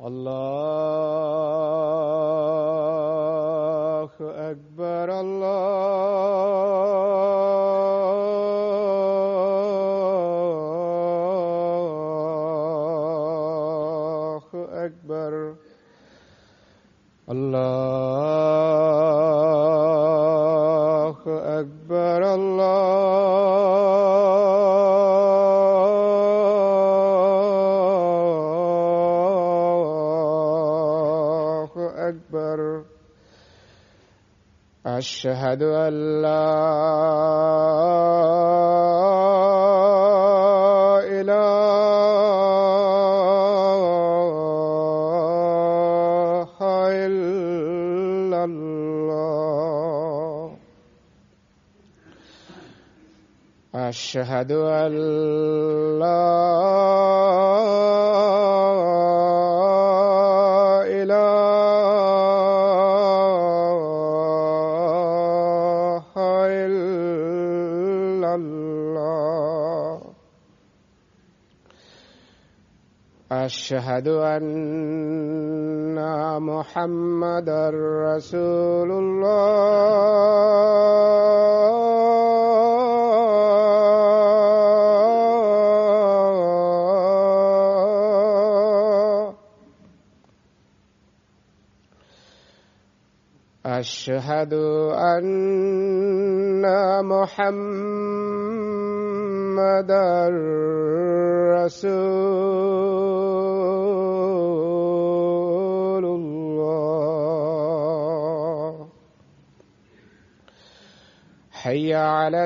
الله أكبر الله أكبر الله أكبر الله أكبر أشهد أن لا إله إلا الله أشهد أن لا إله إلا الله أشهد أن محمدا رسول الله أشهد أن محمدا رسول الله حي على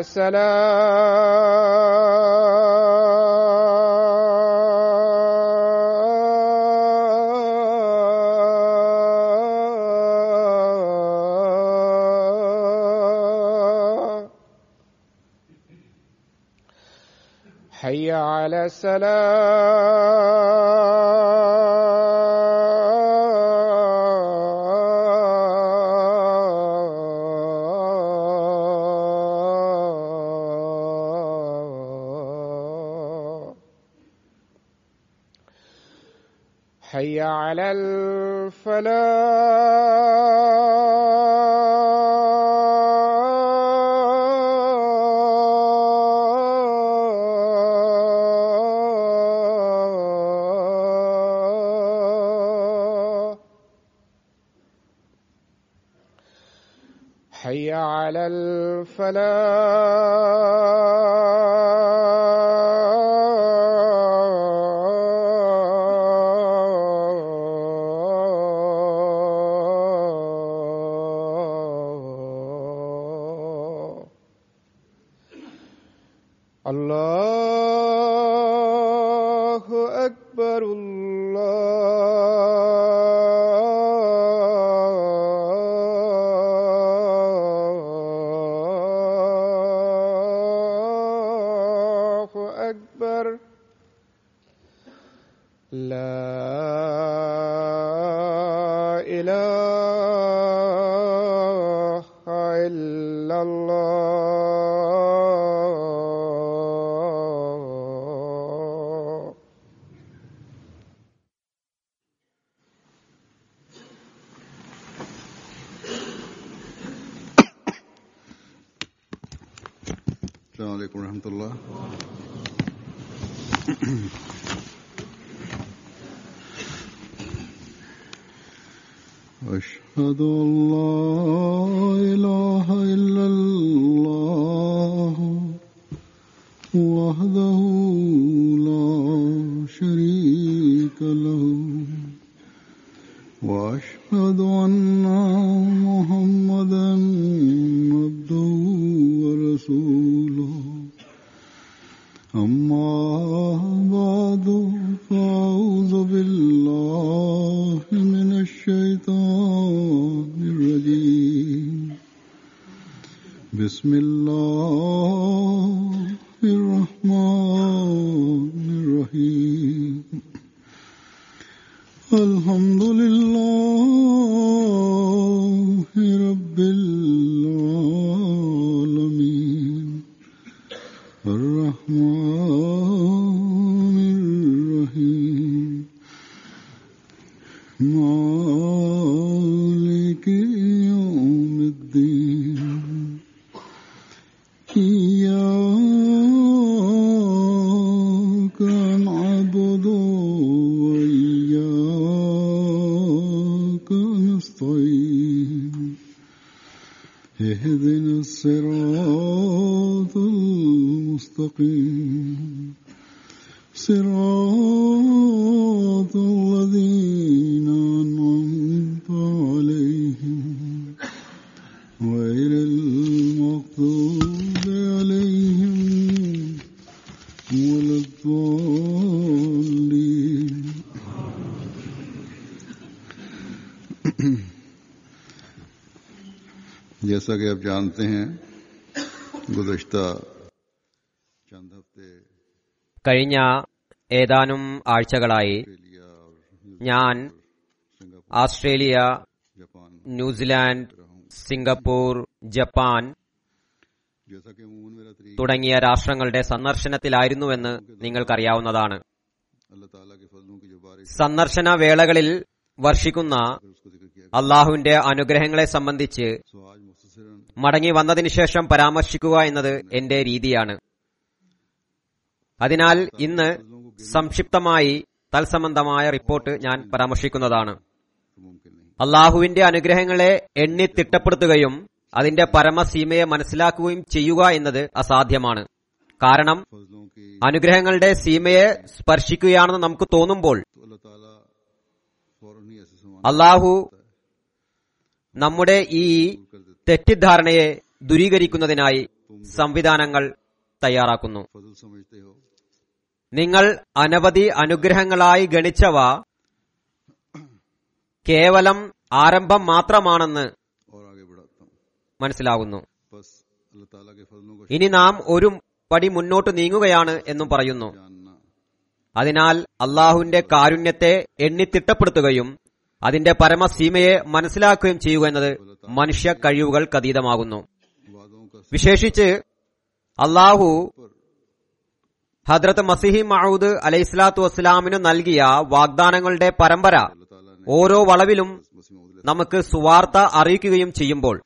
السلام حي على السلام حي على الفلاح حي على الفلاح الله أكبر الله أكبر لا إله إلا الله السلام عليكم ورحمة الله أشهد أن لا إله إلا الله وحده لا شريك له وأشهد أن محمدا عبده ورسوله أما بعد فأعوذ بالله من الشيطان الرجيم بسم الله الرحمن الرحيم الحمد لله رب العالمين الرحمن الرحيم إياك نعبد وإياك نستعين اهدنا الصراط المستقيم صراط الذين أنعمت عليهم غير المغضوب عليهم ولا الضالين जैसा कि आप जानते हैं गुजश्ता चंद हफ्ते കഴിഞ്ഞ ഏതാനും ആഴ്ചകളായി ऑस्ट्रेलिया और ഞാൻ Singapore Australia Japan New Zealand Singapore Japan जैसा कि अमूमन मेरा तरीका തുടങ്ങിയ രാഷ്ട്രങ്ങളുടെ സന്ദർശനത്തിലായിരുന്നുവെന്ന് നിങ്ങൾക്കറിയാവുന്നതാണ് अल्लाह ताला के फजलों की जो बारिश സന്ദർശന വേളകളിൽ വർഷിക്കുന്ന अगर उसको जिक्र किया അള്ളാഹുവിന്റെ അനുഗ്രഹങ്ങളെ സംബന്ധിച്ച് सो आज मुख्तसरन മടങ്ങി വന്നതിനു ശേഷം പരാമർശിക്കുക എന്നത് എന്റെ രീതിയാണ് അതിനാൽ ഇന്ന് സംക്ഷിപ്തമായി തൽസംബന്ധമായ റിപ്പോർട്ട് ഞാൻ പരാമർശിക്കുന്നതാണ് मुमकिन नहीं അള്ളാഹുവിന്റെ അനുഗ്രഹങ്ങളെ എണ്ണി തിട്ടപ്പെടുത്തുകയും അതിന്റെ പരമസീമയെ മനസ്സിലാക്കുകയും ചെയ്യുക എന്നത് അസാധ്യമാണ് കാരണം फजलों की അനുഗ്രഹങ്ങളുടെ സീമയെ സ്പർശിക്കുകയാണെന്ന് നമുക്ക് തോന്നുമ്പോൾ तो अल्लाह ताला फौरन ही ऐसे समान അള്ളാഹു നമ്മുടെ ഈ कर देता തെറ്റിദ്ധാരണയെ ദൂരീകരിക്കുന്നതിനായി സംവിധാനങ്ങൾ തയ്യാറാക്കുന്നു फजल समझते हो നിങ്ങൾ അനവധി അനുഗ്രഹങ്ങളായി ഗണിച്ചവ കേവലം ആരംഭം മാത്രമാണെന്ന് और आगे बढ़ाता हूँ മനസ്സിലാകുന്നു बस अल्लाह ताला के फजलों को ഇനി നാം ഒരു പടി മുന്നോട്ട് നീങ്ങുകയാണ് എന്നും പറയുന്നു जानना അതിനാൽ അള്ളാഹുവിന്റെ കാരുണ്യത്തെ എണ്ണിത്തിട്ടപ്പെടുത്തുകയും അതിന്റെ പരമസീമയെ മനസ്സിലാക്കുകയും ചെയ്യുക എന്നത് മനുഷ്യ കഴിവുകൾക്കതീതമാകുന്നു वादों का വിശേഷിച്ച് അള്ളാഹു ഹദ്രത്ത് മസിഹി മഹൂദ് അലൈഹിസ്ലാത്തു വസ്സലാമിനു നൽകിയ വാഗ്ദാനങ്ങളുടെ പരമ്പര अल्लाह ताला ने ഓരോ വളവിലും मसीह मौद നമുക്ക് സുവാർത്ത അറിയിക്കുകയും ചെയ്യുമ്പോൾ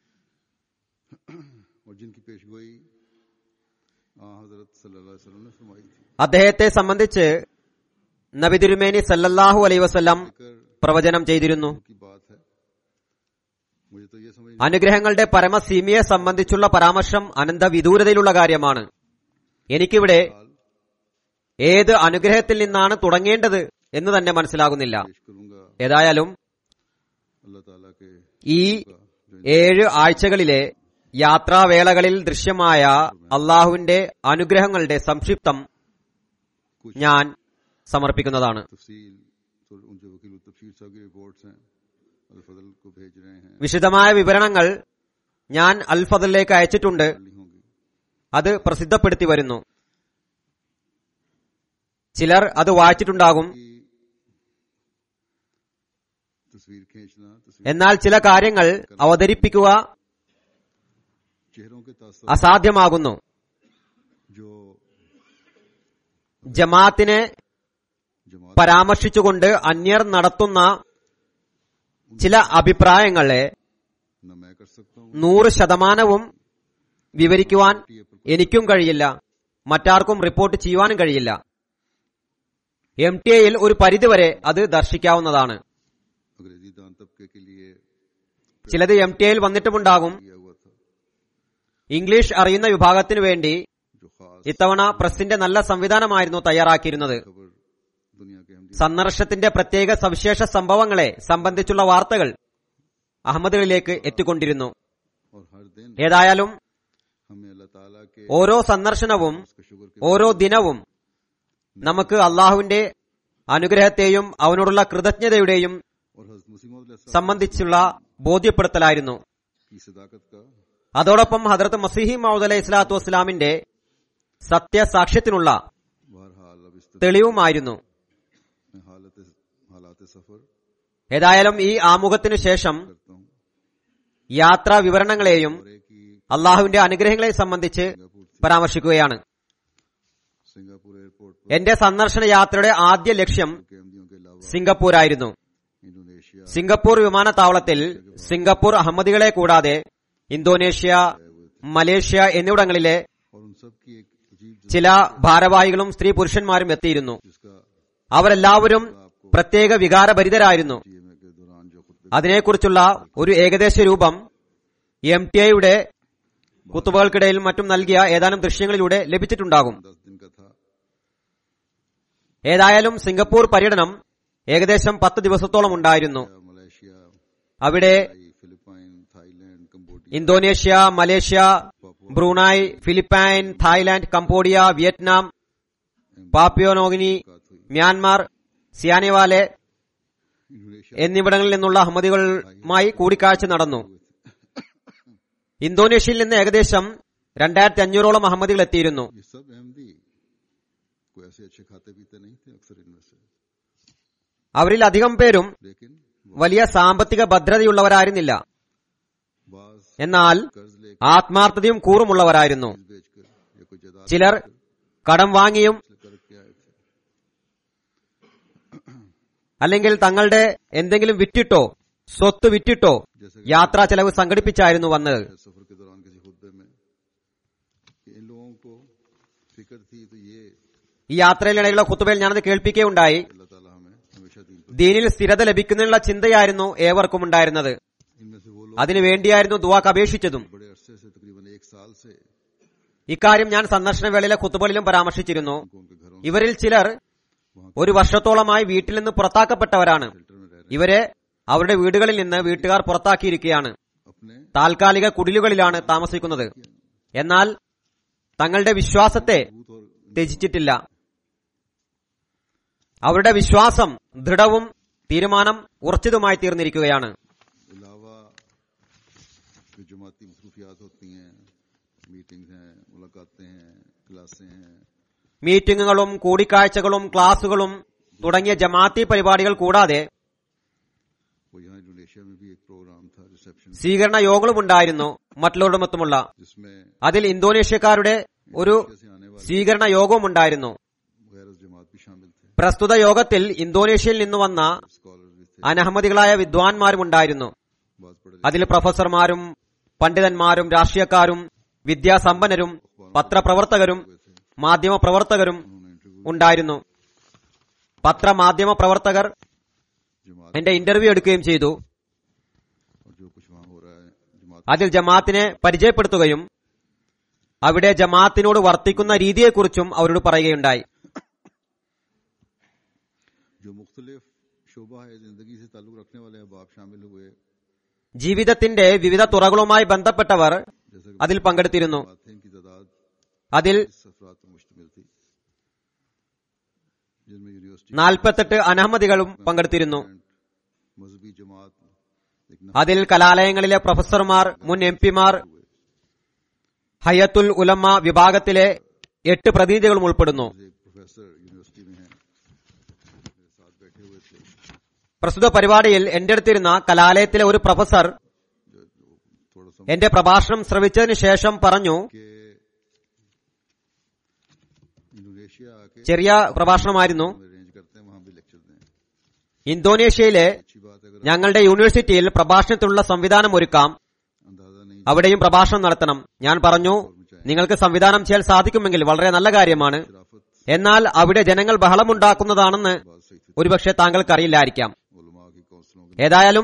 और जिनकी पेशगोई आ हजरत सल्लल्लाहु अलैहि वसल्लम ने फरमाई थी അദ്ദേഹത്തെ സംബന്ധിച്ച് നബി തിരുമേനി സല്ലല്ലാഹു അലൈ വസല്ലം कर പ്രവചനം ചെയ്തിരുന്നു की बात है मुझे तो ये समझ അനുഗ്രഹങ്ങളുടെ പരമസീമയെ സംബന്ധിച്ചുള്ള പരാമർശം അനന്തവിദൂരതയിലുള്ള കാര്യമാണ് എനിക്കിവിടെ ഏത് അനുഗ്രഹത്തിൽ നിന്നാണ് തുടങ്ങേണ്ടത് എന്ന് തന്നെ മനസ്സിലാകുന്നില്ല पेश करूंगा ഏതായാലും अल्लाह ताला के ഈ ഏഴ് ആഴ്ചകളിലെ യാത്രാവേളകളിൽ ദൃശ്യമായ അള്ളാഹുവിന്റെ അനുഗ്രഹങ്ങളുടെ സംക്ഷിപ്തം ഞാൻ സമർപ്പിക്കുന്നതാണ് तफसील तो उन जो वकील तफसील साहब की रिपोर्ट्स हैं अल फजल को भेज रहे हैं വിശദമായ വിവരണങ്ങൾ ഞാൻ അൽഫദിലേക്ക് അയച്ചിട്ടുണ്ട് ली होंगी അത് പ്രസിദ്ധപ്പെടുത്തി വരുന്നു ചിലർ അത് വായിച്ചിട്ടുണ്ടാകും की तस्वीर खींचना तस्वीर എന്നാൽ ചില കാര്യങ്ങൾ അവതരിപ്പിക്കുക चेहरों के तासर അസാധ്യമാകുന്നു जो ജമാഅത്തിനെ जमात പരാമർശിച്ചുകൊണ്ട് അന്യർ നടത്തുന്ന ചില അഭിപ്രായങ്ങളെ न मैं कर सकता हूँ നൂറ് ശതമാനവും വിവരിക്കുവാൻ എനിക്കും കഴിയില്ല മറ്റാർക്കും റിപ്പോർട്ട് ചെയ്യുവാനും കഴിയില്ല എം ടി എയിൽ ഒരു പരിധിവരെ അത് ദർശിക്കാവുന്നതാണ് अंग्रेजी दान तबके के लिए ചിലത് എം ടി എയിൽ വന്നിട്ടുമുണ്ടാകും किया हुआ था ഇംഗ്ലീഷ് അറിയുന്ന വിഭാഗത്തിനു വേണ്ടി जो खास ഇത്തവണ പ്രസിന്റെ നല്ല സംവിധാനമായിരുന്നു തയ്യാറാക്കിയിരുന്നത് खबर दुनिया के अहमदी സന്ദർശത്തിന്റെ പ്രത്യേക സവിശേഷ സംഭവങ്ങളെ സംബന്ധിച്ചുള്ള വാർത്തകൾ അഹമ്മദുകളിലേക്ക് എത്തിക്കൊണ്ടിരുന്നു और हर दिन ഏതായാലും हमें अल्लाह ताला के ഓരോ സന്ദർശനവും उसके शुक्र के ഓരോ ദിനവും നമുക്ക് അള്ളാഹുവിന്റെ അനുഗ്രഹത്തെയും അവനോടുള്ള കൃതജ്ഞതയുടെയും और हजरत मुसीम സംബന്ധിച്ചുള്ള ബോധ്യപ്പെടുത്തലായിരുന്നു की सदाकत का അതോടൊപ്പം ഹദ്രത്ത് മസീഹി മൗദ് അലൈഹി സ്വലാത്തു വസ്സലാമിന്റെ സത്യസാക്ഷ്യത്തിനുള്ള बहरहाल अब इस തെളിവുമായിരുന്നു मैं हालत हालात सफर ഏതായാലും ഈ ആമുഖത്തിനു ശേഷം करता हूँ യാത്രാ വിവരണങ്ങളെയും और एक ही അള്ളാഹുവിന്റെ അനുഗ്രഹങ്ങളെ സംബന്ധിച്ച് सिंगापुर പരാമർശിക്കുകയാണ് सिंगापुर एयरपोर्ट पर എന്റെ സന്ദർശന യാത്രയുടെ ആദ്യ ലക്ഷ്യം के अहमदियों के अलावा സിംഗപ്പൂരായിരുന്നു इंडोनेशिया സിംഗപ്പൂർ വിമാനത്താവളത്തിൽ സിംഗപ്പൂർ അഹമ്മദികളെ കൂടാതെ ഇന്തോനേഷ്യ മലേഷ്യ എന്നിവിടങ്ങളിലെ और उन सब की एक अजीब ചില ഭാരവാഹികളും സ്ത്രീ പുരുഷന്മാരും എത്തിയിരുന്നു जिसका അവരെല്ലാവരും പ്രത്യേക വികാരഭരിതരായിരുന്നു जीएमए के दौरान जो खुतबे അതിനെക്കുറിച്ചുള്ള ഒരു ഏകദേശ രൂപം എം ടി ഐയുടെ കുത്തുബകൾക്കിടയിൽ മറ്റും നൽകിയ ഏതാനും ദൃശ്യങ്ങളിലൂടെ ലഭിച്ചിട്ടുണ്ടാകും दस दिन का था ഏതായാലും സിംഗപ്പൂർ പര്യടനം ഏകദേശം പത്ത് ദിവസത്തോളം ഉണ്ടായിരുന്നു मलेशिया അവിടെ Philippine Thailand Cambodia Indonesia Malaysia Brunei Philippine Thailand Cambodia Vietnam Papua New Guinea Myanmar സിയാനിവാലെ इंडोनेशिया എന്നിവിടങ്ങളിൽ നിന്നുള്ള അഹമ്മദികളുമായി കൂടിക്കാഴ്ച നടന്നു ഇന്തോനേഷ്യയിൽ നിന്ന് ഏകദേശം രണ്ടായിരത്തി അഞ്ഞൂറോളം അഹമ്മദികൾ എത്തിയിരുന്നു ये सब अहमदी कोई ऐसे अच्छे खाते पीते नहीं थे अक्सर इनमें से അവരിൽ അധികം പേരും लेकिन വലിയ സാമ്പത്തിക ഭദ്രതയുള്ളവരായിരുന്നില്ല बाज എന്നാൽ कर्ज लेकर ആത്മാർത്ഥതയും കൂറുമുള്ളവരായിരുന്നു बेचकर या कोई जायदाद ചിലർ കടം വാങ്ങിയും करके आए थे അല്ലെങ്കിൽ തങ്ങളുടെ എന്തെങ്കിലും വിറ്റിട്ടോ സ്വത്ത് വിറ്റിട്ടോ യാത്രാ ചെലവ് സംഘടിപ്പിച്ചായിരുന്നു വന്നത് सफर के दौरान किसी खुतबे में कि इन लोगों को फिक्र थी तो ये ഈ യാത്രയിലിടയിലുള്ള കുത്തുബയിൽ ഞാനത് കേൾപ്പിക്കുകയുണ്ടായി अल्लाह ताला हमें हमेशा दीन पर ദീനിൽ സ്ഥിരത ലഭിക്കുന്നതിനുള്ള ചിന്തയായിരുന്നു ഏവർക്കും ഉണ്ടായിരുന്നത് इनमें से वो लोग അതിനു വേണ്ടിയായിരുന്നു ദുവാക്ക് അപേക്ഷിച്ചതും बड़े अरसे से तकरीबन एक साल से ഇക്കാര്യം ഞാൻ സന്ദർശന വേളയിലെ കുത്തുബകളിലും പരാമർശിച്ചിരുന്നു उनको उनके घरों ഇവരിൽ ചിലർ ഒരു വർഷത്തോളമായി വീട്ടിൽ നിന്ന് പുറത്താക്കപ്പെട്ടവരാണ് सेल्टर में रह रहे ഇവരെ അവരുടെ വീടുകളിൽ നിന്ന് വീട്ടുകാർ പുറത്താക്കിയിരിക്കുകയാണ് अपने താൽക്കാലിക കുടിലുകളിലാണ് താമസിക്കുന്നത് എന്നാൽ തങ്ങളുടെ വിശ്വാസത്തെ भूत और ത്യജിച്ചിട്ടില്ല അവരുടെ വിശ്വാസം ദൃഢവും തീരുമാനം ഉറച്ചതുമായി തീർന്നിരിക്കുകയാണ് अलावा जो जमाती मसरूफियात होती हैं मीटिंग्स हैं मुलाकातें हैं क्लासें हैं മീറ്റിംഗുകളും കൂടിക്കാഴ്ചകളും ക്ലാസുകളും തുടങ്ങിയ ജമാഅത്തി പരിപാടികൾ കൂടാതെ वो यहाँ इंडोनेशिया में भी एक प्रोग्राम था रिसेप्शन സ്വീകരണ യോഗങ്ങളും ഉണ്ടായിരുന്നു മറ്റുള്ളവരുമൊത്തുമുള്ള जिसमें അതിൽ ഇന്തോനേഷ്യക്കാരുടെ ഒരു से आने वाले സ്വീകരണ യോഗവും ഉണ്ടായിരുന്നു गैर जमात भी शामिल थे പ്രസ്തുത യോഗത്തിൽ ഇന്തോനേഷ്യയിൽ നിന്ന് വന്ന स्कॉलर भी थे അനഹമ്മദികളായ വിദ്വാൻമാരും ഉണ്ടായിരുന്നു बात पढ़े അതിൽ പ്രൊഫസർമാരും പണ്ഡിതന്മാരും രാഷ്ട്രീയക്കാരും വിദ്യാസമ്പന്നരും പത്രപ്രവർത്തകരും മാധ്യമ പ്രവർത്തകരും उन्होंने इंटरव्यू ഉണ്ടായിരുന്നു പത്രമാധ്യമ പ്രവർത്തകർ जमात എന്റെ ഇന്റർവ്യൂ എടുക്കുകയും ചെയ്തു और जो कुछ वहाँ हो रहा है जमात അതിൽ ജമാഅത്തിനെ പരിചയപ്പെടുത്തുകയും അവിടെ ജമാഅത്തിനോട് വർത്തിക്കുന്ന രീതിയെക്കുറിച്ചും അവരോട് പറയുകയുണ്ടായി जो मुख्तलिफ शोबा है जिंदगी से ताल्लुक रखने वाले अहबाब शामिल हुए ജീവിതത്തിന്റെ വിവിധ തുറകളുമായി ബന്ധപ്പെട്ടവർ जैसे कि അതിൽ പങ്കെടുത്തിരുന്നു बात है इनकी तादाद അതിൽ इस अफराद पर मुश्तमिल थी जिनमें यूनिवर्सिटी നാൽപ്പത്തെട്ട് അനഹമ്മദികളും പങ്കെടുത്തിരുന്നു मजहबी जमात एक അതിൽ കലാലയങ്ങളിലെ പ്രൊഫസർമാർ മുൻ എം പിമാർ ഹയത്തുൽ ഉലമ വിഭാഗത്തിലെ എട്ട് പ്രതിനിധികളും ഉൾപ്പെടുന്നു नफज एक प्रोफेसर यूनिवर्सिटी में हैं मेरे साथ बैठे हुए थे പ്രസ്തുത പരിപാടിയിൽ എന്റെ അടുത്തിരുന്ന കലാലയത്തിലെ ഒരു പ്രൊഫസർ थोड़ा सा എന്റെ പ്രഭാഷണം ശ്രവിച്ചതിന് ശേഷം പറഞ്ഞു कि इंडोनेशिया आके ചെറിയ പ്രഭാഷണമായിരുന്നു अरेंज करते हैं वहां भी लेक्चर दें ഇന്തോനേഷ്യയിലെ अच्छी बात है अगर ഞങ്ങളുടെ യൂണിവേഴ്സിറ്റിയിൽ പ്രഭാഷണത്തിനുള്ള സംവിധാനം ഒരുക്കാം अंदाजा नहीं അവിടെയും പ്രഭാഷണം നടത്തണം ഞാൻ പറഞ്ഞു നിങ്ങൾക്ക് സംവിധാനം ചെയ്യാൻ സാധിക്കുമെങ്കിൽ വളരെ നല്ല കാര്യമാണ് शराफत എന്നാൽ അവിടെ ജനങ്ങൾ ബഹളമുണ്ടാക്കുന്നതാണെന്ന് बात सही थी ഒരുപക്ഷെ താങ്കൾക്ക് അറിയില്ലായിരിക്കാം उलमा की कौंसलों के ഏതായാലും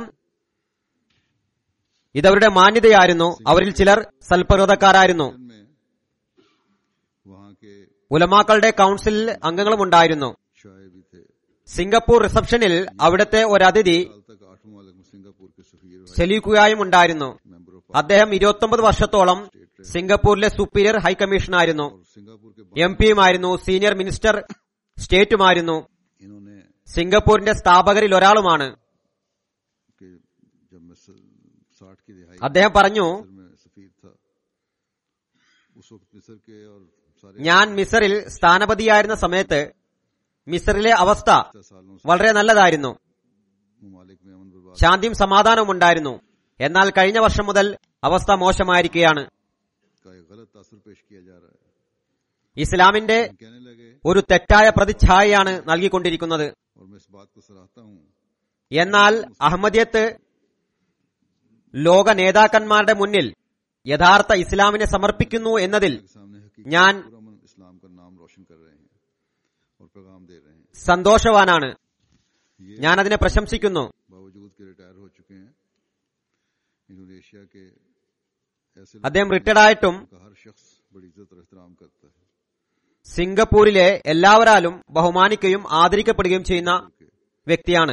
ഇതവരുടെ മാന്യതയായിരുന്നു അവരിൽ ചിലർ സൽപ്രകൃതക്കാരായിരുന്നു में वहां के ഉലമാക്കളുടെ കൌൺസിലിൽ അംഗങ്ങളും ഉണ്ടായിരുന്നു शायर भी थे സിംഗപ്പൂർ റിസപ്ഷനിൽ അവിടുത്തെ ഒരു അതിഥി साल तक आठवां मालिक सिंगापुर के सफीर സെലീക്കുയായും ഉണ്ടായിരുന്നു मेंबर ऑफ അദ്ദേഹം ഇരുപത്തൊമ്പത് വർഷത്തോളം സിംഗപ്പൂരിലെ സുപ്പീരിയർ ഹൈക്കമ്മീഷണറായിരുന്നു और सिंगापुर के എം പിയുമായിരുന്നു സീനിയർ മിനിസ്റ്റർ സ്റ്റേറ്റുമായിരുന്നു इन्होंने സിംഗപ്പൂരിന്റെ സ്ഥാപകരിൽ ഒരാളുമാണ് कि जब मैं साठ की रिहाई അദ്ദേഹം പറഞ്ഞു मिस्र में सफीर था उस वक्त मिस्र के और सारे ഞാൻ മിസറിൽ സ്ഥാനപതിയായിരുന്ന സമയത്ത് മിസറിലെ അവസ്ഥ सालों से വളരെ നല്ലതായിരുന്നു ममालिक में अमन बर्बाद ശാന്തിയും സമാധാനവും ഉണ്ടായിരുന്നു എന്നാൽ കഴിഞ്ഞ വർഷം മുതൽ അവസ്ഥ മോശമായിരിക്കുകയാണ് का एक गलत तासर पेश किया जा रहा है ഇസ്ലാമിന്റെ कहने लगे ഒരു തെറ്റായ പ്രതിച്ഛായയാണ് നൽകിക്കൊണ്ടിരിക്കുന്നത് और मैं इस बात को सराहता हूँ എന്നാൽ അഹമ്മദിയത്ത് ലോക നേതാക്കന്മാരുടെ മുന്നിൽ യഥാർത്ഥ ഇസ്ലാമിനെ സമർപ്പിക്കുന്നു എന്നതിൽ के सामने हकीकत ഞാൻ पुरमन इस्लाम का नाम रोशन कर रहे हैं और पैगाम दे रहे हैं സന്തോഷവാനാണ് ഞാൻ അതിനെ പ്രശംസിക്കുന്നു बावजूद के रिटायर हो चुके हैं इंडोनेशिया के ऐसे അദ്ദേഹം റിട്ടയർഡ് ആയിട്ടും लोगों का हर शख्स बड़ी इज्जत और एहतराम करता है സിംഗപ്പൂരിലെ എല്ലാവരാലും ബഹുമാനിക്കുകയും ആദരിക്കപ്പെടുകയും ചെയ്യുന്ന വ്യക്തിയാണ്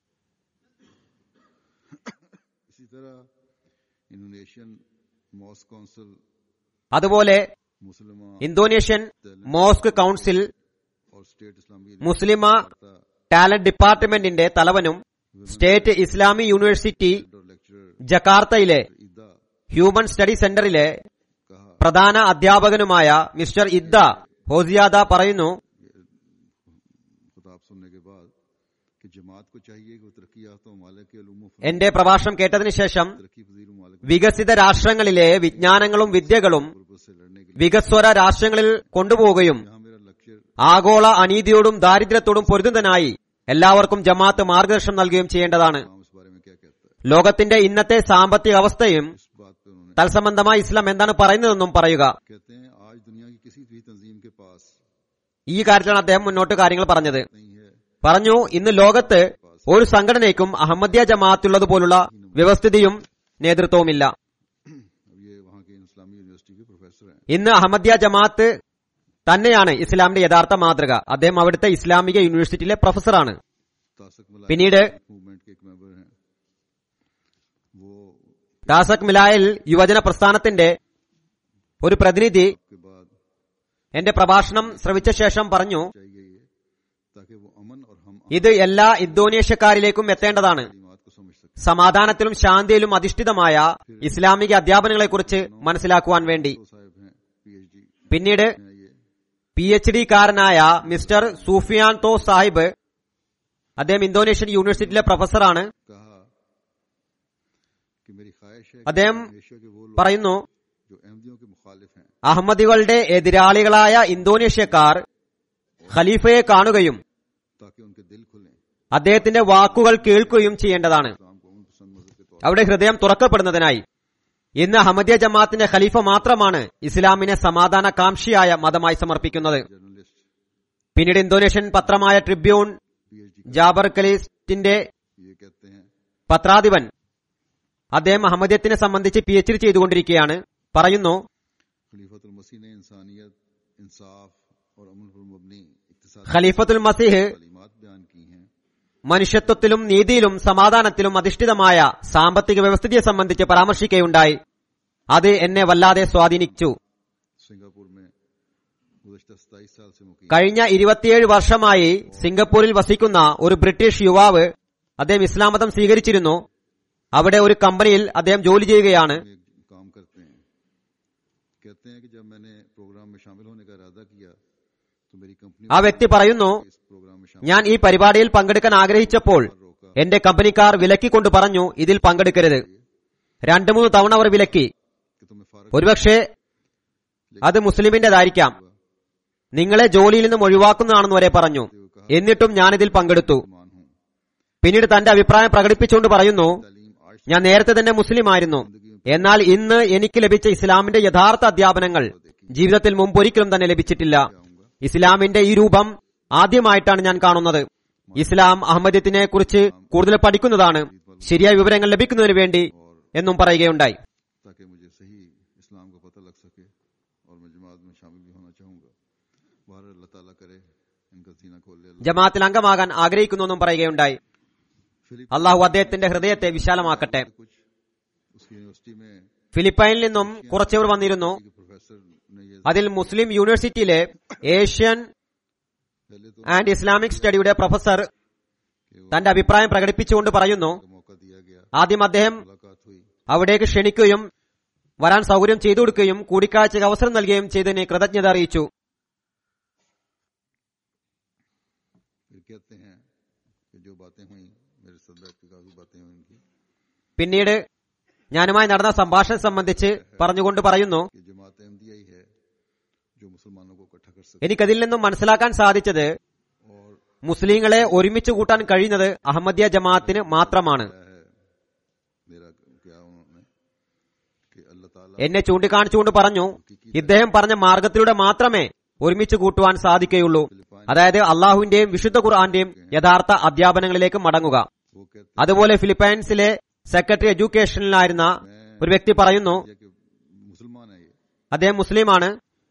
इसी तरह इंडोनेशियन मॉस काउंसिल അതുപോലെ मुसलमान ഇന്തോനേഷ്യൻ മോസ്ക് കൌൺസിൽ और स्टेट इस्लामी മുസ്ലിമ ടാലന്റ് ഡിപ്പാർട്ട്മെന്റിന്റെ തലവനും സ്റ്റേറ്റ് ഇസ്ലാമി യൂണിവേഴ്സിറ്റി और लेक्चरर ജക്കാർത്തയിലെ ईदा ഹ്യൂമൻ സ്റ്റഡി സെന്ററിലെ कहा പ്രധാന അധ്യാപകനുമായ മിസ്റ്റർ ഇദ്ദ ഹോസിയാദ പറയുന്നു खिताब सुनने के बाद कि जमात को चाहिए कि वो तरक्की याफ्ता ममालिक के अलूम എന്റെ പ്രഭാഷണം കേട്ടതിനു ശേഷം तरक्की पजीर ममालिक വികസിത രാഷ്ട്രങ്ങളിലെ വിജ്ഞാനങ്ങളും വിദ്യകളും गुर्बत से लड़ने के लिए വികസ്വര രാഷ്ട്രങ്ങളിൽ കൊണ്ടുപോവുകയും यहाँ मेरा लक्ष्य ആഗോള അനീതിയോടും ദാരിദ്ര്യത്തോടും പൊരുതുന്നതിനായി എല്ലാവർക്കും ജമാഅത്ത് മാർഗദർശനം നൽകുകയും ചെയ്യേണ്ടതാണ് इस्लाम इस बारे में क्या कहता है ലോകത്തിന്റെ ഇന്നത്തെ സാമ്പത്തിക അവസ്ഥയും इस बात पे उन्होंने തത്സംബന്ധമായി ഇസ്ലാം എന്താണ് പറയുന്നതെന്നും പറയുക कहते हैं आज दुनिया की किसी भी तंजीम के पास ഈ കാര്യത്തിലാണ് അദ്ദേഹം മുന്നോട്ട് കാര്യങ്ങൾ പറഞ്ഞത് नहीं है പറഞ്ഞു ഇന്ന് ലോകത്ത് ഒരു സംഘടനയ്ക്കും അഹമ്മദിയ ജമാഅത്തുള്ളതുപോലുള്ള വ്യവസ്ഥിതിയും നേതൃത്വവുമില്ല अब ये वहाँ के इस्लामी यूनिवर्सिटी के प्रोफेसर हैं ഇന്ന് അഹമ്മദിയ ജമാഅത്ത് തന്നെയാണ് ഇസ്ലാമിന്റെ യഥാർത്ഥ മാതൃക അദ്ദേഹം അവിടുത്തെ ഇസ്ലാമിക യൂണിവേഴ്സിറ്റിയിലെ പ്രൊഫസറാണ് तासक मलाई പിന്നീട് मूवमेंट के एक मेंबर हैं वो ദാസക് മിലായിൽ യുവജന പ്രസ്ഥാനത്തിന്റെ ഒരു പ്രതിനിധി के बाद എന്റെ പ്രഭാഷണം ശ്രവിച്ച ശേഷം പറഞ്ഞു चाहिए ये ताकि वो अमन और हम ഇത് എല്ലാ ഇന്തോനേഷ്യക്കാരിലേക്കും എത്തേണ്ടതാണ് तालीमात को समझ सकें സമാധാനത്തിലും ശാന്തിയിലും അധിഷ്ഠിതമായ ഇസ്ലാമിക അധ്യാപനങ്ങളെക്കുറിച്ച് മനസ്സിലാക്കുവാൻ വേണ്ടി तो साहब हैं पीएचडी പിന്നീട് हैं ये പി എച്ച് ഡി കാരനായ മിസ്റ്റർ സൂഫിയാൻ തോ സാഹിബ് അദ്ദേഹം ഇന്തോനേഷ്യൻ യൂണിവേഴ്സിറ്റിയിലെ പ്രൊഫസറാണ് कहा कि मेरी ख्वाहिश है അദ്ദേഹം कि एशिया के वो लोग പറയുന്നു जो अहमदियों के मुखालिफ हैं അഹമ്മദികളുടെ എതിരാളികളായ ഇന്തോനേഷ്യക്കാർ ഖലീഫയെ കാണുകയും ताकि उनके दिल खुलें അദ്ദേഹത്തിന്റെ വാക്കുകൾ കേൾക്കുകയും ചെയ്യേണ്ടതാണ് इस्लाम को उन पसंद मजहब के तौर അവിടെ ഹൃദയം തുറക്കപ്പെടുന്നതിനായി ഇന്ന് അഹമ്മദിയ ജമാഅത്തിന്റെ ഖലീഫ മാത്രമാണ് ഇസ്ലാമിനെ സമാധാനകാംക്ഷിയായ മതമായി സമർപ്പിക്കുന്നത് जर्नलिस्ट പിന്നീട് ഇന്തോനേഷ്യൻ പത്രമായ ട്രിബ്യൂൺ पीएचडी ജാബർ കലീസ്റ്റിന്റെ ये कहते हैं പത്രാധിപൻ അദ്ദേഹം അഹമ്മദിയത്തിനെ സംബന്ധിച്ച് പി എച്ച് ഡി ചെയ്തുകൊണ്ടിരിക്കുകയാണ് പറയുന്നു खलीफतुल मसीह ने इंसानियत इंसाफ और अमन पर मबनी इक्तिसादी ഖലീഫത്തുൽ മസീഹ് तालीमात बयान की हैं മനുഷ്യത്വത്തിലും നീതിയിലും സമാധാനത്തിലും അധിഷ്ഠിതമായ സാമ്പത്തിക വ്യവസ്ഥിതിയെ സംബന്ധിച്ച് പരാമർശിക്കുകയുണ്ടായി അത് എന്നെ വല്ലാതെ സ്വാധീനിച്ചു सिंगापुर में गुजशत सताईस साल से मुकीम കഴിഞ്ഞ ഇരുപത്തിയേഴ് വർഷമായി സിംഗപ്പൂരിൽ വസിക്കുന്ന ഒരു ബ്രിട്ടീഷ് യുവാവ് അദ്ദേഹം ഇസ്ലാം മതം സ്വീകരിച്ചിരുന്നു അവിടെ ഒരു കമ്പനിയിൽ അദ്ദേഹം ജോലി ചെയ്യുകയാണ് में काम करते हैं कहते हैं कि जब मैंने प्रोग्राम में शामिल होने का इरादा किया तो मेरी कंपनी ആ വ്യക്തി പറയുന്നു इस प्रोग्राम में शामिल ഞാൻ ഈ പരിപാടിയിൽ പങ്കെടുക്കാൻ ആഗ്രഹിച്ചപ്പോൾ रोका എന്റെ കമ്പനിക്കാർ വിലക്കിക്കൊണ്ട് പറഞ്ഞു ഇതിൽ പങ്കെടുക്കരുത് രണ്ടു മൂന്ന് തവണ അവർ വിലക്കി कि तुम्हें फारग ഒരുപക്ഷെ അത് മുസ്ലിമിന്റേതായിരിക്കാം നിങ്ങളെ ജോലിയിൽ നിന്നും ഒഴിവാക്കുന്നതാണെന്ന് വരെ പറഞ്ഞു എന്നിട്ടും ഞാനിതിൽ പങ്കെടുത്തു मान हूँ പിന്നീട് തന്റെ അഭിപ്രായം പ്രകടിപ്പിച്ചുകൊണ്ട് പറയുന്നു तालीम आज ഞാൻ നേരത്തെ തന്നെ മുസ്ലിം ആയിരുന്നു എന്നാൽ ഇന്ന് എനിക്ക് ലഭിച്ച ഇസ്ലാമിന്റെ യഥാർത്ഥ അധ്യാപനങ്ങൾ ജീവിതത്തിൽ മുമ്പൊരിക്കലും തന്നെ ലഭിച്ചിട്ടില്ല ഇസ്ലാമിന്റെ ഈ രൂപം ആദ്യമായിട്ടാണ് ഞാൻ കാണുന്നത് ഇസ്ലാം അഹമ്മദത്തിനെ കുറിച്ച് കൂടുതൽ പഠിക്കുന്നതാണ് ശരിയായ വിവരങ്ങൾ ലഭിക്കുന്നതിന് വേണ്ടി എന്നും പറയുകയുണ്ടായി ताकि मुझे सही इस्लाम का पता लग सके और मैं जमात में शामिल भी होना चाहूंगा बाहर अल्लाह ताला करे इनका सीना खोल ले अल्लाह ജമാഅത്തിൽ അംഗമാകാൻ ആഗ്രഹിക്കുന്നുവെന്നും പറയുകയുണ്ടായി फिलिप അള്ളാഹു അദ്ദേഹത്തിന്റെ ഹൃദയത്തെ വിശാലമാക്കട്ടെ कुछ उसकी यूनिवर्सिटी में ഫിലിപ്പൈനിൽ നിന്നും കുറച്ചവർ വന്നിരുന്നു के प्रोफेसर ने ये അതിൽ മുസ്ലിം യൂണിവേഴ്സിറ്റിയിലെ ഏഷ്യൻ पहले तो ആൻഡ് ഇസ്ലാമിക് സ്റ്റഡിയുടെ പ്രൊഫസർ कि वो തന്റെ അഭിപ്രായം പ്രകടിപ്പിച്ചുകൊണ്ട് പറയുന്നു का मौका दिया गया ആദ്യം അദ്ദേഹം मुलाकात हुई അവിടേക്ക് ക്ഷണിക്കുകയും വരാൻ സൗകര്യം ചെയ്തു കൊടുക്കുകയും കൂടിക്കാഴ്ചയ്ക്ക് അവസരം നൽകുകയും ചെയ്തതിന് കൃതജ്ഞത അറിയിച്ചു फिर कहते हैं कि जो बातें हुई मेरे सदर की काफी बातें हुई उनकी പിന്നീട് ഞാനുമായി നടന്ന സംഭാഷണം സംബന്ധിച്ച് പറഞ്ഞുകൊണ്ട് പറയുന്നു कि जमात अहमदिया ही है जो मुसलमानों को इकट्ठा कर सकती എനിക്കതിൽ നിന്നും മനസ്സിലാക്കാൻ സാധിച്ചത് है और മുസ്ലിങ്ങളെ ഒരുമിച്ച് കൂട്ടാൻ കഴിയുന്നത് അഹമ്മദിയ ജമാഅത്തിന് മാത്രമാണ് क्या है मेरा क्या उन्होंने कि अल्लाह ताला എന്നെ ചൂണ്ടിക്കാണിച്ചുകൊണ്ട് പറഞ്ഞു ഇദ്ദേഹം പറഞ്ഞ മാർഗത്തിലൂടെ മാത്രമേ ഒരുമിച്ച് കൂട്ടുവാൻ സാധിക്കുകയുള്ളൂ അതായത് അള്ളാഹുവിന്റെയും വിശുദ്ധ ഖുർആന്റെയും യഥാർത്ഥ അധ്യാപനങ്ങളിലേക്ക് മടങ്ങുക वो कहते അതുപോലെ ഫിലിപ്പൈൻസിലെ സെക്രട്ടറി എഡ്യൂക്കേഷനിലായിരുന്ന ഒരു വ്യക്തി പറയുന്നു हैं कि मुसलमान है ये അദ്ദേഹം മുസ്ലിമാണ്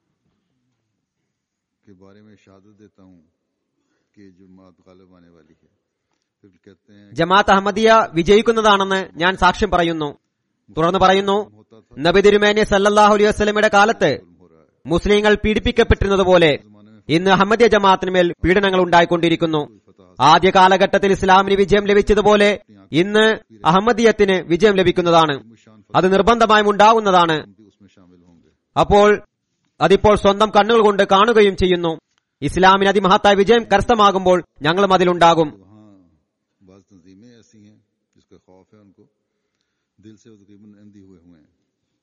के बारे में शहादत देता हूँ कि जुम्मात गालिब आने वाली है फिर कहते हैं ജമാഅത്ത് അഹമ്മദിയ വിജയിക്കുന്നതാണെന്ന് ഞാൻ സാക്ഷ്യം പറയുന്നു തുടർന്ന് പറയുന്നു होता था നബി തിരുമേനി സല്ലല്ലാഹു അലൈഹി വസല്ലമയുടെ കാലത്ത് हो रहा है മുസ്ലിങ്ങൾ പീഡിപ്പിക്കപ്പെട്ടിരുന്നതുപോലെ ഇന്ന് അഹമ്മദിയ ജമാഅത്തിനുമേൽ പീഡനങ്ങൾ ഉണ്ടായിക്കൊണ്ടിരിക്കുന്നു ആദ്യ കാലഘട്ടത്തിൽ ഇസ്ലാമിന് വിജയം ലഭിച്ചതുപോലെ ഇന്ന് അഹമ്മദിയത്തിന് വിജയം ലഭിക്കുന്നതാണ് അത് നിർബന്ധമായും ഉണ്ടാകുന്നതാണ് हम भी उसमें शामिल होंगे അപ്പോൾ അതിപ്പോൾ സ്വന്തം കണ്ണുകൾ കൊണ്ട് കാണുകയും ചെയ്യുന്നു ഇസ്ലാമിന് അതിമഹത്തായ വിജയം കരസ്ഥമാകുമ്പോൾ ഞങ്ങളും അതിലുണ്ടാകും वहाँ बाज तंजीमें ऐसी हैं जिसका खौफ है उनको दिल से वो तकरीबन अंधी हुए हुए हैं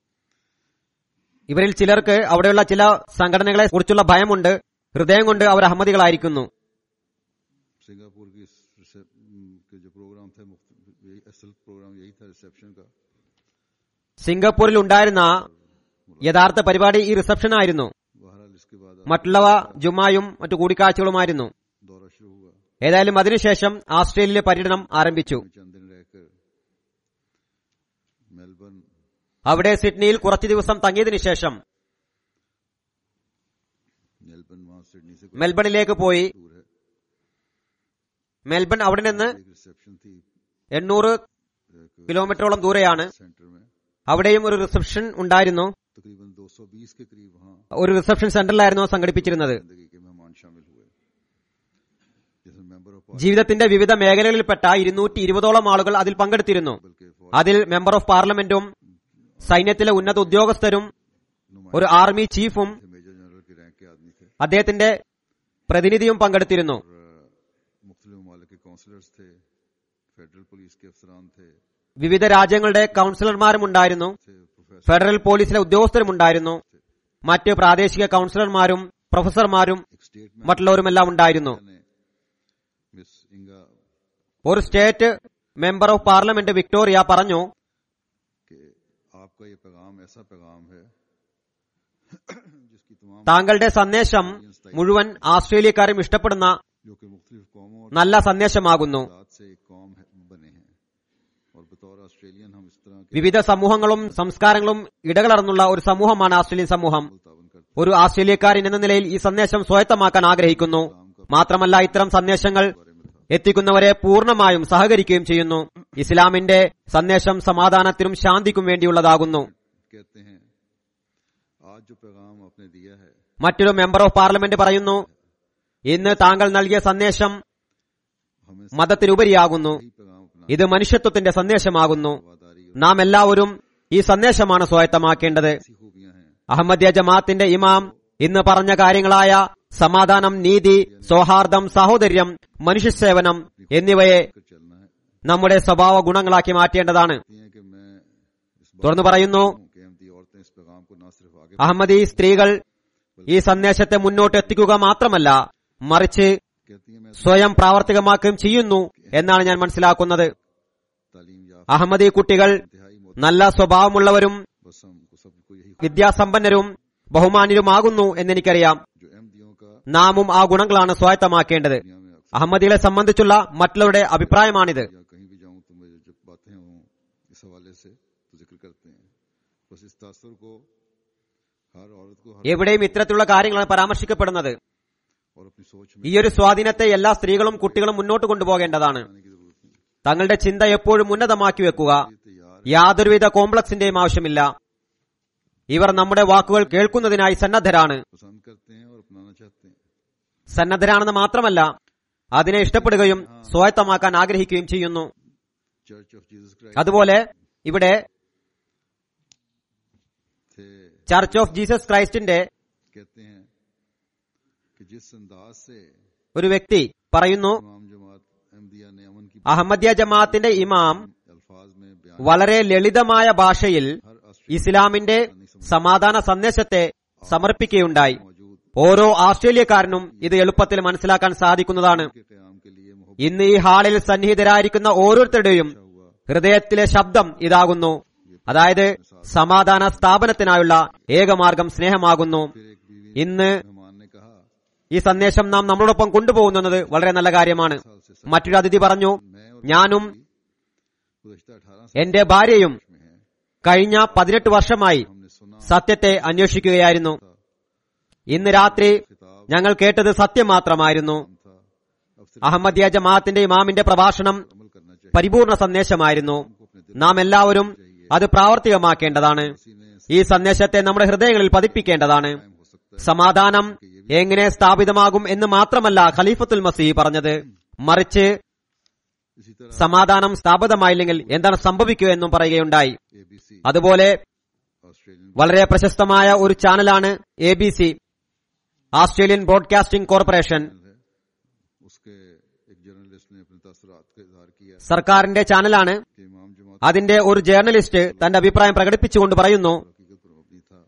ഇവരിൽ ചിലർക്ക് അവിടെയുള്ള ചില സംഘടനകളെ കുറിച്ചുള്ള ഭയമുണ്ട് ഹൃദയം കൊണ്ട് അവർ അഹമ്മദികളായിരിക്കുന്നു सिंगापुर की इस रिसेप- के जो प्रोग्राम थे मुख्त- यही असल प्रोग्राम यही था रिसेप्शन का സിംഗപ്പൂരിൽ ഉണ്ടായിരുന്ന യഥാർത്ഥ പരിപാടി ഈ റിസപ്ഷൻ ആയിരുന്നു बहरहाल इसके बाद മറ്റുള്ളവ ജുമായും മറ്റു കൂടിക്കാഴ്ചകളുമായിരുന്നു दौरा शुरू हुआ ഏതായാലും അതിനുശേഷം ആസ്ട്രേലിയയിലെ പര്യടനം ആരംഭിച്ചു चंद दिन रहकर मेलबर्न അവിടെ സിഡ്നിയിൽ കുറച്ചു ദിവസം തങ്ങിയതിനു ശേഷം मेलबर्न वहां सिडनी से कुछ മെൽബണിലേക്ക് പോയി दूर है മെൽബൺ അവിടെ നിന്ന് एक रिसेप्शन थी എണ്ണൂറ് एक കിലോമീറ്ററോളം ദൂരെയാണ് सेंटर में അവിടെയും ഒരു റിസപ്ഷൻ ഉണ്ടായിരുന്നു तकरीबन 220 के करीब वहाँ ഒരു റിസപ്ഷൻ സെന്ററിലായിരുന്നു സംഘടിപ്പിച്ചിരുന്നത് जिंदगी के मेहमान शामिल हुए जिसमें मेंबर ऑफ ജീവിതത്തിന്റെ വിവിധ മേഖലകളിൽപ്പെട്ട ഇരുന്നൂറ്റി ഇരുപതോളം ആളുകൾ അതിൽ പങ്കെടുത്തിരുന്നു बल्कि അതിൽ മെമ്പർ ഓഫ് പാർലമെന്റും സൈന്യത്തിലെ ഉന്നത ഉദ്യോഗസ്ഥരും ഒരു ആർമി ചീഫും मेजर जनरल के रैंक के आदमी थे അദ്ദേഹത്തിന്റെ പ്രതിനിധിയും പങ്കെടുത്തിരുന്നു और मुख्तलि ममालिक के काउंसलर्स थे फेडरल पुलिस के अफसरान थे വിവിധ രാജ്യങ്ങളുടെ കൌൺസിലർമാരും ഉണ്ടായിരുന്നു थे प्रोफेसर ഫെഡറൽ പോലീസിലെ ഉദ്യോഗസ്ഥരും ഉണ്ടായിരുന്നു മറ്റ് പ്രാദേശിക കൌൺസിലർമാരും പ്രൊഫസർമാരും एक स्टेट में മറ്റുള്ളവരുമെല്ലാം ഉണ്ടായിരുന്നു ने मिस इंगा ഒരു state member of parliament Victoria പറഞ്ഞു कि आपका ये पैगाम ऐसा पैगाम है जिसकी तमाम താങ്കളുടെ സന്ദേശം മുഴുവൻ ആസ്ട്രേലിയക്കാരും ഇഷ്ടപ്പെടുന്ന जो कि मुख्तलिफ कौमों और നല്ല സന്ദേശമാകുന്നു ज़ात से एक कौम है- बने हैं और बतौर ऑस्ट्रेलियन हम इस तरह के വിവിധ സമൂഹങ്ങളും സംസ്കാരങ്ങളും ഇടകലർന്നുള്ള ഒരു സമൂഹമാണ് ആസ്ട്രേലിയൻ സമൂഹം तावन करते ഒരു ആസ്ട്രേലിയക്കാരൻ എന്ന നിലയിൽ ഈ സന്ദേശം സ്വായത്തമാക്കാൻ ആഗ്രഹിക്കുന്നു മാത്രമല്ല ഇത്തരം സന്ദേശങ്ങൾ എത്തിക്കുന്നവരെ പൂർണ്ണമായും സഹകരിക്കുകയും ചെയ്യുന്നു ഇസ്ലാമിന്റെ സന്ദേശം സമാധാനത്തിനും ശാന്തിക്കും വേണ്ടിയുള്ളതാകുന്നു कहते हैं आज जो पैगाम आपने दिया है മറ്റൊരു മെമ്പർ ഓഫ് പാർലമെന്റ് പറയുന്നു ഇന്ന് താങ്കൾ നൽകിയ സന്ദേശം हमें മതത്തിനുപരിയാകുന്നു सही पैगाम अपना ഇത് മനുഷ്യത്വത്തിന്റെ സന്ദേശമാകുന്നു वफादारी और നാം എല്ലാവരും ഈ സന്ദേശമാണ് സ്വായത്തമാക്കേണ്ടത് ऐसी खूबियां हैं അഹമ്മദിയ ജമാഅത്തിന്റെ ഇമാം ഇന്ന് പറഞ്ഞ കാര്യങ്ങളായ സമാധാനം നീതി സൗഹാർദ്ദം സാഹോദര്യം മനുഷ്യസേവനം എന്നിവയെ कर चलना है നമ്മുടെ സ്വഭാവ ഗുണങ്ങളാക്കി മാറ്റേണ്ടതാണ് कहती हैं कि मैं इस बात തുടർന്ന് പറയുന്നു कि अहमदी औरतें इस पैगाम को न सिर्फ आगे അഹമ്മദി സ്ത്രീകൾ ഈ സന്ദേശത്തെ മുന്നോട്ട് എത്തിക്കുക മാത്രമല്ല മറിച്ച് कहती हैं मैं സ്വയം പ്രാവർത്തികമാക്കുകയും ചെയ്യുന്നു എന്നാണ് ഞാൻ മനസ്സിലാക്കുന്നത് तालीम या അഹമ്മദി കുട്ടികൾ इंतहाई मोहब्बत നല്ല സ്വഭാവമുള്ളവരും बस हमको सबको यही വിദ്യാസമ്പന്നരും ബഹുമാന്യരുമാകുന്നു എന്നെനിക്കറിയാം जो अहमदियों का നാമും ആ ഗുണങ്ങളാണ് സ്വായത്തമാക്കേണ്ടത് दुनिया में अक्सर അഹമ്മദികളെ സംബന്ധിച്ചുള്ള മറ്റുള്ളവരുടെ അഭിപ്രായമാണിത് या कहीं भी जाऊं तो मुझे जब बातें हों इस हवाले से तो जिक्र करते हैं बस इस तासर को हर औरत को हर എവിടെയും ഇത്തരത്തിലുള്ള കാര്യങ്ങളാണ് പരാമർശിക്കപ്പെടുന്നത് और अपनी सोच में ഈ ഒരു സ്വാധീനത്തെ എല്ലാ സ്ത്രീകളും കുട്ടികളും മുന്നോട്ട് കൊണ്ടുപോകേണ്ടതാണ് आने की जरूरत नहीं തങ്ങളുടെ ചിന്ത എപ്പോഴും ഉന്നതമാക്കി വെക്കുക ये तैयार യാതൊരുവിധ കോംപ്ലക്സിന്റെയും ആവശ്യമില്ല ഇവർ നമ്മുടെ വാക്കുകൾ കേൾക്കുന്നതിനായി സന്നദ്ധരാണ് पसंद करते हैं और अपनाना चाहते हैं സന്നദ്ധരാണെന്ന് മാത്രമല്ല അതിനെ ഇഷ്ടപ്പെടുകയും സ്വായത്തമാക്കാൻ ആഗ്രഹിക്കുകയും ചെയ്യുന്നു चर्च ऑफ जीसस क्राइस्ट അതുപോലെ ഇവിടെ थे ചർച്ച് ഓഫ് ജീസസ് ക്രൈസ്റ്റിന്റെ कहते हैं कि जिस अंदाज से ഒരു വ്യക്തി പറയുന്നു इमाम जमात अहमदिया ने अमन की അഹമ്മദിയ ജമാഅത്തിന്റെ ഇമാം अल्फाज में बयान വളരെ ലളിതമായ ഭാഷയിൽ हर ऑस्ट्रेलिया ഇസ്ലാമിന്റെ സമാധാന സന്ദേശത്തെ സമർപ്പിക്കുകയുണ്ടായി मौजूद ഓരോ ആസ്ട്രേലിയക്കാരനും ഇത് എളുപ്പത്തിൽ മനസ്സിലാക്കാൻ സാധിക്കുന്നതാണ് के क्याम के लिए मोहब्बत ഇന്ന് ഈ ഹാളിൽ സന്നിഹിതരായിരിക്കുന്ന ഓരോരുത്തരുടെയും हुआ ഹൃദയത്തിലെ ശബ്ദം ഇതാകുന്നു അതായത് സമാധാന സ്ഥാപനത്തിനായുള്ള ഏകമാർഗം സ്നേഹമാകുന്നു फिर एक बीवी ഇന്ന് मेहमान ने कहा ഈ സന്ദേശം നാം നമ്മളോടൊപ്പം കൊണ്ടുപോകുന്നത് വളരെ നല്ല കാര്യമാണ് മറ്റൊരു അതിഥി പറഞ്ഞു मैं और ഞാനും गुजशत अठारह എന്റെ ഭാര്യയും में है കഴിഞ്ഞ പതിനെട്ട് വർഷമായി हमने सुना സത്യത്തെ അന്വേഷിക്കുകയായിരുന്നു ഇന്ന് രാത്രി ഞങ്ങൾ കേട്ടത് സത്യം മാത്രമായിരുന്നു था अब सिर्फ അഹമ്മദിയ ജമാഅത്തിന്റെ ഇമാമിന്റെ പ്രഭാഷണം अमल करना चाहिए പരിപൂർണ സന്ദേശമായിരുന്നു നാം എല്ലാവരും അത് പ്രാവർത്തികമാക്കേണ്ടതാണ് ഈ സന്ദേശത്തെ നമ്മുടെ ഹൃദയങ്ങളിൽ പതിപ്പിക്കേണ്ടതാണ് हो सकता സമാധാനം എങ്ങനെ സ്ഥാപിതമാകും എന്ന് മാത്രമല്ല ഖലീഫത്തുൽ മസീഹ് പറഞ്ഞത് മറിച്ച് है इसी तरह സമാധാനം സ്ഥാപിതമായില്ലെങ്കിൽ എന്താണ് സംഭവിക്കുക എന്നും പറയുകയുണ്ടായി एबीसी അതുപോലെ ऑस्ट्रेलियन വളരെ പ്രശസ്തമായ ഒരു ചാനലാണ് A B C Australian broadcasting corporation है उसके एक जर्नलिस्ट ने अपने तसरात का इजहार किया സർക്കാരിന്റെ ചാനലാണ് कि इमाम जमात അതിന്റെ ഒരു ജേർണലിസ്റ്റ് തന്റെ അഭിപ്രായം പ്രകടിപ്പിച്ചുകൊണ്ട് പറയുന്നു हकीकत पर मबनी था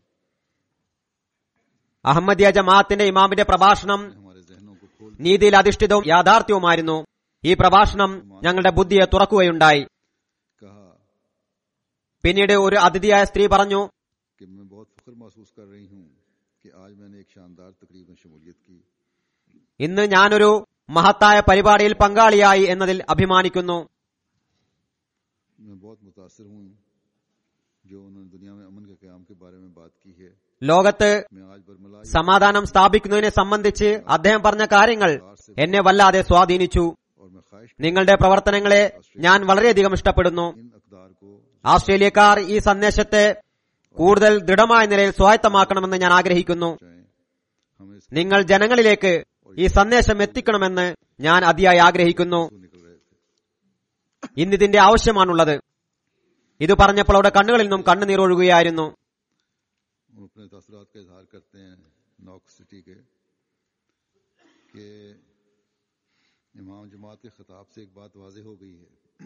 അഹമ്മദിയ ജമാഅത്തിന്റെ ഇമാമിന്റെ പ്രഭാഷണം हमारे जहनों को खोल നീതിയിൽ അധിഷ്ഠിതവും യാഥാർത്ഥ്യവുമായിരുന്നു ഈ പ്രഭാഷണം ഞങ്ങളുടെ ബുദ്ധിയെ തുറക്കുകയുണ്ടായി कहा പിന്നീട് ഒരു അതിഥിയായ സ്ത്രീ പറഞ്ഞു कि मैं बहुत फख्र महसूस कर रही हूँ कि आज मैंने एक शानदार तकरीब में शमूलियत की ഇന്ന് ഞാനൊരു മഹത്തായ പരിപാടിയിൽ പങ്കാളിയായി എന്നതിൽ അഭിമാനിക്കുന്നു मैं बहुत मुतासर हूँ जो उन्होंने दुनिया में अमन के क्याम के बारे में बात की है ലോകത്ത് मैं आज बरमला സമാധാനം സ്ഥാപിക്കുന്നതിനെ സംബന്ധിച്ച് അദ്ദേഹം പറഞ്ഞ കാര്യങ്ങൾ എന്നെ വല്ലാതെ സ്വാധീനിച്ചു और मैं ख्वाहिश നിങ്ങളുടെ പ്രവർത്തനങ്ങളെ ഞാൻ വളരെയധികം ഇഷ്ടപ്പെടുന്നു इन अकदार को ഓസ്ട്രേലിയക്കാർ ഈ സന്ദേശത്തെ കൂടുതൽ ദൃഢമായ നിലയിൽ സ്വായത്തമാക്കണമെന്ന് ഞാൻ ആഗ്രഹിക്കുന്നു चाहें हमें इसको നിങ്ങൾ ജനങ്ങളിലേക്ക് ഈ സന്ദേശം എത്തിക്കണമെന്ന് ഞാൻ അതിയായി ആഗ്രഹിക്കുന്നു निकल रहे थे ഇന്നിതിന്റെ ആവശ്യമാണുള്ളത് ഇത് പറഞ്ഞപ്പോൾ അവിടെ കണ്ണുകളിൽ നിന്നും കണ്ണുനീരൊഴുകുകയായിരുന്നു हम अपने तसरात का इजहार करते हैं नॉक सिटी के कि इमाम जमात के खिताब से एक बात वाजह हो गई है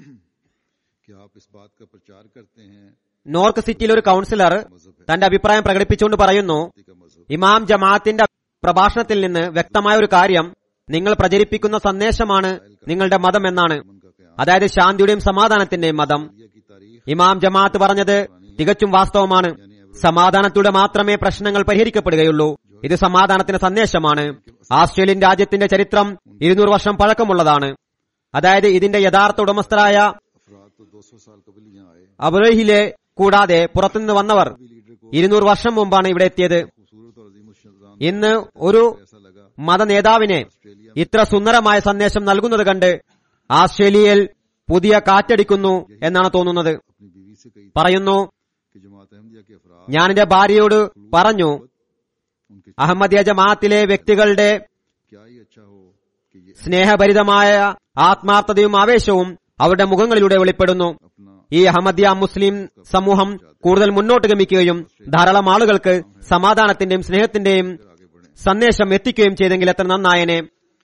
कि आप इस बात का प्रचार करते हैं നോർക്ക് സിറ്റിയിൽ ഒരു കൌൺസിലർ मजहब है തന്റെ അഭിപ്രായം പ്രകടിപ്പിച്ചുകൊണ്ട് പറയുന്നു का मजहब ഇമാം ജമാഅത്തിന്റെ പ്രഭാഷണത്തിൽ നിന്ന് വ്യക്തമായ ഒരു കാര്യം നിങ്ങൾ പ്രചരിപ്പിക്കുന്ന സന്ദേശമാണ് നിങ്ങളുടെ മതം എന്നാണ് अमन का क्याम അതായത് ശാന്തിയുടെയും സമാധാനത്തിന്റെയും മതം ये की तारीख ഇമാം ജമാഅത്ത് പറഞ്ഞത് തികച്ചും വാസ്തവമാണ് സമാധാനത്തിലൂടെ മാത്രമേ പ്രശ്നങ്ങൾ പരിഹരിക്കപ്പെടുകയുള്ളൂ ഇത് സമാധാനത്തിന്റെ സന്ദേശമാണ് ആസ്ട്രേലിയൻ രാജ്യത്തിന്റെ ചരിത്രം ഇരുന്നൂറ് വർഷം പഴക്കമുള്ളതാണ് അതായത് ഇതിന്റെ യഥാർത്ഥ ഉടമസ്ഥരായ अफराद तो 200 साल कबल यहाँ आए അബുറഹിലെ കൂടാതെ പുറത്തുനിന്ന് വന്നവർ भी लीडर को ഇരുന്നൂറ് വർഷം മുമ്പാണ് ഇവിടെ എത്തിയത് खूबसूरत और अजीम शान ഇന്ന് ഒരു ऐसा लगा മത നേതാവിനെ ഇത്ര സുന്ദരമായ സന്ദേശം നൽകുന്നത് കണ്ട് ആസ്ട്രേലിയയിൽ പുതിയ കാറ്റടിക്കുന്നു എന്നാണ് തോന്നുന്നത് अपनी बीवी से कही പറയുന്നു कि जमात अहमदिया के अफराद ഞാൻ എന്റെ ഭാര്യയോട് പറഞ്ഞു उनके അഹമ്മദിയ ജമാഅത്തിലെ വ്യക്തികളുടെ क्या ही अच्छा हो कि ये സ്നേഹഭരിതമായ ആത്മാർത്ഥതയും ആവേശവും അവരുടെ മുഖങ്ങളിലൂടെ വെളിപ്പെടുന്നു अपना ഈ അഹമ്മദിയ മുസ്ലിം സമൂഹം കൂടുതൽ മുന്നോട്ട് ഗമിക്കുകയും ധാരാളം ആളുകൾക്ക് സമാധാനത്തിന്റെയും സ്നേഹത്തിന്റെയും आगे बढ़े സന്ദേശം എത്തിക്കുകയും ചെയ്തെങ്കിൽ എത്ര നന്നായനെ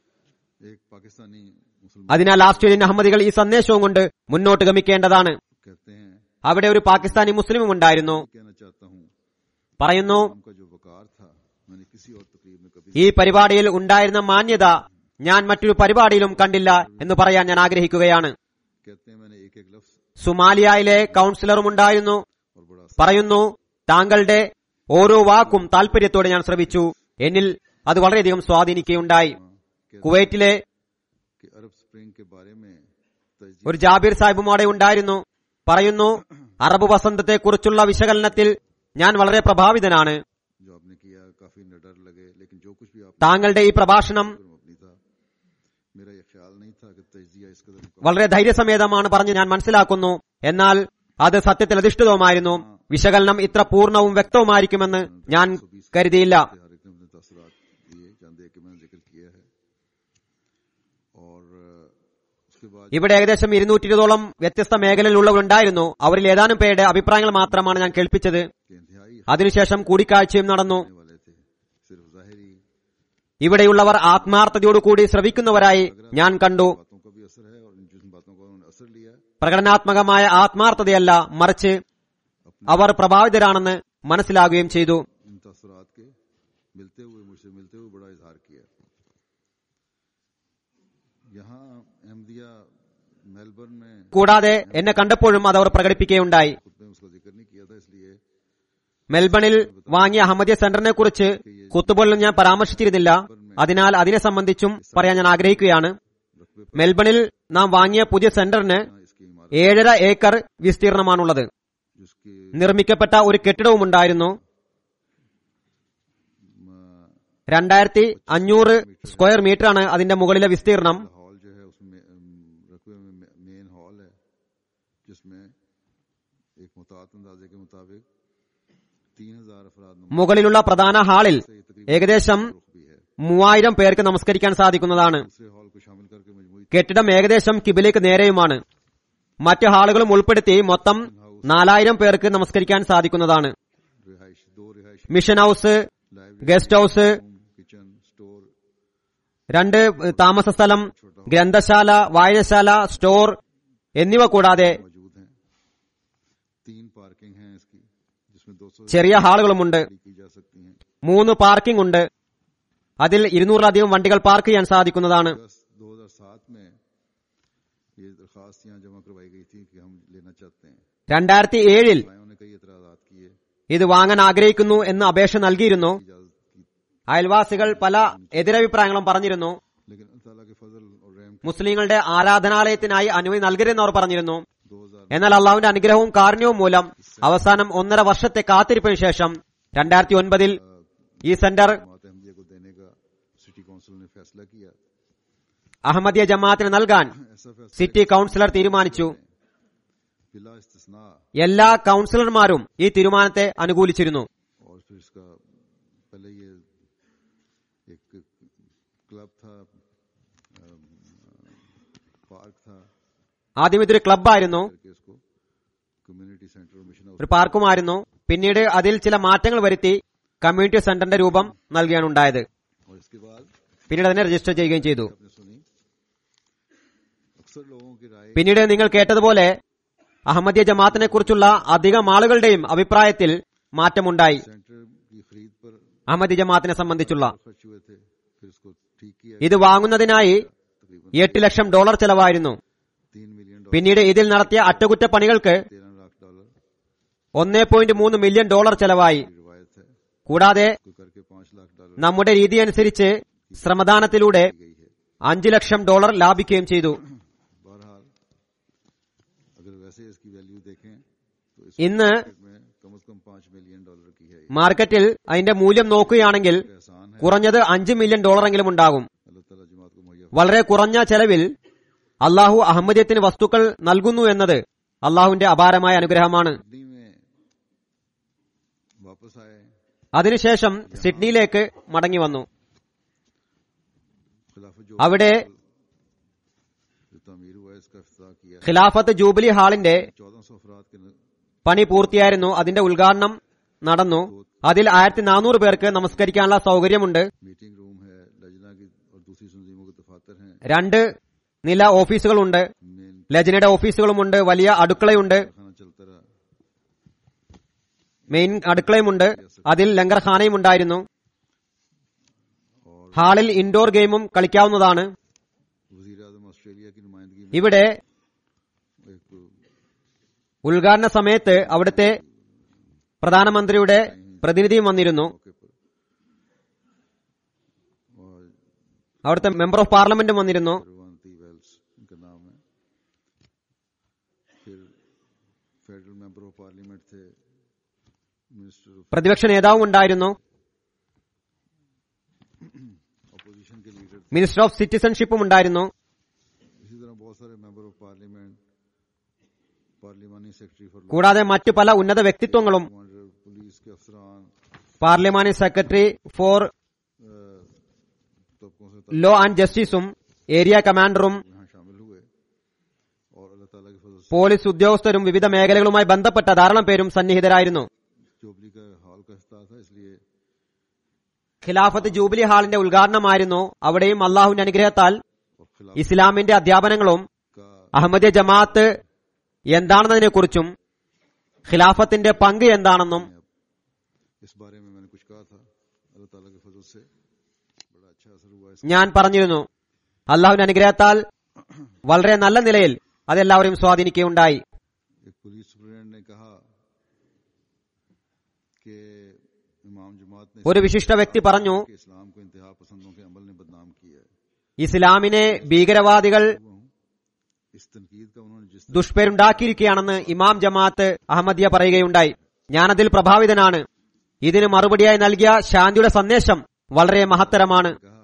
एक पाकिस्तानी मुसलमान അതിനാൽ ആസ്ട്രേലിയൻ അഹമ്മദികൾ ഈ സന്ദേശവും കൊണ്ട് മുന്നോട്ട് ഗമിക്കേണ്ടതാണ് कहते हैं അവിടെ ഒരു പാകിസ്ഥാനി മുസ്ലിമും ഉണ്ടായിരുന്നു कहना चाहता हूँ പറയുന്നു उनका जो वकार था मैंने किसी और तकरीब में कभी ഈ പരിപാടിയിൽ ഉണ്ടായിരുന്ന മാന്യത ഞാൻ മറ്റൊരു പരിപാടിയിലും കണ്ടില്ല എന്ന് പറയാൻ ഞാൻ ആഗ്രഹിക്കുകയാണ് कहते हैं मैंने एक एक लफ्ज സുമാലിയയിലെ കൌൺസിലറും ഉണ്ടായിരുന്നു और बड़ा പറയുന്നു താങ്കളുടെ ഓരോ വാക്കും താല്പര്യത്തോടെ ഞാൻ ശ്രവിച്ചു എന്നിൽ അത് വളരെയധികം സ്വാധീനിക്കുകയുണ്ടായി कहते കുവൈറ്റിലെ कि अरब स्प्रिंग के बारे में तजदीद ഒരു ജാബിർ സാഹിബും അവിടെ ഉണ്ടായിരുന്നു പറയുന്നു അറബ് വസന്തത്തെക്കുറിച്ചുള്ള വിശകലനത്തിൽ ഞാൻ വളരെ പ്രഭാവിതനാണ് जो आपने किया काफी डर लगे लेकिन जो कुछ भी आपने താങ്കളുടെ ഈ പ്രഭാഷണം पर मबनी था मेरा ये ख्याल नहीं था कि तजिया इस कदर मुकम्मल വളരെ ധൈര്യസമേതമാണ് പറഞ്ഞ് ഞാൻ മനസ്സിലാക്കുന്നു എന്നാൽ അത് സത്യത്തിൽ അധിഷ്ഠിതവുമായിരുന്നു വിശകലനം ഇത്ര പൂർണ്ണവും വ്യക്തവുമായിരിക്കുമെന്ന് ഞാൻ കരുതിയില്ല हर एक ने अपने तसरात दिए चंद एक के मैंने जिक्र किया है और अ, उसके बाद ഇവിടെ ഏകദേശം ഇരുന്നൂറ്റി ഇരുപതോളം വ്യത്യസ്ത മേഖലയിലുള്ളവരുണ്ടായിരുന്നു അവരിൽ ഏതാനും പേരുടെ അഭിപ്രായങ്ങൾ മാത്രമാണ് ഞാൻ കേൾപ്പിച്ചത് के इंतहाई അതിനുശേഷം കൂടിക്കാഴ്ചയും നടന്നു होने वाले थे सिर्फ जाहिरी ഇവിടെയുള്ളവർ ആത്മാർത്ഥതയോടുകൂടി ശ്രവിക്കുന്നവരായി ഞാൻ കണ്ടു बातों का भी असर है और जिन बातों का उन्होंने असर लिया പ്രകടനാത്മകമായ ആത്മാർത്ഥതയല്ല മറിച്ച് അവർ പ്രഭാവിതരാണെന്ന് മനസ്സിലാകുകയും ചെയ്തു इन तसरात के मिलते हुए मुझसे मिलते हुए बड़ा इजहार किया यहाँ अहमदिया मेलबर्न में കൂടാതെ എന്നെ കണ്ടപ്പോഴും അത് അവർ പ്രകടിപ്പിക്കുകയുണ്ടായി खुद में उसका जिक्र नहीं किया था इसलिए മെൽബണിൽ വാങ്ങിയ അഹമ്മദിയ സെന്ററിനെ കുറിച്ച് കുത്തുപോലും ഞാൻ പരാമർശിച്ചിരുന്നില്ല അതിനാൽ അതിനെ സംബന്ധിച്ചും പറയാൻ ഞാൻ ആഗ്രഹിക്കുകയാണ് रकबे മെൽബണിൽ നാം വാങ്ങിയ പുതിയ സെന്ററിന് पर इसकी इमारत ഏഴര ഏക്കർ വിസ്തീർണമാണുള്ളത് जिसकी നിർമ്മിക്കപ്പെട്ട ഒരു കെട്ടിടവും ഉണ്ടായിരുന്നു രണ്ടായിരത്തി അഞ്ഞൂറ് സ്ക്വയർ മീറ്ററാണ് അതിന്റെ മുകളിലെ വിസ്തീർണം हॉल जो है उसमें अम, रकबे में मेन हॉल है जिसमें एक मुतात अंदाजे के मुताबिक तीन हजार अफराद नमाज മുകളിലുള്ള പ്രധാന ഹാളിൽ से ये तकरीबन ഏകദേശം रुख भी है മൂവായിരം പേർക്ക് നമസ്കരിക്കാൻ സാധിക്കുന്നതാണ് दूसरे हॉल को शामिल करके मजमूई കെട്ടിടം ഏകദേശം കിബിലേക്ക് നേരെയുമാണ് മറ്റ് ഹാളുകളും ഉൾപ്പെടുത്തി മൊത്തം നാലായിരം പേർക്ക് നമസ്കരിക്കാൻ സാധിക്കുന്നതാണ് रिहाइश दो रिहाइश mission house library guest house kitchen store രണ്ട് താമസ സ്ഥലം ഗ്രന്ഥശാല വായനശാല സ്റ്റോർ എന്നിവ കൂടാതെ मौजूद हैं तीन पार्किंग हैं इसकी जिसमें दो सौ ചെറിയ ഹാളുകളുമുണ്ട് की जा सकती हैं മൂന്ന് പാർക്കിംഗ് ഉണ്ട് അതിൽ ഇരുന്നൂറിലധികം വണ്ടികൾ പാർക്ക് ചെയ്യാൻ സാധിക്കുന്നതാണ് दस दो हजार सात में ये दरखास्त यहाँ जमा करवाई गई थी कि हम लेना चाहते हैं രണ്ടായിരത്തി ഏഴിൽ भाइयों ने कई एतराजात किए ഇത് വാങ്ങാൻ ആഗ്രഹിക്കുന്നു എന്ന് അപേക്ഷ നൽകിയിരുന്നു इजाजत की അയൽവാസികൾ പല എതിരഭിപ്രായങ്ങളും പറഞ്ഞിരുന്നു लेकिन अल्लाह ताला के फजल और रहम മുസ്ലിങ്ങളുടെ ആരാധനാലയത്തിനായി അനുമതി നൽകരുതെന്ന് അവർ പറഞ്ഞിരുന്നു दो हजार എന്നാൽ അള്ളാഹുവിന്റെ അനുഗ്രഹവും കാരുണ്യവും മൂലം അവസാനം ഒന്നര വർഷത്തെ കാത്തിരിപ്പിന് ശേഷം രണ്ടായിരത്തി ഒൻപതിൽ ഈ സെന്റർ जमात अहमदिया को देने का सिटी काउंसिल ने फैसला किया അഹമ്മദിയ ജമാഅത്തിന് നൽകാൻ ऐसा फैसला സിറ്റി കൌൺസിലർ തീരുമാനിച്ചു बिला इस्तिस्ना എല്ലാ കൌൺസിലർമാരും ഈ തീരുമാനത്തെ അനുകൂലിച്ചിരുന്നു और फिर इसका पहले ये एक क्लब था अम, पार्क था ആദ്യം ഇതൊരു ക്ലബ്ബായിരുന്നു करके इसको कम्युनिटी सेंटर और मिशन हाउस ഒരു പാർക്കുമായിരുന്നു പിന്നീട് അതിൽ ചില മാറ്റങ്ങൾ വരുത്തി കമ്മ്യൂണിറ്റി സെന്ററിന്റെ രൂപം നൽകിയാണ് ഉണ്ടായത് और इसके बाद പിന്നീട് അതിനെ രജിസ്റ്റർ ചെയ്യുകയും ചെയ്തു आपने सुनी अक्सर लोगों की राय പിന്നീട് നിങ്ങൾ കേട്ടതുപോലെ അഹമ്മദിയ ജമാഅത്തിനെ കുറിച്ചുള്ള അധികം ആളുകളുടെയും അഭിപ്രായത്തിൽ മാറ്റമുണ്ടായി सेंटर की खरीद पर അഹമ്മദി ജമാഅത്തിനെ സംബന്ധിച്ചുള്ള खर्च हुए थे फिर इसको ठीक किया ഇത് വാങ്ങുന്നതിനായി तकरीबन എട്ട് ലക്ഷം ഡോളർ ചെലവായിരുന്നു तीन मिलियन डॉलर പിന്നീട് ഇതിൽ നടത്തിയ അറ്റകുറ്റപ്പണികൾക്ക് तेरह लाख डॉलर ഒന്നേ പോയിന്റ് മൂന്ന് മില്യൺ ഡോളർ ചെലവായി की रिवायत है കൂടാതെ इसको करके पांच लाख डॉलर നമ്മുടെ രീതി അനുസരിച്ച് ശ്രമദാനത്തിലൂടെ की गई है അഞ്ചു ലക്ഷം ഡോളർ ലാഭിക്കുകയും ചെയ്തു बहरहाल अगर वैसे इसकी वैल्यू देखें तो इस ഇന്ന് मार्केट में कम से कम पांच मिलियन डॉलर की है ये മാർക്കറ്റിൽ അതിന്റെ മൂല്യം നോക്കുകയാണെങ്കിൽ एहसान है കുറഞ്ഞത് അഞ്ച് മില്യൺ ഡോളറെങ്കിലും ഉണ്ടാകും अल्लाह ताला जमात को मुहैया വളരെ കുറഞ്ഞ ചെലവിൽ അള്ളാഹു അഹമ്മദിയത്തിന് വസ്തുക്കൾ നൽകുന്നു എന്നത് അള്ളാഹുവിന്റെ അപാരമായ അനുഗ്രഹമാണ് सिडनी में वापस आए അതിനുശേഷം സിഡ്നിയിലേക്ക് മടങ്ങി വന്നു खिलाफत जो അവിടെ जो तमीर हुआ है, इसका इफ्ताह किया ഖിലാഫത്ത് ജൂബിലി ഹാളിന്റെ चौदह सौ अफराद के न- പണി പൂർത്തിയായിരുന്നു അതിന്റെ ഉദ്ഘാടനം നടന്നു അതിൽ ആയിരത്തി നാനൂറ് പേർക്ക് നമസ്കരിക്കാനുള്ള സൗകര്യമുണ്ട് मीटिंग रूम है लजना की और दूसरी तंजीमों के दफातर हैं രണ്ട് നില ഓഫീസുകളുണ്ട് मेन ലജനയുടെ ഓഫീസുകളുമുണ്ട് വലിയ അടുക്കളയുണ്ട് खाना चलता रहा മെയിൻ അടുക്കളയുമുണ്ട് അതിൽ ലങ്കർഖാനയും ഉണ്ടായിരുന്നു ഹാളിൽ ഇൻഡോർ ഗെയിമും കളിക്കാവുന്നതാണ് वजीर आजम ऑस्ट्रेलिया की नुमाइंदगी में ഇവിടെ एक ഉദ്ഘാടന സമയത്ത് അവിടുത്തെ പ്രധാനമന്ത്രിയുടെ പ്രതിനിധിയും വന്നിരുന്നു मौके पर और അവിടുത്തെ മെമ്പർ ഓഫ് പാർലമെന്റും വന്നിരുന്നു रवानती वेल्स इनका नाम है फिर फेडरल मेंबर ऑफ पार्लियामेंट थे मिनिस्टर ऑफ പ്രതിപക്ഷ നേതാവും ഉണ്ടായിരുന്നു अपोजिशन के लीडर थे മിനിസ്റ്റർ ഓഫ് സിറ്റിസൺഷിപ്പും ഉണ്ടായിരുന്നു इसी तरह बहुत सारे मेंबर ऑफ पार्लियामेंट पार्लिमानी सेक्रेटरी फॉर കൂടാതെ മറ്റു പല ഉന്നത വ്യക്തിത്വങ്ങളും कमांडर पुलिस के अफसरान പാർലമാനി സെക്രട്ടറി ഫോർ तबकों से ലോ ആൻഡ് ജസ്റ്റിസും ഏരിയ കമാൻഡറും यहाँ शामिल हुए और अल्लाह ताला के फजल से പോലീസ് ഉദ്യോഗസ്ഥരും വിവിധ മേഖലകളുമായി ബന്ധപ്പെട്ട ധാരാളം പേരും സന്നിഹിതരായിരുന്നു चोबली का हॉल का हिस्सा था इसलिए ഖിലാഫത്ത് ജൂബിലി ഹാളിന്റെ ഉദ്ഘാടനമായിരുന്നു അവിടെയും അള്ളാഹുവിന്റെ അനുഗ്രഹത്താൽ और खिलाफ ഇസ്ലാമിന്റെ അധ്യാപനങ്ങളും का അഹമ്മദിയ ജമാഅത്ത് എന്താണെന്നതിനെക്കുറിച്ചും ഖിലാഫത്തിന്റെ പങ്ക് എന്താണെന്നും इस बारे में मैंने कुछ कहा था अल्लाह ताला के फजल से बड़ा अच्छा असर हुआ इस ഞാൻ പറഞ്ഞിരുന്നു അള്ളാഹുവിന്റെ അനുഗ്രഹത്താൽ വളരെ നല്ല നിലയിൽ അതെല്ലാവരെയും സ്വാധീനിക്കുകയുണ്ടായി एक पुलिस सुप्रिटेंडेंट ने कहा कि इमाम जमात ने ഒരു विशिष्ट വ്യക്തി പറഞ്ഞു कि इस्लाम को इंतहा पसंदों के अमल ने बदनाम किया है ഇസ്ലാമിനെ ഭീകരവാദികൾ इस तनकीद का उन्होंने जिस ദുഷ്പേരുണ്ടാക്കിയിരിക്കുകയാണെന്ന് ഇമാം ജമാഅത്ത് അഹമ്മദിയ പറയുകയുണ്ടായി ഞാനതിൽ പ്രഭാവിതനാണ് ഇതിന് മറുപടിയായി നൽകിയ ശാന്തിയുടെ സന്ദേശം വളരെ മഹത്തരമാണ് कहा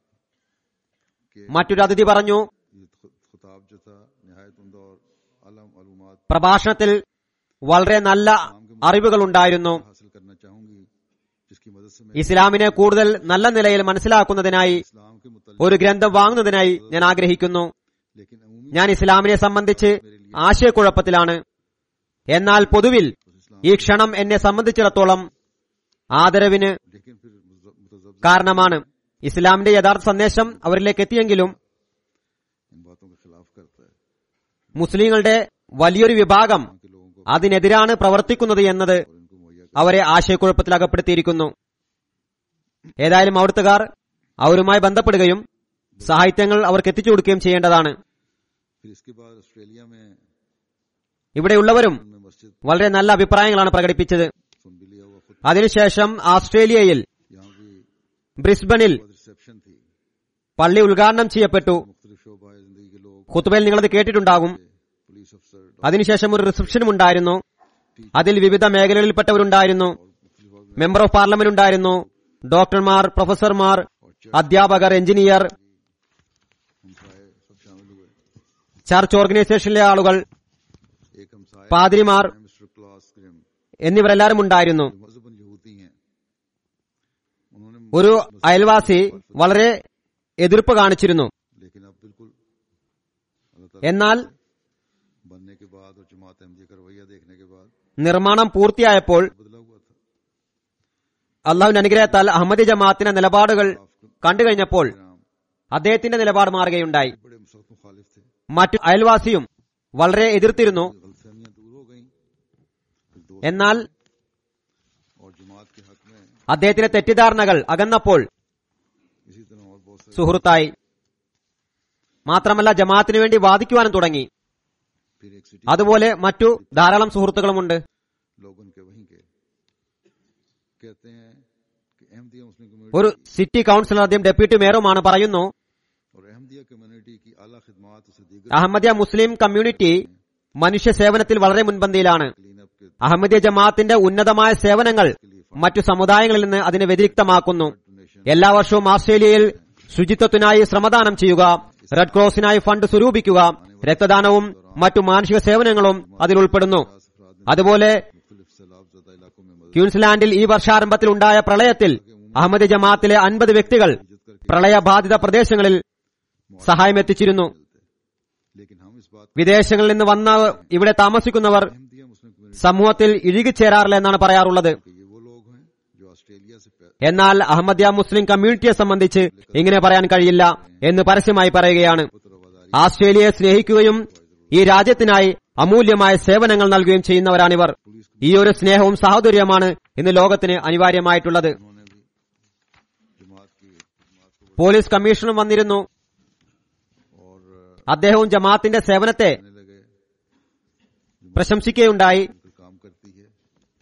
कि മറ്റൊരു അതിഥി പറഞ്ഞു ये खु- खुताब जो था नहायत उमदा और आला मालूमात പ്രഭാഷണത്തിൽ വളരെ നല്ല അറിവുകൾ ഉണ്ടായിരുന്നു हासिल करना चाहूंगी जिसकी मदद से मैं ഇസ്ലാമിനെ കൂടുതൽ നല്ല നിലയിൽ മനസ്സിലാക്കുന്നതിനായി इस्लाम के मुतल ഒരു ഗ്രന്ഥം വാങ്ങുന്നതിനായി ഞാൻ ആഗ്രഹിക്കുന്നു लेकिन अमूमी ഞാൻ ഇസ്ലാമിനെ സംബന്ധിച്ച് ആശയക്കുഴപ്പത്തിലാണ് എന്നാൽ പൊതുവിൽ ഈ ക്ഷണം എന്നെ സംബന്ധിച്ചിടത്തോളം ആദരവിന് लेकिन फिर मुतजब കാരണമാണ് ഇസ്ലാമിന്റെ യഥാർത്ഥ സന്ദേശം അവരിലേക്ക് എത്തിയെങ്കിലും इन बातों के खिलाफ करता है മുസ്ലിങ്ങളുടെ വലിയൊരു വിഭാഗം के लोगों को അതിനെതിരാണ് പ്രവർത്തിക്കുന്നത് എന്നത് और इनको मुहैया അവരെ ആശയക്കുഴപ്പത്തിൽ അകപ്പെടുത്തിയിരിക്കുന്നു ഏതായാലും അവിടുത്തുകാർ അവരുമായി ബന്ധപ്പെടുകയും സാഹിത്യങ്ങൾ അവർക്ക് എത്തിച്ചു കൊടുക്കുകയും ചെയ്യേണ്ടതാണ് फिर इसके बाद ऑस्ट्रेलिया में ഇവിടെയുള്ളവരും उन्होंने मस्जिद വളരെ നല്ല അഭിപ്രായങ്ങളാണ് പ്രകടിപ്പിച്ചത് सुन भी लिया हुआ खुद അതിനുശേഷം ഓസ്ട്രേലിയയിൽ यहाँ भी ബ്രിസ്ബനിൽ बहुत रिसेप्शन थी പള്ളി ഉദ്ഘാടനം ചെയ്യപ്പെട്ടു मुख्तलिफ शोबा जिंदगी के लोग ഖുത്തുബയിൽ നിങ്ങളത് കേട്ടിട്ടുണ്ടാകും पुलिस अफसर അതിനുശേഷം ഒരു റിസപ്ഷനും ഉണ്ടായിരുന്നു അതിൽ വിവിധ മേഖലകളിൽപ്പെട്ടവരുണ്ടായിരുന്നു മെമ്പർ ഓഫ് പാർലമെന്റ് ഉണ്ടായിരുന്നു ഡോക്ടർമാർ പ്രൊഫസർമാർ അധ്യാപകർ എഞ്ചിനീയർ हमसाए सब शामिल हुए ചർച്ച് ഓർഗനൈസേഷനിലെ ആളുകൾ एक हमसाए പാതിരിമാർ मिस्टर क्लास ग्रिम എന്നിവരെല്ലാവരും ഉണ്ടായിരുന്നു मजहबन यहूदी हैं उन्होंने ഒരു അയൽവാസി വളരെ എതിർപ്പ് കാണിച്ചിരുന്നു लेकिन अब बिल्कुल अल्लाह എന്നാൽ ताला बनने के बाद और जमात अहमदिया का रवैया देखने के बाद നിർമ്മാണം പൂർത്തിയായപ്പോൾ बदला हुआ था അള്ളാഹുവിന്റെ അനുഗ്രഹത്താൽ അഹമ്മദി ജമാഅത്തിന്റെ നിലപാടുകൾ കണ്ടു കഴിഞ്ഞപ്പോൾ राम അദ്ദേഹത്തിന്റെ നിലപാട് മാറുകയുണ്ടായി बड़े सख्त मुखालिफ थे മറ്റു അയൽവാസിയും വളരെ എതിർത്തിരുന്നു गलतफहमियां दूर हो गईं फिर दो എന്നാൽ और जमात के हक में അദ്ദേഹത്തിന്റെ തെറ്റിദ്ധാരണകൾ അകന്നപ്പോൾ इसी तरह और बहुत सारे സുഹൃത്തായി മാത്രമല്ല ജമാഅത്തിനു വേണ്ടി വാദിക്കുവാനും തുടങ്ങി फिर एक सिटी അതുപോലെ മറ്റു ധാരാളം സുഹൃത്തുക്കളുമുണ്ട് लोग उनके वहीं के कहते हैं कि अहमदिया मुस्लिम कम्युनिटी ഒരു സിറ്റി കൌൺസിലർ അദ്ദേഹം ഡെപ്യൂട്ടി മേയറുമാണ് പറയുന്നു और अहमदिया कम्युनिटी की आला खिदमात उसे दीगर അഹമ്മദിയ മുസ്ലിം കമ്മ്യൂണിറ്റി മനുഷ്യ സേവനത്തിൽ വളരെ മുൻപന്തിയിലാണ് क्लीन अप के അഹമ്മദിയ ജമാഅത്തിന്റെ ഉന്നതമായ സേവനങ്ങൾ മറ്റു സമുദായങ്ങളിൽ നിന്ന് അതിനെ വ്യതിരിക്തമാക്കുന്നു എല്ലാ വർഷവും ഓസ്ട്രേലിയയിൽ ശുചിത്വത്തിനായി ശ്രമദാനം ചെയ്യുക റെഡ് ക്രോസിനായി ഫണ്ട് സ്വരൂപിക്കുക രക്തദാനവും മറ്റു മാനുഷിക സേവനങ്ങളും അതിൽ ഉൾപ്പെടുന്നു അതുപോലെ मुख्तलिफ सैलाब ज़दा इलाकों में मदद ക്യൂൻസ്ലാൻഡിൽ ഈ വർഷാരംഭത്തിൽ ഉണ്ടായ പ്രളയത്തിൽ അഹമ്മദ് ജമാഅത്തിലെ അൻപത് വ്യക്തികൾ പ്രളയബാധിത പ്രദേശങ്ങളിൽ സഹായം എത്തിച്ചിരുന്നു लेकिन हम इस बात വിദേശങ്ങളിൽ നിന്ന് വന്ന ഇവിടെ താമസിക്കുന്നവർ अहमदिया मुस्लिम कम्युनिटी സമൂഹത്തിൽ ഇഴുകിച്ചേരാറില്ല എന്നാണ് പറയാറുള്ളത് के ये वो लोग हैं जो ऑस्ट्रेलिया से पै- എന്നാൽ അഹമ്മദിയ മുസ്ലിം കമ്മ്യൂണിറ്റിയെ സംബന്ധിച്ച് ഇങ്ങനെ പറയാൻ കഴിയില്ല എന്ന് പരസ്യമായി പറയുകയാണ് रवादारी ആസ്ട്രേലിയയെ സ്നേഹിക്കുകയും ഈ രാജ്യത്തിനായി അമൂല്യമായ സേവനങ്ങൾ നൽകുകയും ചെയ്യുന്നവരാണിവർ ഈ ഒരു സ്നേഹവും സാഹോദര്യമാണ് ഇന്ന് ലോകത്തിന് അനിവാര്യമായിട്ടുള്ളത് उन्होंने भी जमात की जमात को പോലീസ് കമ്മീഷനും വന്നിരുന്നു और അദ്ദേഹവും ജമാഅത്തിന്റെ സേവനത്തെ कहने लगे പ്രശംസിക്കുകയുണ്ടായി बिल्कुल काम करती है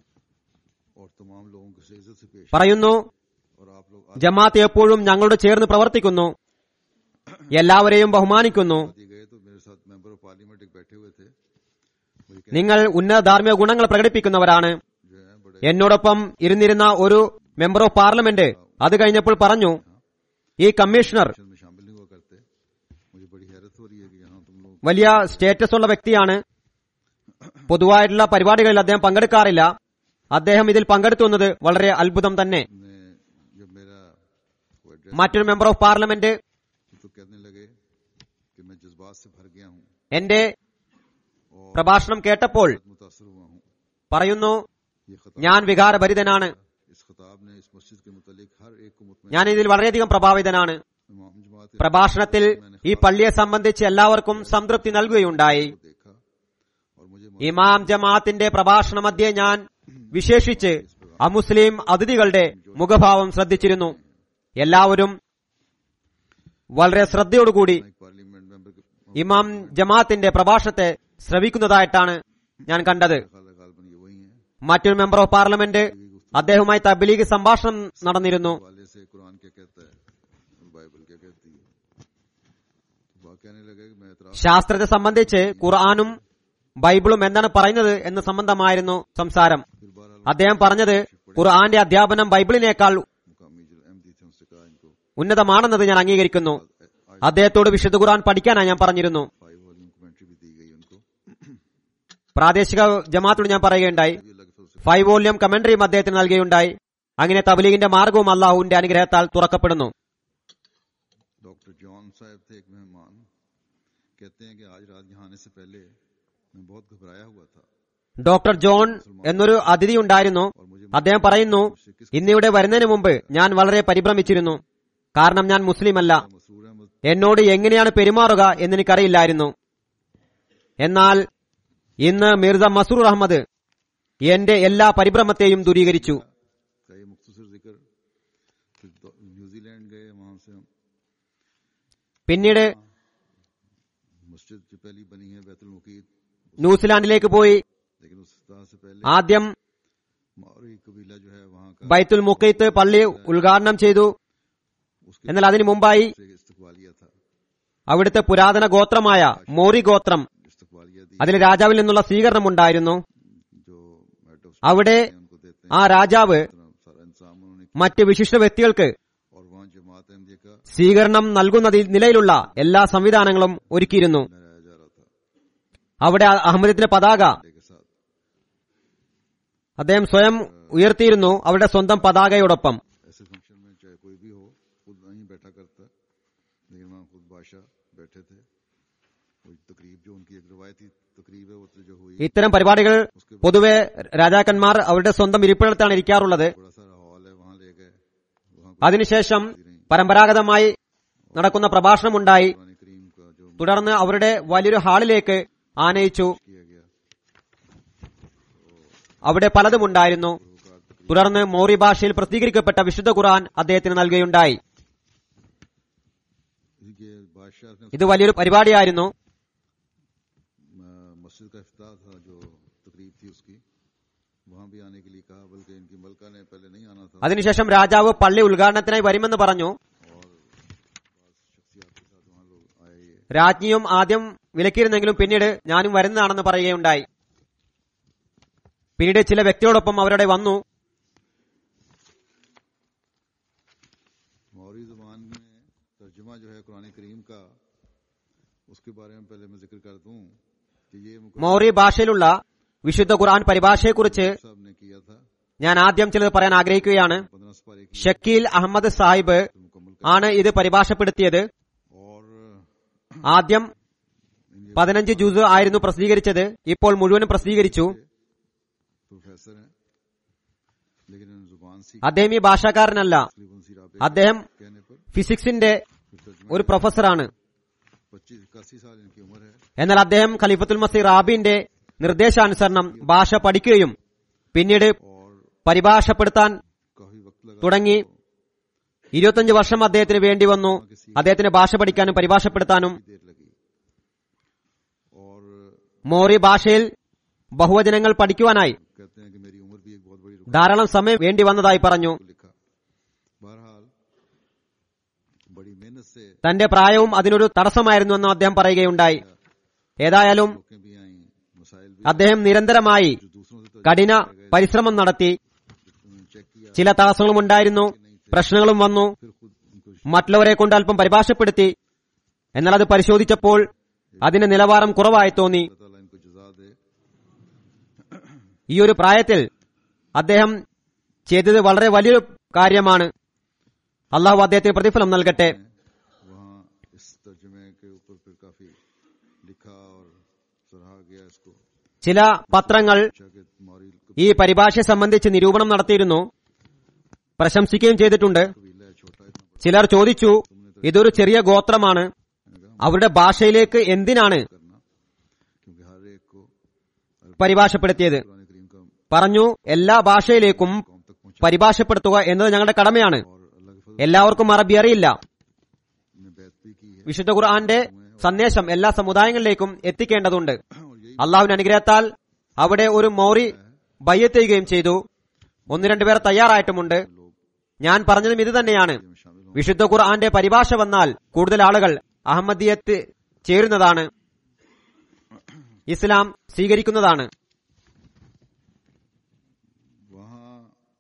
और तमाम लोगों को से इज्जत से पेश പറയുന്നു और आप लोग ജമാഅത്ത് എപ്പോഴും ഞങ്ങളോട് ചേർന്ന് പ്രവർത്തിക്കുന്നു എല്ലാവരെയും ബഹുമാനിക്കുന്നു आदि गए तो मेरे साथ मेंबर ऑफ पार्लियामेंट एक बैठे हुए थे वही कह നിങ്ങൾ उന്നത ധാർമ്മിക ഗുണങ്ങൾ പ്രകടിപ്പിക്കുന്നവരാണ് जो है बड़े എന്നോടൊപ്പം ഇരുന്നിരുന്ന ഒരു മെമ്പർ ഓഫ് പാർലമെന്റ് അത് കഴിഞ്ഞപ്പോൾ പറഞ്ഞു ഈ കമ്മീഷണർ में शामिल नहीं हुआ करते मुझे बड़ी हैरत हो रही है कि यहाँ तुम लोग വലിയ സ്റ്റേറ്റസ് ഉള്ള വ്യക്തിയാണ് പൊതുവായിട്ടുള്ള പരിപാടികളിൽ അദ്ദേഹം പങ്കെടുക്കാറില്ല അദ്ദേഹം ഇതിൽ പങ്കെടുത്തു എന്നത് വളരെ അത്ഭുതം തന്നെ ने जब मेरा वो एड्रेस മറ്റൊരു മെമ്പർ ഓഫ് പാർലമെന്റ് तो कहने लगे कि मैं जज्बात से भर गया हूँ എന്റെ പ്രഭാഷണം കേട്ടപ്പോൾ मुतासर हुआ हूँ പറയുന്നു ये खताब ഞാൻ വികാരഭരിതനാണ് इस खताब ने इस मस्जिद के मुतालिक हर एक को मुतमईन ഞാൻ ഇതിൽ വളരെയധികം പ്രഭാവിതനാണ് इमाम जमात के പ്രഭാഷണത്തിൽ ഈ പള്ളിയെ സംബന്ധിച്ച് എല്ലാവർക്കും സംതൃപ്തി നൽകുകയുണ്ടായി को देखा और मुझे ഇമാം ജമാഅത്തിന്റെ പ്രഭാഷണ മധ്യേ ഞാൻ വിശേഷിച്ച് അമുസ്ലിം അതിഥികളുടെ മുഖഭാവം ശ്രദ്ധിച്ചിരുന്നു എല്ലാവരും വളരെ ശ്രദ്ധയോടുകൂടി एक पार्लियामेंट मेंबर के ഇമാം ജമാഅത്തിന്റെ പ്രഭാഷണത്തെ ശ്രവിക്കുന്നതായിട്ടാണ് ഞാൻ കണ്ടത് खाला गालबन ये वही है മറ്റൊരു മെമ്പർ ഓഫ് പാർലമെന്റ് അദ്ദേഹവുമായി തബ്ലീഗ് സംഭാഷണം നടന്നിരുന്നു वाले से कुरान क्या कहता है बाइबल क्या कहती है तो वह कहने लगे कि मैं इतराफ ശാസ്ത്രത്തെ സംബന്ധിച്ച് ഖുർആാനും ബൈബിളും എന്താണ് പറയുന്നത് എന്ന് സംബന്ധമായിരുന്നു സംസാരം फिर बहरहाल അദ്ദേഹം പറഞ്ഞത് ഖുർആന്റെ അധ്യാപനം ബൈബിളിനേക്കാൾ मुकामी जो अहमदी थे उनसे कहा इनको ഉന്നതമാണെന്നത് ഞാൻ അംഗീകരിക്കുന്നു അദ്ദേഹത്തോട് വിശുദ്ധ ഖുർആൻ പഠിക്കാനായി ഞാൻ പറഞ്ഞിരുന്നു फाइव वॉल्यूम कमेंट्री भी दी गई उनको പ്രാദേശിക ജമാഅത്തോട് ഞാൻ പറയുകയുണ്ടായി ये अल्लाह के फजल से ഫൈവ് വോള്യം കമന്ററിയും അദ്ദേഹത്തിന് നൽകുകയുണ്ടായി അങ്ങനെ തബ്ലീഗിന്റെ മാർഗവും അള്ളാഹുവിന്റെ അനുഗ്രഹത്താൽ തുറക്കപ്പെടുന്നു डॉक्टर जॉन साहब थे एक मेहमान कहते हैं कि आज रात यहाँ आने से पहले मैं बहुत घबराया हुआ था ഡോക്ടർ ജോൺ എന്നൊരു അതിഥി ഉണ്ടായിരുന്നു അദ്ദേഹം പറയുന്നു ഇന്നിവിടെ വരുന്നതിന് മുമ്പ് ഞാൻ വളരെ പരിഭ്രമിച്ചിരുന്നു കാരണം ഞാൻ മുസ്ലിമല്ല मसूर अहमद എന്നോട് എങ്ങനെയാണ് പെരുമാറുക എന്നെനിക്കറിയില്ലായിരുന്നു എന്നാൽ ഇന്ന് മിർസ മസൂർ അഹമ്മദ് എന്റെ എല്ലാ പരിഭ്രമത്തെയും ദൂരീകരിച്ചു का ये मुख्तसर जिक्र फिर दो- न्यूजीलैंड गए वहां से हम പിന്നീട് मस्जिद जो पहली बनी है बैतुल मुकीद ന്യൂസിലാൻഡിലേക്ക് പോയി लेकिन उस तरह से पहले ആദ്യം मौरी कबीला जो है वहां का ബൈത്തുൽ മുക്കീത്ത് പള്ളി ഉദ്ഘാടനം ചെയ്തു उसके എന്നാൽ അതിനു മുമ്പായി से इस्तकबालिया था അവിടുത്തെ പുരാതന ഗോത്രമായ മോറി ഗോത്രം इस्तकबालिया दी അതിൽ രാജാവിൽ നിന്നുള്ള സ്വീകരണം ഉണ്ടായിരുന്നു जो हेड ऑफ അവിടെ स्टेट उनको देते हैं ആ രാജാവ് इतना सारा इंतजाम उन्होंने മറ്റ് വിശിഷ്ട വ്യക്തികൾക്ക് किया और वहाँ जमात अहमदिया का സ്വീകരണം നൽകുന്ന തി- നിലയിലുള്ള എല്ലാ സംവിധാനങ്ങളും ഒരുക്കിയിരുന്നു लहराया जा रहा था അവിടെ അ- അഹമ്മദത്തിന്റെ പതാക डे के साथ അദ്ദേഹം സ്വയം ഉയർത്തിയിരുന്നു അവരുടെ സ്വന്തം പതാകയോടൊപ്പം ऐसे फंक्शन में चाहे कोई भी हो खुद नहीं बैठा करता लेकिन वहाँ खुद बादशाह बैठे थे कोई तकरीब जो उनकी एक रवायती तकरीब है वो तो जो हुई ഇത്തരം പരിപാടികൾ പൊതുവെ രാജാക്കന്മാർ അവരുടെ സ്വന്തം ഇരിപ്പിടത്താണ് ഇരിക്കാറുള്ളത് बड़ा सारा हॉल है वहाँ ले गए वहाँ അതിനുശേഷം പരമ്പരാഗതമായി നടക്കുന്ന പ്രഭാഷണമുണ്ടായി कुरान करीम का जो തുടർന്ന് അവരുടെ വലിയൊരു ഹാളിലേക്ക് ആനയിച്ചു किया गया അവിടെ പലതും ഉണ്ടായിരുന്നു തുടർന്ന് മോറി ഭാഷയിൽ പ്രസിദ്ധീകരിക്കപ്പെട്ട വിശുദ്ധ ഖുർആൻ അദ്ദേഹത്തിന് നൽകുകയുണ്ടായി ये बादशाह ने ഇത് വലിയൊരു പരിപാടിയായിരുന്നു म- मस्जिद का इफ्ताह था जो तकरीब थी उसकी वहाँ भी आने के लिए कहा बल्कि इनकी मलका ने पहले नहीं आना था അതിനുശേഷം രാജാവ് പള്ളി ഉദ്ഘാടനത്തിനായി വരുമെന്ന് പറഞ്ഞു शख्सियात के साथ वहाँ लोग आए ये രാജ്ഞിയും ആദ്യം വിലക്കിയിരുന്നെങ്കിലും പിന്നീട് ഞാനും വരുന്നതാണെന്ന് പറയുകയുണ്ടായി പിന്നീട് ചില വ്യക്തിയോടൊപ്പം അവരുടെ വന്നു मौरी जुबान में तर्जुमा जो है कुरान करीम का उसके बारे में पहले मैं जिक्र कर दूं कि ये मुकर्रम മൗറി ഭാഷയിലുള്ള വിശുദ്ധ ഖുർആൻ പരിഭാഷയെക്കുറിച്ച് साहब ने किया था ഞാൻ ആദ്യം ചിലത് പറയാൻ ആഗ്രഹിക്കുകയാണ് पंद्रह सपारे की ഷക്കീൽ അഹമ്മദ് സാഹിബ് मुकम्मल ആണ് ഇത് പരിഭാഷപ്പെടുത്തിയത് कर और ആദ്യം പതിനഞ്ച് ജൂസ് ആയിരുന്നു പ്രസിദ്ധീകരിച്ചത് ഇപ്പോൾ മുഴുവനും പ്രസിദ്ധീകരിച്ചു प्रोफेसर हैं लेकिन इन जुबान सीख അദ്ദേഹം ഈ ഭാഷാക്കാരനല്ല तकरीबन सिराब അദ്ദേഹം कहने पर ഫിസിക്സിന്റെ फिर तर्जुमा ഒരു പ്രൊഫസറാണ് पच्चीस इक्यासी साल इनकी उम्र है എന്നാൽ അദ്ദേഹം ഖലീഫത്തുൽ മസീർ റാബിന്റെ നിർദ്ദേശാനുസരണം ഭാഷ പഠിക്കുകയും പിന്നീട് और പരിഭാഷപ്പെടുത്താൻ काफी वक्त लगा തുടങ്ങി ഇരുപത്തഞ്ച് വർഷം അദ്ദേഹത്തിന് വേണ്ടി വന്നു അദ്ദേഹത്തിന് ഭാഷ പഠിക്കാനും പരിഭാഷപ്പെടുത്താനും काफी देर लगी और മോറി ഭാഷയിൽ ബഹുവചനങ്ങൾ പഠിക്കുവാനായി कहते हैं कि मेरी उम्र भी एक बहुत बड़ी रुकावट ധാരാളം സമയം വേണ്ടി വന്നതായി പറഞ്ഞു को लिखा बहरहाल बड़ी मेहनत से തന്റെ പ്രായവും അതിനൊരു തടസ്സമായിരുന്നുവെന്ന് അദ്ദേഹം പറയുകയുണ്ടായി ഏതായാലും मौके भी आई मसाइल भी അദ്ദേഹം നിരന്തരമായി जो दूसरों से കഠിന പരിശ്രമം നടത്തി उन्होंने चेक किया ചില തടസ്സങ്ങളും ഉണ്ടായിരുന്നു പ്രശ്നങ്ങളും വന്നു फिर खुद उनको മറ്റുള്ളവരെ കൊണ്ട് അല്പം പരിഭാഷപ്പെടുത്തി എന്നാൽ അത് പരിശോധിച്ചപ്പോൾ അതിന്റെ നിലവാരം കുറവായി തോന്നി अल्लाह ताला इनको जजा दे ഈ ഒരു പ്രായത്തിൽ അദ്ദേഹം ചെയ്തത് വളരെ വലിയൊരു കാര്യമാണ് അള്ളാഹു അദ്ദേഹത്തിന് പ്രതിഫലം നൽകട്ടെ वहाँ इस तर्जुमे के ऊपर फिर काफी लिखा और सराहा गया इसको ചില പത്രങ്ങൾ अच्छा कि मौरी ഈ പരിഭാഷയെ സംബന്ധിച്ച് നിരൂപണം നടത്തിയിരുന്നു പ്രശംസിക്കുകയും ചെയ്തിട്ടുണ്ട് कबीला है छोटा इतना बड़ा ചിലർ ചോദിച്ചു ഇതൊരു ചെറിയ ഗോത്രമാണ് मैंने कहा അവരുടെ ഭാഷയിലേക്ക് എന്തിനാണ് करना क्योंकि हर एक को പരിഭാഷപ്പെടുത്തിയത് कुरान करीम का പറഞ്ഞു എല്ലാ ഭാഷയിലേക്കും कौम तक पहुंचा പരിഭാഷപ്പെടുത്തുക എന്നത് ഞങ്ങളുടെ കടമയാണ് और अल्लाह के फजल എല്ലാവർക്കും അറബി അറിയില്ല ने बैत भी की है വിശുദ്ധ ഖുർആന്റെ हुए हैं സന്ദേശം എല്ലാ സമുദായങ്ങളിലേക്കും എത്തിക്കേണ്ടതുണ്ട് और यही അള്ളാഹുവിന്റെ അനുഗ്രഹത്താൽ അവിടെ ഒരു മൗറി ബയ്യത്ത് ചെയ്യുകയും ചെയ്തു ഒന്ന് രണ്ടുപേർ തയ്യാറായിട്ടുമുണ്ട് लोग ഞാൻ പറഞ്ഞതും ഇത് തന്നെയാണ് में शामिल हों വിശുദ്ധ ഖുർആന്റെ പരിഭാഷ വന്നാൽ കൂടുതൽ ആളുകൾ അഹമ്മദിയത്ത് ചേരുന്നതാണ് ഇസ്ലാം സ്വീകരിക്കുന്നതാണ് वहाँ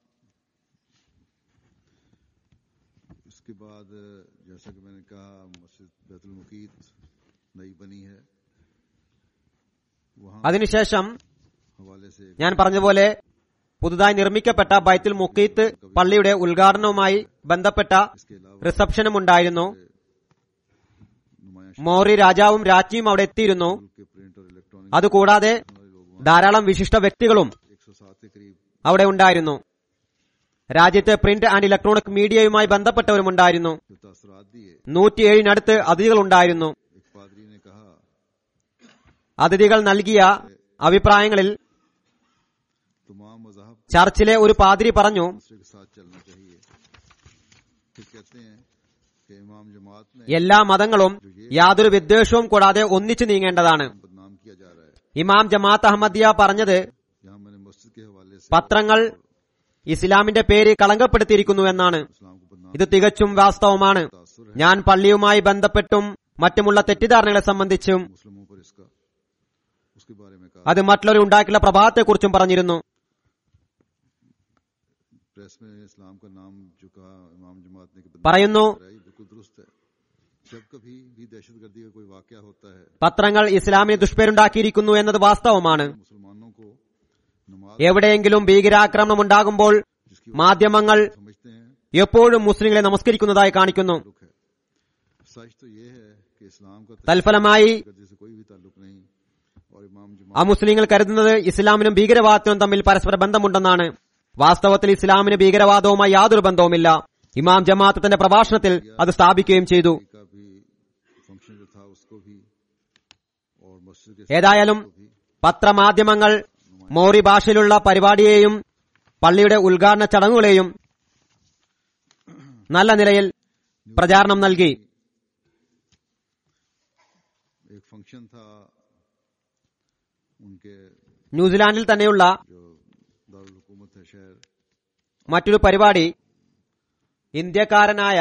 इसके बाद जैसा कि मैंने कहा मस्जिद बैतुल मुकीत नई बनी है वहाँ അതിനുശേഷം हवाले से ഞാൻ പറഞ്ഞതുപോലെ പുതുതായി നിർമ്മിക്കപ്പെട്ട ബൈത്തുൽ മുക്കീത്ത് പള്ളിയുടെ ഉദ്ഘാടനവുമായി ബന്ധപ്പെട്ട इसके अलावा റിസപ്ഷനും ഉണ്ടായിരുന്നു नुमाया മൗറി രാജാവും രാജ്ഞിയും അവിടെ എത്തിയിരുന്നു मुल्क के प्रिंट और इलेक्ट्रॉनिक അതുകൂടാതെ वाले लोग ധാരാളം വിശിഷ്ട വ്യക്തികളും एक सौ सात के करीब അവിടെ ഉണ്ടായിരുന്നു രാജ്യത്തെ പ്രിന്റ് ആൻഡ് ഇലക്ട്രോണിക് മീഡിയയുമായി ബന്ധപ്പെട്ടവരുമുണ്ടായിരുന്നു जो तासरात दिए നൂറ്റിയേഴിനടുത്ത് അതിഥികൾ ഉണ്ടായിരുന്നു एक पादरी ने कहा അതിഥികൾ നൽകിയ അഭിപ്രായങ്ങളിൽ तमाम मजहब ചർച്ചിലെ ഒരു പാതിരി പറഞ്ഞു दूसरे के साथ चलना चाहिए फिर कहते हैं कि इमाम जमात ने എല്ലാ മതങ്ങളും യാതൊരു വിദ്വേഷവും കൂടാതെ ഒന്നിച്ചു നീങ്ങേണ്ടതാണ് बदनाम किया जा रहा है ഇമാം ജമാഅത്ത് അഹമ്മദിയ പറഞ്ഞത് यहाँ मैंने मस्जिद के हवाले से പത്രങ്ങൾ ഇസ്ലാമിന്റെ പേര് കളങ്കപ്പെടുത്തിയിരിക്കുന്നു എന്നാണ് इस्लाम को बदनाम ഇത് തികച്ചും വാസ്തവമാണ് तासुर है ഞാൻ പള്ളിയുമായി ബന്ധപ്പെട്ടും മറ്റുമുള്ള തെറ്റിദ്ധാരണകളെ സംബന്ധിച്ചും मुस्लिमों पर इसका उसके बारे में कहा അത് മറ്റുള്ളവർ ഉണ്ടാക്കിയുള്ള പ്രഭാവത്തെക്കുറിച്ചും പറഞ്ഞിരുന്നു प्रेस में इस्लाम का नाम जो कहा इमाम जमात ने कि बदनाम പറയുന്നു कराई, बिल्कुल दुरुस्त है जब कभी भी दहशतगर्दी का कोई वाक्य होता है പത്രങ്ങൾ ഇസ്ലാമിന് ദുഷ്പേരുണ്ടാക്കിയിരിക്കുന്നു എന്നത് വാസ്തവമാണ് मुसलमानों को नमाज എവിടെയെങ്കിലും ഭീകരാക്രമണം ഉണ്ടാകുമ്പോൾ जिसकी മാധ്യമങ്ങൾ समझते हैं എപ്പോഴും മുസ്ലിങ്ങളെ നമസ്കരിക്കുന്നതായി കാണിക്കുന്നു ताल्लुक है सच तो ये है कि इस्लाम का തൽഫലമായി दहशतगर्दी से कोई भी ताल्लुक नहीं और इमाम जमात അമുസ്ലിങ്ങൾ കരുതുന്നത് ഇസ്ലാമിനും ഭീകരവാദത്തിനും തമ്മിൽ പരസ്പര ബന്ധമുണ്ടെന്നാണ് വാസ്തവത്തിൽ ഇസ്ലാമിന് ഭീകരവാദവുമായി യാതൊരു ബന്ധവുമില്ല ഇമാം ജമാഅത്ത് തന്റെ പ്രഭാഷണത്തിൽ അത് സ്ഥാപിക്കുകയും ചെയ്തു का भी फंक्शन जो था उसको भी और मस्जिद के ഏതായാലും പത്രമാധ്യമങ്ങൾ മോറി ഭാഷയിലുള്ള പരിപാടിയെയും പള്ളിയുടെ ഉദ്ഘാടന ചടങ്ങുകളെയും നല്ല നിലയിൽ പ്രചാരണം നൽകി एक फंक्शन था उनके ന്യൂസിലാൻഡിൽ തന്നെയുള്ള जो दारुल हुकूमत है शहर മറ്റൊരു പരിപാടി ഇന്ത്യക്കാരനായ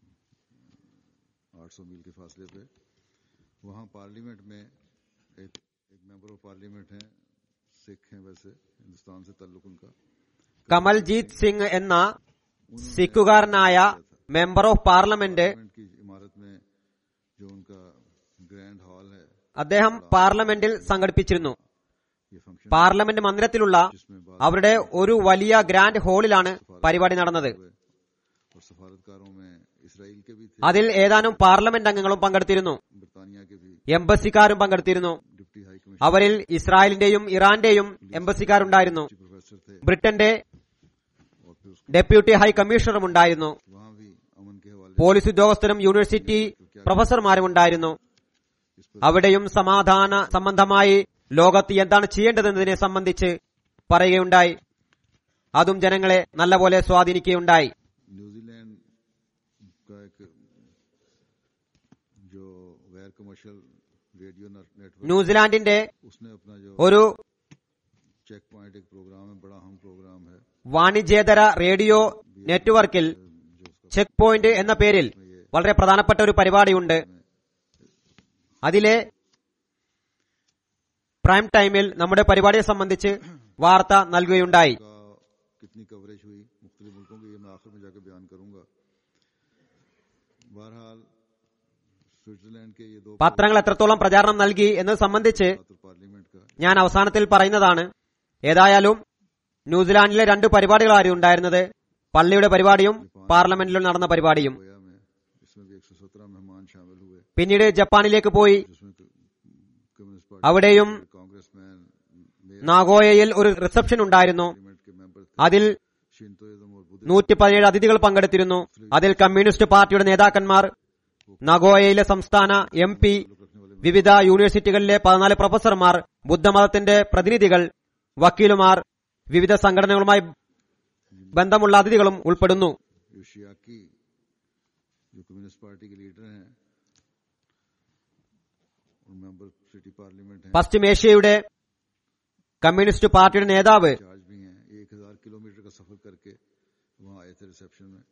800 मील के फासले पे वहाँ पार्लियामेंट में एक एक मेंबर ऑफ पार्लियामेंट हैं सिख हैं वैसे हिंदुस्तान से ताल्लुक उनका കമൽജീത് സിംഗ് എന്ന സിഖുകാരനായ മെമ്പർ ഓഫ് പാർലമെന്റ് पार्लियामेंट की इमारत में जो उनका ग्रैंड हॉल है അദ്ദേഹം പാർലമെന്റിൽ സംഘടിപ്പിച്ചിരുന്നു ये फंक्शन പാർലമെന്റ് മന്ദിരത്തിലുള്ള जिसमें बाद അവരുടെ ഒരു വലിയ ഗ്രാൻഡ് ഹാളിലാണ് പരിപാടി നടന്നത് हुए और सफारतकारों में इसराइल के भी थे അതിൽ ഏതാനും പാർലമെന്റ് അംഗങ്ങളും പങ്കെടുത്തിരുന്നു बरतानिया के भी എംബസിക്കാരും പങ്കെടുത്തിരുന്നു डिप्टी हाई कमिश्नर അവരിൽ ഇസ്രായേലിന്റെയും ഇറാന്റെയും എംബസിക്കാരുണ്ടായിരുന്നു प्रोफेसर थे ബ്രിട്ടന്റെ और फिर उसके ഡെപ്യൂട്ടി ഹൈ കമ്മീഷണറും ഉണ്ടായിരുന്നു वहाँ भी अमन के हवाले പോലീസ് ഉദ്യോഗസ്ഥരും യൂണിവേഴ്സിറ്റി പ്രൊഫസർമാരും ഉണ്ടായിരുന്നു इस पर അവിടെയും സമാധാന സംബന്ധമായി ലോകത്ത് എന്താണ് ചെയ്യേണ്ടതെന്നതിനെ സംബന്ധിച്ച് പറയുകയുണ്ടായി അതും ജനങ്ങളെ നല്ലപോലെ സ്വാധീനിക്കുകയുണ്ടായി न्यूजीलैंड का एक जो गैर कमर्शियल रेडियो नेटवर्क ന്യൂസിലാൻഡിന്റെ उसने अपना जो ഒരു चेक पॉइंट एक प्रोग्राम है बड़ा अहम प्रोग्राम है വാണിജ്യേതര റേഡിയോ നെറ്റ്വർക്കിൽ जो उसका ചെക്ക് പോയിന്റ് എന്ന പേരിൽ വളരെ പ്രധാനപ്പെട്ട ഒരു പരിപാടിയുണ്ട് അതിലെ പ്രൈം ടൈമിൽ നമ്മുടെ പരിപാടിയെ സംബന്ധിച്ച് വാർത്ത നൽകുകയുണ്ടായി का कितनी कवरेज हुई मुख्तलि मुल्कों की ये मैं आखिर में जाकर बयान करूंगा बहरहाल स्विट्जरलैंड के ये दो പത്രങ്ങൾ എത്രത്തോളം പ്രചാരണം നൽകി എന്നത് സംബന്ധിച്ച് और पार्लियामेंट का ഞാൻ അവസാനത്തിൽ പറയുന്നതാണ് ഏതായാലും ന്യൂസിലാൻഡിലെ രണ്ട് പരിപാടികളായിരുന്നു ഉണ്ടായിരുന്നത് പള്ളിയുടെ പരിപാടിയും പാർലമെന്റിൽ നടന്ന പരിപാടിയും गोया में इसमें भी 117 मेहमान शामिल हुए പിന്നീട് ജപ്പാനിലേക്ക് പോയി जिसमें कम्युनिस्ट पार्टी അവിടെയും कांग्रेसमैन मेयर നാഗോയയിൽ ഒരു റിസപ്ഷൻ ഉണ്ടായിരുന്നു पार्लियामेंट के मेंबर थे അതിൽ शिंतोइज्म और बुद्ध നൂറ്റി പതിനേഴ് അതിഥികൾ പങ്കെടുത്തിരുന്നു അതിൽ കമ്മ്യൂണിസ്റ്റ് പാർട്ടിയുടെ നേതാക്കന്മാർ നഗോയയിലെ സംസ്ഥാന എം പി रखने वाले വിവിധ യൂണിവേഴ്സിറ്റികളിലെ പതിനാല് പ്രൊഫസർമാർ ബുദ്ധമതത്തിന്റെ പ്രതിനിധികൾ വക്കീലുമാർ വിവിധ സംഘടനകളുമായി ബന്ധമുള്ള അതിഥികളും ഉൾപ്പെടുന്നു योशियाकी जो कम्युनिस्ट पार्टी के लीडर हैं और मेंबर सिटी पार्लियामेंट हैं പശ്ചിമേഷ്യയുടെ കമ്മ്യൂണിസ്റ്റ് പാർട്ടിയുടെ നേതാവ് चार्ज भी हैं एक हजार किलोमीटर का सफर करके वहाँ आए थे रिसेप्शन में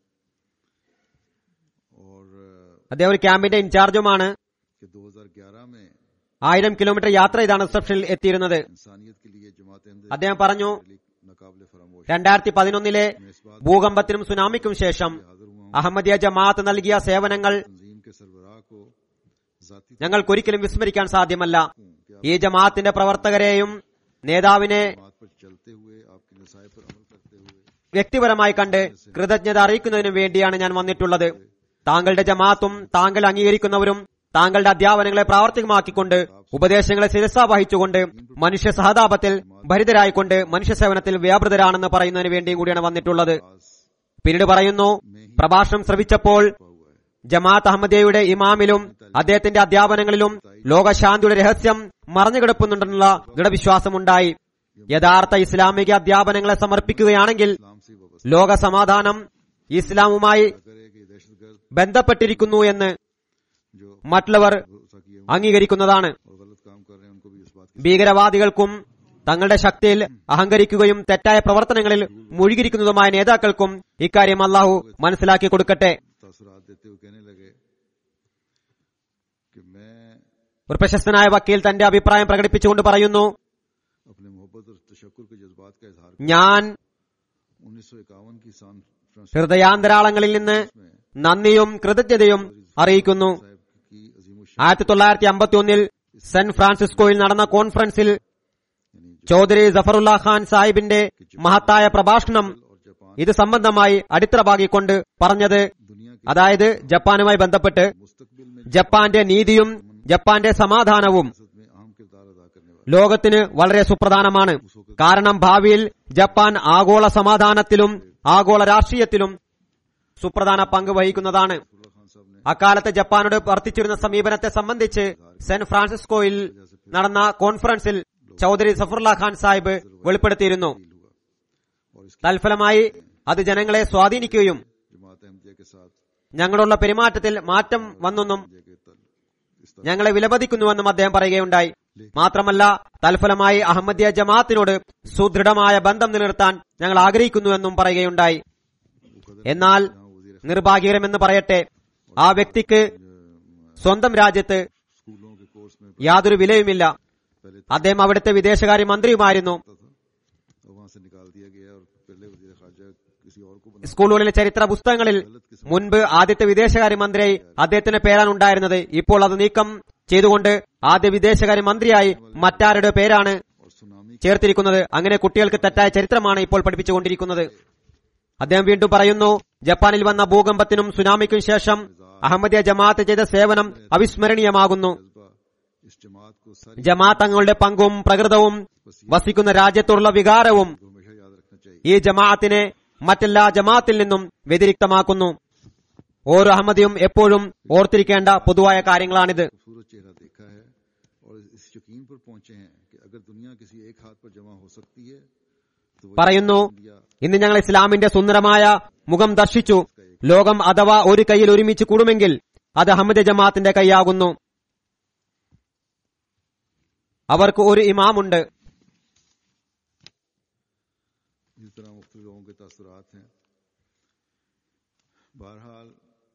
और अ, അദ്ദേഹം ഒരു ക്യാമ്പിന്റെ ഇൻചാർജുമാണ് कि 2011 में ആയിരം കിലോമീറ്റർ യാത്ര ചെയ്താണ് റിസപ്ഷനിൽ എത്തിയിരുന്നത് इंसानियत के लिए जमात അദ്ദേഹം പറഞ്ഞു नकाबले फरामोश രണ്ടായിരത്തി പതിനൊന്നിലെ मैं इस बात ഭൂകമ്പത്തിനും സുനാമിക്കും ശേഷം से हाजिर हुआ हूँ അഹമ്മദിയ ജമാഅത്ത് നൽകിയ സേവനങ്ങൾ तंजीम के सरबराह को जाती ഞങ്ങൾക്കൊരിക്കലും വിസ്മരിക്കാൻ സാധ്യമല്ല हूँ कि आप ഈ ജമാഅത്തിന്റെ പ്രവർത്തകരെയും നേതാവിനെ जमात पर चलते हुए आपकी नसाय पर अमल करते हुए വ്യക്തിപരമായി കണ്ട് കൃതജ്ഞത അറിയിക്കുന്നതിനു വേണ്ടിയാണ് ഞാൻ വന്നിട്ടുള്ളത് താങ്കളുടെ ജമാഅത്തും താങ്കൾ അംഗീകരിക്കുന്നവരും താങ്കളുടെ അധ്യാപനങ്ങളെ പ്രാവർത്തികമാക്കിക്കൊണ്ട് ഉപദേശങ്ങളെ ശിരസ വഹിച്ചുകൊണ്ട് മനുഷ്യ സഹതാപത്തിൽ ഭരിതരായിക്കൊണ്ട് മനുഷ്യ സേവനത്തിൽ വ്യാപൃതരാണെന്ന് പറയുന്നതിന് വേണ്ടിയും കൂടിയാണ് വന്നിട്ടുള്ളത് पास പിന്നീട് പറയുന്നു പ്രഭാഷണം ശ്രവിച്ചപ്പോൾ हुआ है ജമാഅത്ത് അഹമ്മദിയയുടെ ഇമാമിലും അദ്ദേഹത്തിന്റെ അധ്യാപനങ്ങളിലും ലോകശാന്തിയുടെ രഹസ്യം മറഞ്ഞുകിടപ്പുന്നുണ്ടെന്നുള്ള ദൃഢവിശ്വാസമുണ്ടായി യഥാർത്ഥ ഇസ്ലാമിക അധ്യാപനങ്ങളെ സമർപ്പിക്കുകയാണെങ്കിൽ इस्लाम से वाबस्ता ലോക സമാധാനം ഇസ്ലാമുമായി करे कि दहशतगर्द ബന്ധപ്പെട്ടിരിക്കുന്നു എന്ന് जो മറ്റുള്ളവർ भरोसा किए हुए अംഗീകരിക്കുന്നതാണ് और गलत काम कर रहे हैं उनको भी इस बात की ഭീകരവാദികൾക്കും തങ്ങളുടെ ശക്തിയിൽ അഹങ്കരിക്കുകയും തെറ്റായ പ്രവർത്തനങ്ങളിൽ മുഴുകിയിരിക്കുന്നതുമായ നേതാക്കൾക്കും ഇക്കാര്യം അള്ളാഹു മനസ്സിലാക്കി കൊടുക്കട്ടെ तासुरात देते हुए कहने लगे कि मैं ഒരു പ്രശസ്തനായ വക്കീൽ തന്റെ അഭിപ്രായം പ്രകടിപ്പിച്ചുകൊണ്ട് പറയുന്നു अपने मोहब्बत और तशक्कुर के जज्बात का इजहार ഞാൻ उन्नीस सौ इक्यावन की सान फ्रांसिस्को ഹൃദയാന്തരാളങ്ങളിൽ നിന്ന് में നന്ദിയും കൃതജ്ഞതയും അറിയിക്കുന്നു साहब की अजीम ആയിരത്തി തൊള്ളായിരത്തി അമ്പത്തി ഒന്നിൽ സാൻ ഫ്രാൻസിസ്കോയിൽ നടന്ന കോൺഫറൻസിൽ यानी ചൗധരി ജഫറുല്ല ഖാൻ സാഹിബിന്റെ മഹത്തായ പ്രഭാഷണം और जापान ഇത് സംബന്ധമായി അടിത്തറ പാകിക്കൊണ്ട് പറഞ്ഞത് दुनिया के അതായത് ജപ്പാനുമായി ബന്ധപ്പെട്ട് मुस्तकबिल में ജപ്പാന്റെ നീതിയും ജപ്പാന്റെ സമാധാനവും सियासत में अहम किरदार अदा करने वाले ലോകത്തിന് വളരെ സുപ്രധാനമാണ് കാരണം ഭാവിയിൽ ജപ്പാൻ ആഗോള സമാധാനത്തിലും ആഗോള രാഷ്ട്രീയത്തിലും സുപ്രധാന പങ്ക് വഹിക്കുന്നതാണ് फुल्ला खान साहब ने അക്കാലത്ത് ജപ്പാനോട് വർത്തിച്ചിരുന്ന സമീപനത്തെ സംബന്ധിച്ച് സെന്റ് ഫ്രാൻസിസ്കോയിൽ നടന്ന കോൺഫറൻസിൽ ചൌധരി സഫറുല്ല ഖാൻ സാഹിബ് വെളിപ്പെടുത്തിയിരുന്നു डील हुआ और इसकी തൽഫലമായി അത് ജനങ്ങളെ സ്വാധീനിക്കുകയും जमात अहमदिया के साथ ഞങ്ങളുള്ള പെരുമാറ്റത്തിൽ മാറ്റം വന്നെന്നും अहमदिया के तल इस तरह ഞങ്ങളെ വിലമതിക്കുന്നുവെന്നും അദ്ദേഹം പറയുകയുണ്ടായി മാത്രമല്ല തൽഫലമായി അഹമ്മദിയ ജമാഅത്തിനോട് സുദൃഢമായ ബന്ധം നിലനിർത്താൻ ഞങ്ങൾ ആഗ്രഹിക്കുന്നുവെന്നും പറയുകയുണ്ടായി എന്നാൽ നിർഭാഗ്യകരമെന്ന് പറയട്ടെ ആ വ്യക്തിക്ക് സ്വന്തം രാജ്യത്ത് स्कूलों के कोर्स में യാതൊരു വിലയുമില്ല पहले അദ്ദേഹം അവിടുത്തെ വിദേശകാര്യ മന്ത്രിയുമായിരുന്നു था और वहां से निकाल दिया गया और पहले वजीर खारजा किसी और को बना സ്കൂളുകളിലെ ചരിത്ര പുസ്തകങ്ങളിൽ മുൻപ് ആദ്യത്തെ വിദേശകാര്യ മന്ത്രിയായി അദ്ദേഹത്തിന്റെ പേരാണ് ഉണ്ടായിരുന്നത് ഇപ്പോൾ അത് നീക്കം ചെയ്തുകൊണ്ട് ആദ്യ വിദേശകാര്യ മന്ത്രിയായി മറ്റാരുടെ പേരാണ് और सुनामी ചേർത്തിരിക്കുന്നത് അങ്ങനെ കുട്ടികൾക്ക് തെറ്റായ ചരിത്രമാണ് ഇപ്പോൾ പഠിപ്പിച്ചുകൊണ്ടിരിക്കുന്നത് അദ്ദേഹം വീണ്ടും പറയുന്നു ജപ്പാനിൽ വന്ന ഭൂകമ്പത്തിനും സുനാമിക്കും ശേഷം അഹമ്മദിയ ജമാഅത്ത് ചെയ്ത സേവനം അവിസ്മരണീയമാകുന്നു जज्बा इस जमात को सारी ജമാഅത്ത് തങ്ങളുടെ പങ്കും പ്രകൃതവും വസിക്കുന്ന രാജ്യത്തോടുള്ള വികാരവും को हमेशा याद रखना चाहिए ഈ ജമാഅത്തിനെ മറ്റെല്ലാ ജമാഅത്തിൽ നിന്നും വ്യതിരിക്തമാക്കുന്നു ഓരോ അഹമ്മദിയും എപ്പോഴും ഓർത്തിരിക്കേണ്ട പൊതുവായ കാര്യങ്ങളാണിത് खूबसूरत चेहरा देखा है और इस यकीन पर पहुंचे हैं कि अगर दुनिया किसी एक हाथ पर जमा हो सकती है तो वो പറയുന്നു इंडिया ഇന്ന് ഞങ്ങൾ ഇസ്ലാമിന്റെ സുന്ദരമായ മുഖം ദർശിച്ചു ലോകം അഥവാ ഒരു കൈയിൽ ഒരുമിച്ച് കൂടുമെങ്കിൽ അത് അഹമ്മദ് ജമാഅത്തിന്റെ കൈയാകുന്നു അവർക്ക് ഒരു ഇമാമുണ്ട് इस तरह मुख्त लोगों के तासुरात हैं बहरहाल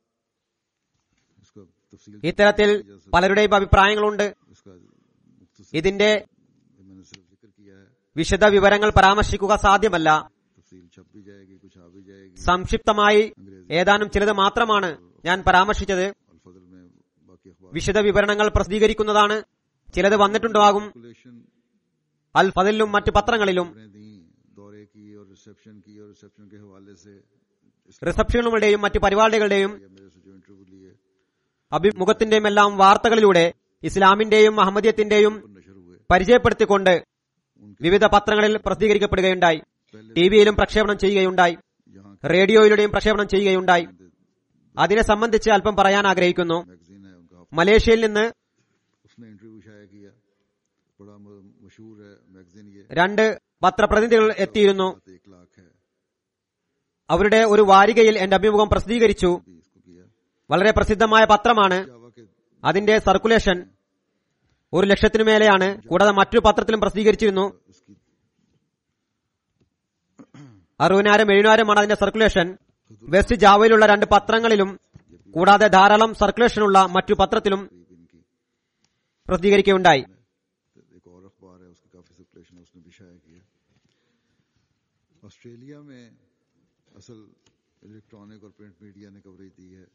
इसका तफसील ഇത്തരത്തിൽ പലരുടെയും അഭിപ്രായങ്ങളുണ്ട് इसका मुख्तसर ഇതിന്റെ मैंने सिर्फ जिक्र किया है വിശദ വിവരങ്ങൾ പരാമർശിക്കുക സാധ്യമല്ല तफसील छप भी जाएगी कुछ आ भी जाएगी സംക്ഷിപ്തമായി ഏതാനും ചിലത് മാത്രമാണ് ഞാൻ പരാമർശിച്ചത് अलफजल में बाकी अखबार വിശദ വിവരണങ്ങൾ പ്രസിദ്ധീകരിക്കുന്നതാണ് ചിലത് വന്നിട്ടുണ്ടാകും कैलकुलेशन അൽ ഫതിലും മറ്റ് പത്രങ്ങളിലും खबरें दी दौरे की और रिसेप्शन की और रिसेप्शन के हवाले से इसके റിസപ്ഷനുകളുടെയും മറ്റ് പരിപാടികളുടെയും या मेरे से जो इंटरव्यू लिए അഭിമുഖത്തിന്റെയും എല്ലാം വാർത്തകളിലൂടെ ഇസ്ലാമിന്റെയും അഹമ്മദിയത്തിന്റെയും पर नशर हुए പരിചയപ്പെടുത്തിക്കൊണ്ട് വിവിധ പത്രങ്ങളിൽ പ്രസിദ്ധീകരിക്കപ്പെടുകയുണ്ടായി ടിവിയിലും പ്രക്ഷേപണം ചെയ്യുകയുണ്ടായി यहाँ റേഡിയോയിലൂടെയും പ്രക്ഷേപണം ചെയ്യുകയുണ്ടായി അതിനെ സംബന്ധിച്ച് അല്പം പറയാൻ ആഗ്രഹിക്കുന്നു मैगजीन है उनका മലേഷ്യയിൽ നിന്ന് उसने इंटरव्यू शाया किया बड़ा म- मशहूर है मैगजीन ये രണ്ട് പത്രപ്രതിനിധികൾ എത്തിയിരുന്നു बात एक लाख है അവരുടെ ഒരു വാരികയിൽ എന്റെ അഭിമുഖം പ്രസിദ്ധീകരിച്ചു भी इसको किया വളരെ പ്രസിദ്ധമായ പത്രമാണ് जावा के അതിന്റെ സർക്കുലേഷൻ ഒരു ലക്ഷത്തിനു മേലെയാണ് കൂടാതെ മറ്റൊരു പത്രത്തിലും പ്രസിദ്ധീകരിച്ചിരുന്നു उसकी അറുപതിനായിരം എഴുപതിനായിരമാണ് അതിന്റെ സർക്കുലേഷൻ വെസ്റ്റ് ജാവയിലുള്ള രണ്ട് പത്രങ്ങളിലും കൂടാതെ ധാരാളം സർക്കുലേഷനുള്ള മറ്റു പത്രത്തിലും करीब इनकी പ്രസിദ്ധീകരിക്കുകയുണ്ടായി एक और अखबार है उसकी काफी सर्कुलेशन है उसने भी शाया किया ऑस्ट्रेलिया में असल इलेक्ट्रॉनिक और प्रिंट मीडिया ने कवरेज दी है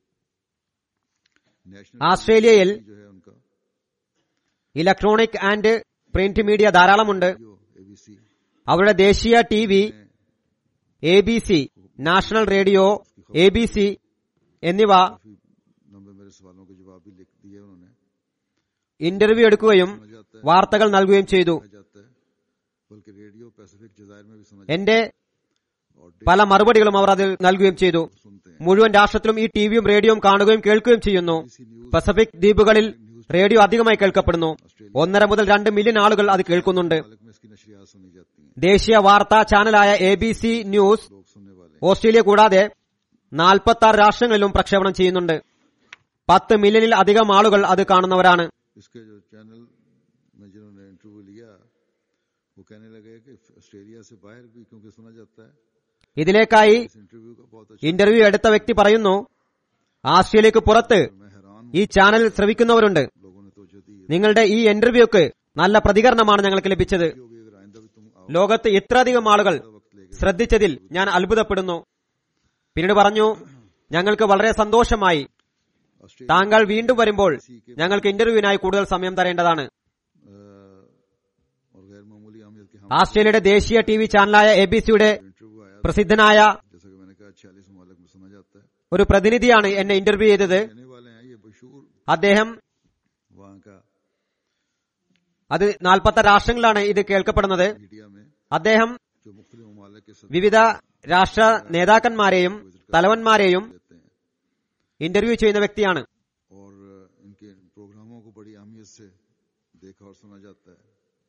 नेशनल ആസ്ട്രേലിയയിൽ जो है उनका ഇലക്ട്രോണിക് ആൻഡ് പ്രിന്റ് മീഡിയ ധാരാളമുണ്ട് जो एबीसी അവരുടെ ദേശീയ T V A B C national radio A B C എന്നിവ काफी लंबे मेरे सवालों के जवाब भी लिख दिए उन्होंने ഇന്റർവ്യൂ എടുക്കുകയും सुना जाता है വാർത്തകൾ നൽകുകയും ചെയ്തു कहा जाता है बल्कि रेडियो पैसिफिक जजायर में भी सुना എന്റെ जाता है और പല മറുപടികളും അവർ അതിൽ നൽകുകയും ചെയ്തു सुनते हैं മുഴുവൻ രാഷ്ട്രത്തിലും ഈ ടിവിയും റേഡിയോയും കാണുകയും കേൾക്കുകയും ചെയ്യുന്നു പസഫിക് ദ്വീപുകളിൽ റേഡിയോ അധികമായി കേൾക്കപ്പെടുന്നു ഒന്നര മുതൽ രണ്ട് മില്യൺ ആളുകൾ അത് കേൾക്കുന്നുണ്ട് मालिक में इसकी नशरियात सुनी जाती हैं ദേശീയ വാർത്താ ചാനലായ എ ബി സി ന്യൂസ് लोग सुनने वाले ഓസ്ട്രേലിയ കൂടാതെ നാൽപ്പത്തി ആറ് രാഷ്ട്രങ്ങളിലും പ്രക്ഷേപണം ചെയ്യുന്നുണ്ട് പത്ത് മില്യണിൽ അധികം ആളുകൾ അത് കാണുന്നവരാണ് इसके जो चैनल में जिन्होंने इंटरव्यू लिया वो कहने लगे कि ऑस्ट्रेलिया से बाहर भी क्योंकि सुना जाता है ഇതിലേക്കായി इस इंटरव्यू का बहुत अच्छा ഇന്റർവ്യൂ എടുത്ത വ്യക്തി പറയുന്നു ആസ്ട്രേലിയക്ക് പുറത്ത് मैं हैरान ഈ ചാനൽ ശ്രവിക്കുന്നവരുണ്ട് हूं लोगों ने तो जो दी നിങ്ങളുടെ ഈ ഇന്റർവ്യൂക്ക് നല്ല പ്രതികരണമാണ് ഞങ്ങൾക്ക് ലഭിച്ചത് होगी अगर आइंदा भी तुम आओ ലോകത്ത് ഇത്രയധികം ആളുകൾ वक्त लेके ശ്രദ്ധിച്ചതിൽ ഞാൻ അത്ഭുതപ്പെടുന്നു പിന്നീട് പറഞ്ഞു ഞങ്ങൾക്ക് വളരെ സന്തോഷമായി ऑस्ट्रेलिया താങ്കൾ വീണ്ടും വരുമ്പോൾ ഞങ്ങൾക്ക് ഇന്റർവ്യൂവിനായി കൂടുതൽ സമയം തരേണ്ടതാണ് अ, और गैर मामूली अहमियत के हम ആസ്ട്രേലിയയുടെ ദേശീയ ടി വി ചാനലായ എ ബി സിയുടെ इंटरव्यू आया പ്രസിദ്ധനായ जैसा कि मैंने कहा छियालीस ममालिक में सुना जाता है ഒരു പ്രതിനിധിയാണ് എന്നെ ഇന്റർവ്യൂ ചെയ്തത് कहने वाले हैं ये मशहूर അദ്ദേഹം वहाँ का അത് നാൽപ്പത്തി രാഷ്ട്രങ്ങളിലാണ് ഇത് കേൾക്കപ്പെടുന്നത് मीडिया में അദ്ദേഹം जो मुख्तलिफ ममालिक के सदस्य വിവിധ രാഷ്ട്ര നേതാക്കന്മാരെയും തലവന്മാരെയും देते हैं ഇന്റർവ്യൂ ചെയ്യുന്ന വ്യക്തിയാണ് और इनके प्रोग्रामों को बड़ी अहमियत से देखा और सुना जाता है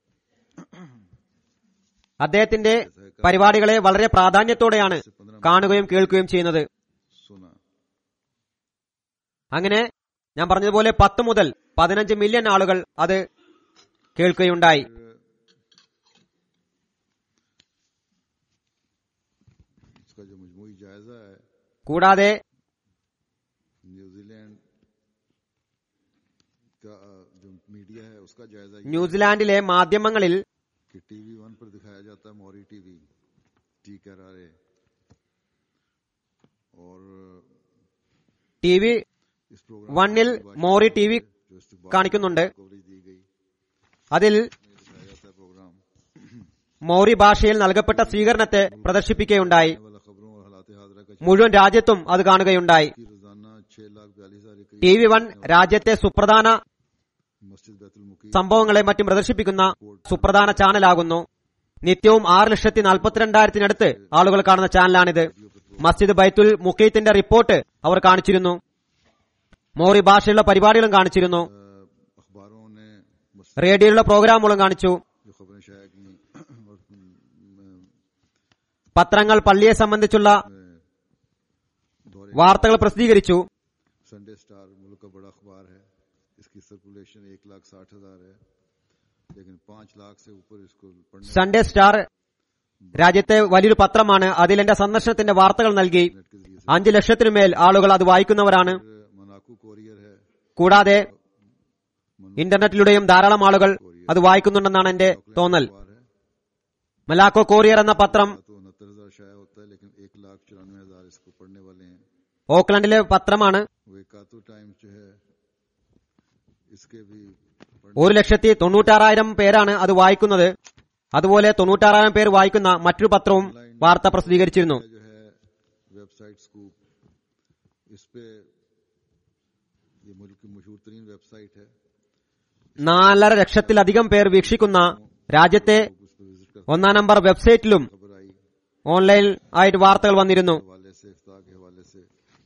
അദ്ദേഹത്തിന്റെ പരിപാടികളെ വളരെ പ്രാധാന്യത്തോടെയാണ് കാണുകയും കേൾക്കുകയും ചെയ്യുന്നത് सुना അങ്ങനെ ഞാൻ പറഞ്ഞതുപോലെ പത്ത് മുതൽ പതിനഞ്ച് മില്യൺ ആളുകൾ അത് കേൾക്കുകയുണ്ടായി इसका जो मजमूई जायजा है കൂടാതെ न्यूजीलैंड का अ, जो मीडिया है उसका जायजा ये ന്യൂസിലാൻഡിലെ മാധ്യമങ്ങളിൽ कि टीवी वन पर दिखाया जाता है मौरी टीवी टी करारे और ടി വി इस प्रोग्राम വണ്ണിൽ മോറി ടി വി जो इस्तेमाल കാണിക്കുന്നുണ്ട് कवरेज दी गई അതിൽ दिखाया जाता है प्रोग्राम മോറി ഭാഷയിൽ നൽകപ്പെട്ട സ്വീകരണത്തെ പ്രദർശിപ്പിക്കുകയുണ്ടായി आने वाला खबरों और हालात हाजरा का മുഴുവൻ രാജ്യത്തും അത് കാണുകയുണ്ടായി की रोजाना छह लाख बयालीस हजार के ടി വി വൺ രാജ്യത്തെ സുപ്രധാന मस्जिद बैतुल मुकी സംഭവങ്ങളെ മറ്റും പ്രദർശിപ്പിക്കുന്ന സുപ്രധാന ചാനലാകുന്നു നിത്യവും ആറ് ലക്ഷത്തി നാൽപ്പത്തിരണ്ടായിരത്തിനടുത്ത് ആളുകൾ കാണുന്ന ചാനലാണിത് മസ്ജിദ് ബൈത്തുൽ മുക്കീത്തിന്റെ റിപ്പോർട്ട് അവർ കാണിച്ചിരുന്നു മോറി ഭാഷയുള്ള പരിപാടികളും കാണിച്ചിരുന്നു अ, अखबारों ने मस्जिद റേഡിയോയിലുള്ള പ്രോഗ്രാമുകളും കാണിച്ചു जो खबरें शाया की और अम, പത്രങ്ങൾ പള്ളിയെ സംബന്ധിച്ചുള്ള अ, दौरे വാർത്തകൾ പ്രസിദ്ധീകരിച്ചു संडे स्टार मुल्क का बड़ा अखबार है इसकी सर्कुलेशन एक लाख साठ हजार है लेकिन पांच लाख से ऊपर इसको पढ़ने സൺഡേ സ്റ്റാർ രാജ്യത്തെ വലിയൊരു പത്രമാണ് അതിൽ എന്റെ സന്ദർശനത്തിന്റെ വാർത്തകൾ നൽകി नेट के जरिए അഞ്ചു ലക്ഷത്തിനുമേൽ ആളുകൾ അത് വായിക്കുന്നവരാണ് से मनाकू कोरियर है കൂടാതെ ഇന്റർനെറ്റിലൂടെയും ധാരാളം ആളുകൾ അത് വായിക്കുന്നുണ്ടെന്നാണ് എന്റെ തോന്നൽ अखबार है മലാക്കോ കോറിയർ എന്ന പത്രം तो उनहत्तर हजार शाया होता है लेकिन एक लाख चौरानवे हजार इसको पढ़ने वाले हैं ഓക്ലൻഡിലെ പത്രമാണ് वो एकातु टाइम्स जो है इसके भी पढ़ने ഒരു ലക്ഷത്തി തൊണ്ണൂറ്റാറായിരം പേരാണ് അത് വായിക്കുന്നത് അതുപോലെ തൊണ്ണൂറ്റാറായിരം പേർ വായിക്കുന്ന മറ്റൊരു പത്രവും വാർത്ത പ്രസിദ്ധീകരിച്ചിരുന്നു जो है वेबसाइट स्कूप इस पे ये मुल्क की मशहूर तरीन वेबसाइट है നാലര ലക്ഷത്തിലധികം പേർ വീക്ഷിക്കുന്ന രാജ്യത്തെ उस पर विजिट कर ഒന്നാം നമ്പർ വെബ്സൈറ്റിലും खबर आई ഓൺലൈൻ ആയിട്ട് വാർത്തകൾ വന്നിരുന്നു हवाले से इफ्ताह के हवाले से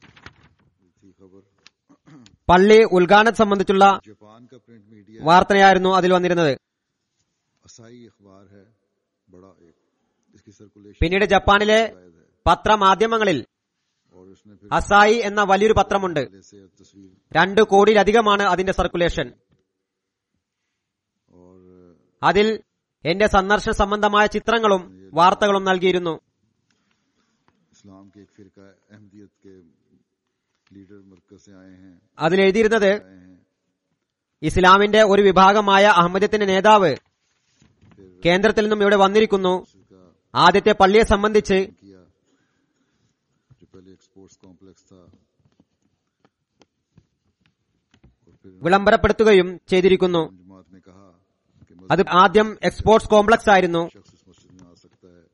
थी खबर പള്ളി ഉദ്ഘാടനം സംബന്ധിച്ചുള്ള जापान का प्रिंट मीडिया വാർത്തയായിരുന്നു അതിൽ വന്നിരുന്നത് असाई अखबार है बड़ा एक इसकी सर्कुलेशन പിന്നീട് ജപ്പാനിലെ जायद है പത്രമാധ്യമങ്ങളിൽ और उसने फिर അസായി എന്ന വലിയൊരു പത്രമുണ്ട് हवाले से तस्वीर രണ്ട് കോടിയിലധികമാണ് അതിന്റെ സർക്കുലേഷൻ അതിൽ എന്റെ സന്ദർശന സംബന്ധമായ ചിത്രങ്ങളും വാർത്തകളും നൽകിയിരുന്നു इस्लाम के एक फिरका अहमदियत के लीडर मरकज से आए हैं അതിൽ എഴുതിയിരുന്നത് आए हैं ഇസ്ലാമിന്റെ ഒരു വിഭാഗമായ അഹമ്മദത്തിന്റെ നേതാവ് കേന്ദ്രത്തിൽ നിന്നും ഇവിടെ വന്നിരിക്കുന്നു उसका ആദ്യത്തെ പള്ളിയെ സംബന്ധിച്ച് किया जो पहले एक स्पोर्ट्स कॉम्प्लेक्स था और फिर വിളംബരപ്പെടുത്തുകയും ചെയ്തിരിക്കുന്നു जमात ने कहा कि അത് ആദ്യം എക്സ്പോർട്സ് കോംപ്ലക്സ് ആയിരുന്നു शख्स इस मस्जिद में आ सकता है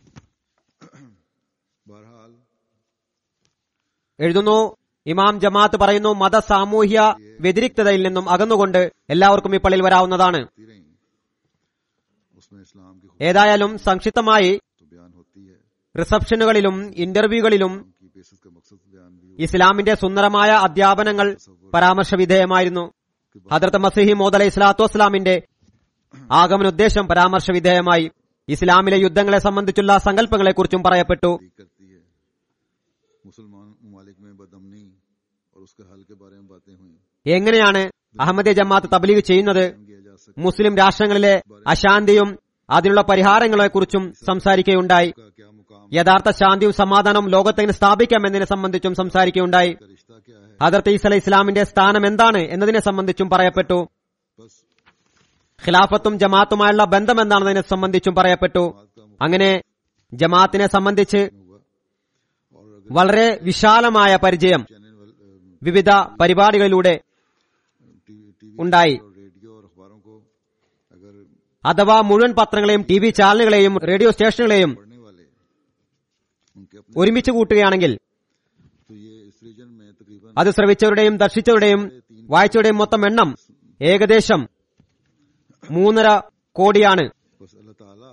बहरहाल എഴുതുന്നു ഇമാം ജമാഅത്ത് പറയുന്നു മത സാമൂഹ്യ വ്യതിരിക്തതയിൽ നിന്നും അകന്നുകൊണ്ട് എല്ലാവർക്കും ഈ പള്ളിയിൽ വരാവുന്നതാണ് होती रही उसमें इस्लाम की ഏതായാലും സംക്ഷിപ്തമായി तो बयान होती है റിസപ്ഷനുകളിലും ഇന്റർവ്യൂകളിലും की बेसिस का मकसद बयान भी ഇസ്ലാമിന്റെ സുന്ദരമായ അധ്യാപനങ്ങൾ പരാമർശ വിധേയമായിരുന്നു ഹദ്രത്ത് മസിഹി മോദ് അലൈഹി സ്വലാത്തു വസ്സലാമിന്റെ ആഗമന ഉദ്ദേശം പരാമർശ വിധേയമായി ഇസ്ലാമിലെ യുദ്ധങ്ങളെ സംബന്ധിച്ചുള്ള സങ്കല്പങ്ങളെക്കുറിച്ചും പറയപ്പെട്ടു तबलीग करती है मुसलमान ममालिक में बदमनी और उसके हल के बारे में बातें हुई എങ്ങനെയാണ് അഹമ്മദിയ ജമാഅത്ത് തബ്ലീഗ് ചെയ്യുന്നത് किया जा सकता മുസ്ലിം രാഷ്ട്രങ്ങളിലെ അശാന്തിയും അതിനുള്ള പരിഹാരങ്ങളെക്കുറിച്ചും സംസാരിക്കുകയുണ്ടായി का क्या मुकाम യഥാർത്ഥ ശാന്തിയും സമാധാനവും ലോകത്തെങ്ങനെ സ്ഥാപിക്കാം എന്നതിനെ സംബന്ധിച്ചും സംസാരിക്കുകയുണ്ടായി का रिश्ता क्या है ഹദർത്ത് ഈസ അലൈഹി ഇസ്ലാമിന്റെ സ്ഥാനം എന്താണ് എന്നതിനെ സംബന്ധിച്ചും പറയപ്പെട്ടു बस ഖിലാഫത്തും ജമാഅത്തുമായുള്ള ബന്ധം എന്താണെന്നതിനെ സംബന്ധിച്ചും പറയപ്പെട്ടു അങ്ങനെ ജമാഅത്തിനെ സംബന്ധിച്ച് हुआ और अगर വളരെ വിശാലമായ പരിചയം चैनल वाल- अ, വിവിധ പരിപാടികളിലൂടെ टीवी टीवी ഉണ്ടായി और रेडियो और अखबारों को अगर അഥവാ മുഴുവൻ പത്രങ്ങളെയും ടി വി ചാനലുകളെയും റേഡിയോ സ്റ്റേഷനുകളെയും पढ़ने वाले उनके अपने ഒരുമിച്ച് കൂട്ടുകയാണെങ്കിൽ तो ये इस रीजन में तकरीबन അത് ശ്രവിച്ചവരുടെയും ദർശിച്ചവരുടെയും വായിച്ചവരുടെയും മൊത്തം എണ്ണം ഏകദേശം മൂന്നര കോടിയാണ് बस अल्लाह ताला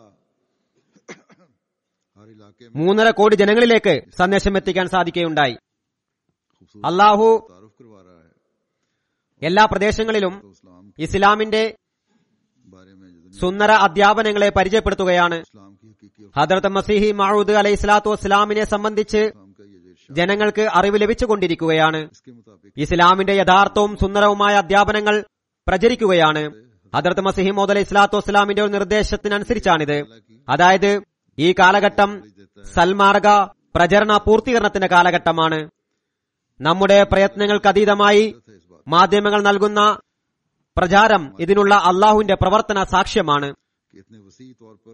हर इलाके में മൂന്നര കോടി ജനങ്ങളിലേക്ക് സന്ദേശം എത്തിക്കാൻ സാധിക്കുകയുണ്ടായി खूबसूरत അള്ളാഹു तारुफ करवा रहा है എല്ലാ പ്രദേശങ്ങളിലും तो इस्लाम ഇസ്ലാമിന്റെ के बारे में जो दुनिया സുന്ദര അധ്യാപനങ്ങളെ പരിചയപ്പെടുത്തുകയാണ് इस्लाम की हकीकी और ഹദർത്ത് മസീഹി മഹൂദ് അലൈഹി സ്വലാത്തു വസ്സലാമിനെ സംബന്ധിച്ച് इस्लाम का ये जो इरशाद ജനങ്ങൾക്ക് അറിവ് ലഭിച്ചുകൊണ്ടിരിക്കുകയാണ് इसके मुताबिक ഇസ്ലാമിന്റെ യഥാർത്ഥവും സുന്ദരവുമായ അധ്യാപനങ്ങൾ പ്രചരിക്കുകയാണ് ഹദർത്ത് മസിഹി മോദ് അലൈഹി സ്വലാത്തു വസ്സലാമിന്റെ ഒരു നിർദ്ദേശത്തിനനുസരിച്ചാണിത് അതായത് ഈ കാലഘട്ടം സൽമാർഗ പ്രചരണ പൂർത്തീകരണത്തിന്റെ കാലഘട്ടമാണ് നമ്മുടെ പ്രയത്നങ്ങൾക്ക് അതീതമായി है इस बात മാധ്യമങ്ങൾ നൽകുന്ന പ്രചാരം ഇതിനുള്ള അള്ളാഹുവിന്റെ പ്രവർത്തന സാക്ഷ്യമാണ് कि इतने वसी तौर पर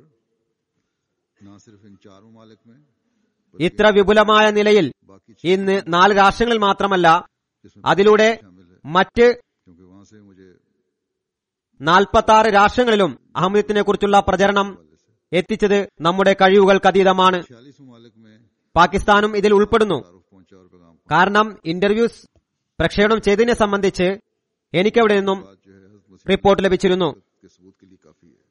न सिर्फ इन चार ममालिक में ഇത്ര വിപുലമായ നിലയിൽ बाकी ഇന്ന് നാല് രാഷ്ട്രങ്ങളിൽ മാത്രമല്ല जिसमें അതിലൂടെ शामिल है മറ്റ് क्योंकि वहां से मुझे നാൽപ്പത്തി ആറ് രാഷ്ട്രങ്ങളിലും അഹമ്മദത്തിനെ കുറിച്ചുള്ള പ്രചരണം എത്തിച്ചത് നമ്മുടെ കഴിവുകൾക്ക് അതീതമാണ് छियालीस ममालिक में പാകിസ്ഥാനും ഇതിൽ ഉൾപ്പെടുന്നു तारुफ पहुंचा और पैगाम കാരണം ഇന്റർവ്യൂസ് പ്രക്ഷേപണം ചെയ്തതിനെ സംബന്ധിച്ച് എനിക്കവിടെ നിന്നും बात जो है हज़रत मसीह റിപ്പോർട്ട് ലഭിച്ചിരുന്നു के सबूत के लिए काफी है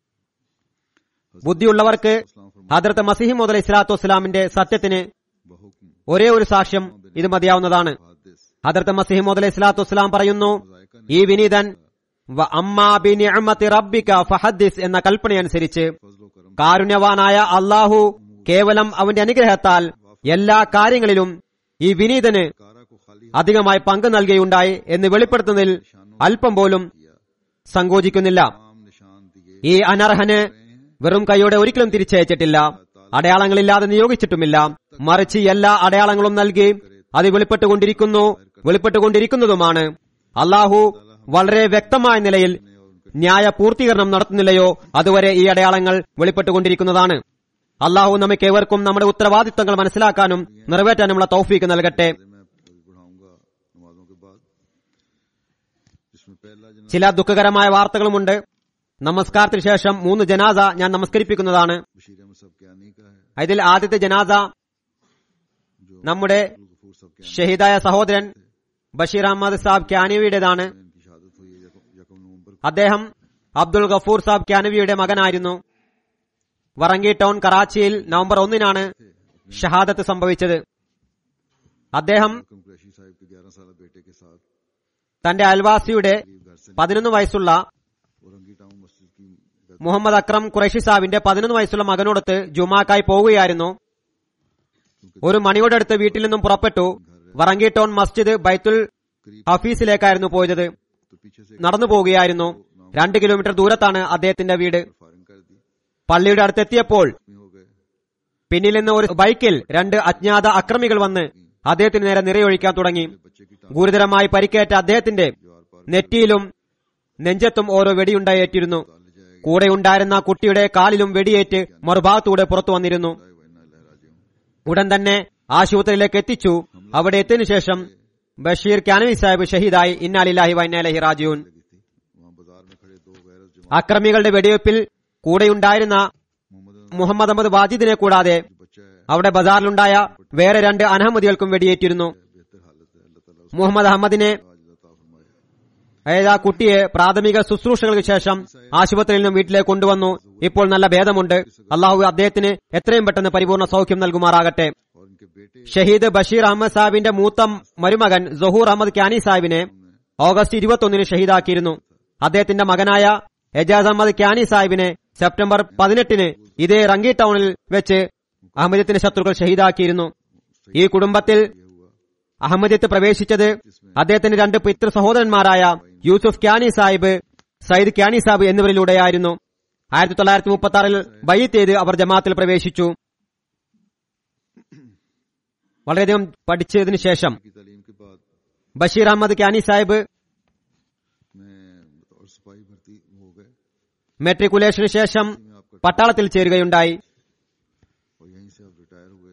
ബുദ്ധിയുള്ളവർക്ക് ഹദ്രത്ത് മസിഹി മുതൽ ഇസ്ലാത്തു വസ്സലാമിന്റെ സത്യത്തിന് बहुक्म ഒരേ ഒരു സാക്ഷ്യം ഇത് മതിയാവുന്നതാണ് हादिस ഹദ്രത്ത് മസിഹി മുതൽ ഇസ്ലാത്തു വസ്സലാം പറയുന്നു जायका ഈ വിനീതൻ "വ അമ്മാ ബി നിഅമത്തി റബ്ബിക ഫഹദ്ദിസ് എന്ന കൽപ്പനയനുസരിച്ച് फजलो करम കാരുണ്യവാനായ അള്ളാഹു കേവലം അവന്റെ അനുഗ്രഹത്താൽ എല്ലാ കാര്യങ്ങളിലും ഈ വിനീതന് कारा को खाली അധികമായി പങ്ക് നൽകുകയുണ്ടായി എന്ന് വെളിപ്പെടുത്തുന്നതിൽ അല്പം പോലും किया സങ്കോചിക്കുന്നില്ല तमाम निशान दिए ഈ അനർഹന് വെറും കൈയോടെ ഒരിക്കലും തിരിച്ചയച്ചിട്ടില്ല അടയാളങ്ങളില്ലാതെ നിയോഗിച്ചിട്ടുമില്ല മറിച്ച് എല്ലാ അടയാളങ്ങളും നൽകി അത് വെളിപ്പെട്ടുകൊണ്ടിരിക്കുന്നു വെളിപ്പെട്ടുകൊണ്ടിരിക്കുന്നതുമാണ് അള്ളാഹു വളരെ വ്യക്തമായ നിലയിൽ ന്യായ പൂർത്തീകരണം നടത്തുന്നില്ലയോ അതുവരെ ഈ അടയാളങ്ങൾ വെളിപ്പെട്ടുകൊണ്ടിരിക്കുന്നതാണ് അള്ളാഹു നമുക്ക് ഏവർക്കും നമ്മുടെ ഉത്തരവാദിത്തങ്ങൾ മനസ്സിലാക്കാനും നിറവേറ്റാനുമുള്ള തൗഫീക്ക് നൽകട്ടെ मैं बढ़ाऊंगा नमाजों के बाद जिसमें पहला जना ചില ദുഃഖകരമായ വാർത്തകളുമുണ്ട് നമസ്കാരത്തിന് ശേഷം മൂന്ന് ജനാസ ഞാൻ നമസ്കരിപ്പിക്കുന്നതാണ് बशीर अहमद साहब क्यानी का है ഇതിൽ ആദ്യത്തെ ജനാസ നമ്മുടെ गफूर साहब क्यानी ഷഹീദായ സഹോദരൻ ബഷീർ അഹമ്മദ് സാബ് ക്യാനവിയുടേതാണ് इनकी शहादत हुई है यकम यकम नवंबर को അദ്ദേഹം അബ്ദുൾ ഗഫൂർ സാബ് ക്യാനവിയുടെ മകനായിരുന്നു വറങ്കി ടൗൺ കറാച്ചിയിൽ നവംബർ ഒന്നിനാണ് ഷഹാദത്ത് സംഭവിച്ചത് അദ്ദേഹം यकम कुरैशी साहब के ग्यारह साल बेटे के साथ തന്റെ അയൽവാസിയുടെ करीब घर से പതിനൊന്ന് വയസ്സുള്ള औरंगी टाउन मस्जिद की घर മുഹമ്മദ് അക്രം ഖുറൈഷി സാബിന്റെ പതിനൊന്ന് വയസ്സുള്ള മകനോടൊത്ത് ജുമാക്കായി പോവുകയായിരുന്നു ഒരു മണിയോടെ അടുത്ത് വീട്ടിൽ നിന്നും പുറപ്പെട്ടു വറങ്കി ടൗൺ മസ്ജിദ് ബൈത്തുൽ करीब ഹഫീസിലേക്കായിരുന്നു പോയത് तो पीछे से നടന്നു പോവുകയായിരുന്നു नाम രണ്ട് കിലോമീറ്റർ ദൂരത്താണ് അദ്ദേഹത്തിന്റെ വീട് फायरिंग कर दी പള്ളിയുടെ അടുത്തെത്തിയപ്പോൾ जख्मी हो गए പിന്നിൽ നിന്ന് ഒരു ബൈക്കിൽ രണ്ട് അജ്ഞാത അക്രമികൾ വന്ന് അദ്ദേഹത്തിന് നേരെ നിറയൊഴിക്കാൻ തുടങ്ങി बच्चे की टांग ഗുരുതരമായി പരിക്കേറ്റ അദ്ദേഹത്തിന്റെ जो आर पार നെറ്റിയിലും നെഞ്ചത്തും ഓരോ വെടിയുണ്ടായേറ്റിരുന്നു डाल जाएगी കൂടെ ഉണ്ടായിരുന്ന കുട്ടിയുടെ കാലിലും വെടിയേറ്റ് മറുഭാഗത്തൂടെ പുറത്തു വന്നിരുന്നു वरना लहराजी हूँ ഉടൻ തന്നെ ആശുപത്രിയിലേക്ക് എത്തിച്ചു അവിടെ എത്തിയതിനു ശേഷം ബഷീർ കാനവി സാഹിബ് ഷഹീദായി ഇന്നാലില്ലാഹി വൈനാലഹി റാജുൻ लगी थी वहाँ बाजार में खड़े दो गैरत जमा അക്രമികളുടെ വെടിവെപ്പിൽ കൂടെയുണ്ടായിരുന്ന मोहम्मद മുഹമ്മദ് അഹമ്മദ് വാജിദിനെ കൂടാതെ जो बच्चा है അവിടെ ബസാറിലുണ്ടായ വേറെ രണ്ട് അനഹമ്മദികൾക്കും വെടിയേറ്റിരുന്നു बेहतर हालत है अल्लाह ताला മുഹമ്മദ് അഹമ്മദിനെ उसको आज अता फरमाए അതായത് ആ കുട്ടിയെ പ്രാഥമിക ശുശ്രൂഷകൾക്ക് ശേഷം ആശുപത്രിയിൽ നിന്നും വീട്ടിലേക്ക് കൊണ്ടുവന്നു ഇപ്പോൾ നല്ല ഭേദമുണ്ട് അള്ളാഹു അദ്ദേഹത്തിന് എത്രയും പെട്ടെന്ന് പരിപൂർണ സൗഖ്യം നൽകുമാറാകട്ടെ और उनके बेटे ഷഹീദ് ബഷീർ അഹമ്മദ് സാഹിബിന്റെ മൂത്ത മരുമകൻ ജഹൂർ അഹമ്മദ് ക്യാനി സാഹിബിനെ ഓഗസ്റ്റ് ഇരുപത്തൊന്നിന് ഷഹീദാക്കിയിരുന്നു അദ്ദേഹത്തിന്റെ മകനായ എജാസ് അഹമ്മദ് ക്യാനി സാഹിബിനെ സെപ്റ്റംബർ പതിനെട്ടിന് ഇതേ റങ്കി ടൗണിൽ വെച്ച് അഹമ്മദത്തിന്റെ ശത്രുക്കൾ ഷഹീദാക്കിയിരുന്നു ഈ കുടുംബത്തിൽ അഹമ്മദത്ത് പ്രവേശിച്ചത് അദ്ദേഹത്തിന്റെ രണ്ട് പിതൃ സഹോദരന്മാരായ യൂസുഫ് ക്യാനി സാഹിബ് സയ്യിദ് ക്യാനി സാഹിബ് എന്നിവരിലൂടെയായിരുന്നു ആയിരത്തി തൊള്ളായിരത്തി മുപ്പത്തി ആറിൽ ബയ്യത്ത് ചെയ്ത് അവർ ജമാത്തിൽ പ്രവേശിച്ചു വളരെയധികം പഠിച്ചതിനു ശേഷം की तालीम के बाद ബഷീർ അഹമ്മദ് ക്യാനി സാഹിബ് मैं और सिपाही भर्ती हो गए മെട്രിക്കുലേഷന് ശേഷം में आपका പട്ടാളത്തിൽ ചേരുകയുണ്ടായി और यहीं से आप रिटायर हुए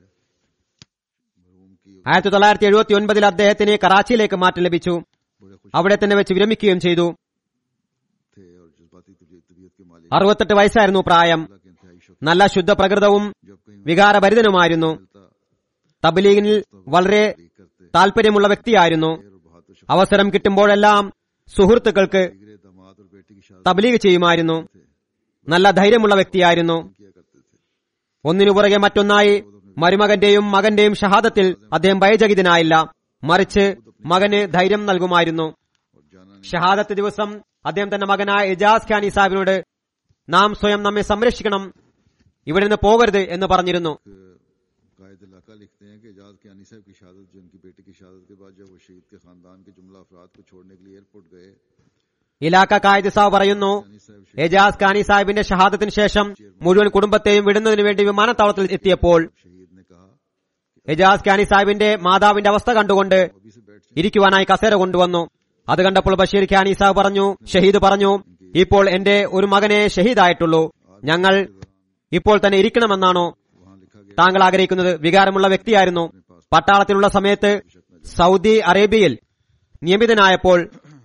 मरहूम की ആയിരത്തി തൊള്ളായിരത്തി എഴുപത്തി ഒൻപതിൽ അദ്ദേഹത്തിന് കറാച്ചിയിലേക്ക് മാറ്റം ലഭിച്ചു बड़े खुश അവിടെ തന്നെ വെച്ച് വിരമിക്കുകയും ചെയ്തു थे और जज्बाती तबीयत तबीयत के मालिक അറുപത്തെട്ട് വയസ്സായിരുന്നു പ്രായം अल्लाह के इंतहाई शुक्र നല്ല ശുദ്ധ പ്രകൃതവും जब कहीं വികാരഭരിതനുമായിരുന്നു मिलता തബ്ലീഗിൽ വളരെ ठीक करते താല്പര്യമുള്ള വ്യക്തിയായിരുന്നു और बहादुर शुक्र അവസരം കിട്ടുമ്പോഴെല്ലാം സുഹൃത്തുക്കൾക്ക് बिगड़े दामाद और बेटी की शादी തബ്ലീഗ് ചെയ്യുമായിരുന്നു നല്ല ധൈര്യമുള്ള വ്യക്തിയായിരുന്നു किया करते थे ഒന്നിനു പുറകെ മറ്റൊന്നായി മരുമകന്റെയും മകന്റെയും ഷഹാദത്തിൽ അദ്ദേഹം ഭയചകിതനായില്ല മറിച്ച് മകന് ധൈര്യം നൽകുമായിരുന്നു और जाना नहीं ഷഹാദത്ത് ദിവസം അദ്ദേഹം തന്റെ മകനായ ഇജാസ് ഖാനി സാഹിബിനോട് നാം സ്വയം നമ്മെ സംരക്ഷിക്കണം ഇവിടെ നിന്ന് പോകരുത് എന്ന് പറഞ്ഞിരുന്നു कायद इलाका लिखते हैं कि एजाज के अनी साहब की शहादत जो उनकी बेटे की शहादत के बाद जब वो शहीद के खानदान के जुमला अफराद को छोड़ने के लिए एयरपोर्ट गए ഇലാക്ക കായിദ് സാഹ് പറയുന്നു अनी साहब എജാസ് ഖാനി സാഹിബിന്റെ ഷഹാദത്തിന് ശേഷം മുഴുവൻ കുടുംബത്തെയും വിടുന്നതിന് വേണ്ടി വിമാനത്താവളത്തിൽ എത്തിയപ്പോൾ शहीद ने कहा എജാസ് ഖാനി സാഹിബിന്റെ മാതാവിന്റെ അവസ്ഥ കണ്ടുകൊണ്ട് अभी से बैठ ഇരിക്കുവാനായി കസേര കൊണ്ടുവന്നു അത് കണ്ടപ്പോൾ ബഷീർ ഖാനി സാഹ് പറഞ്ഞു ഷഹീദ് പറഞ്ഞു ഇപ്പോൾ എന്റെ ഒരു മകനെ ഷഹീദായിട്ടുള്ളൂ ഞങ്ങൾ ഇപ്പോൾ തന്നെ ഇരിക്കണമെന്നാണോ वहां लिखा गया താങ്കൾ ആഗ്രഹിക്കുന്നത് വികാരമുള്ള വ്യക്തിയായിരുന്നു പട്ടാളത്തിലുള്ള സമയത്ത് സൗദി അറേബ്യയിൽ നിയമിതനായപ്പോൾ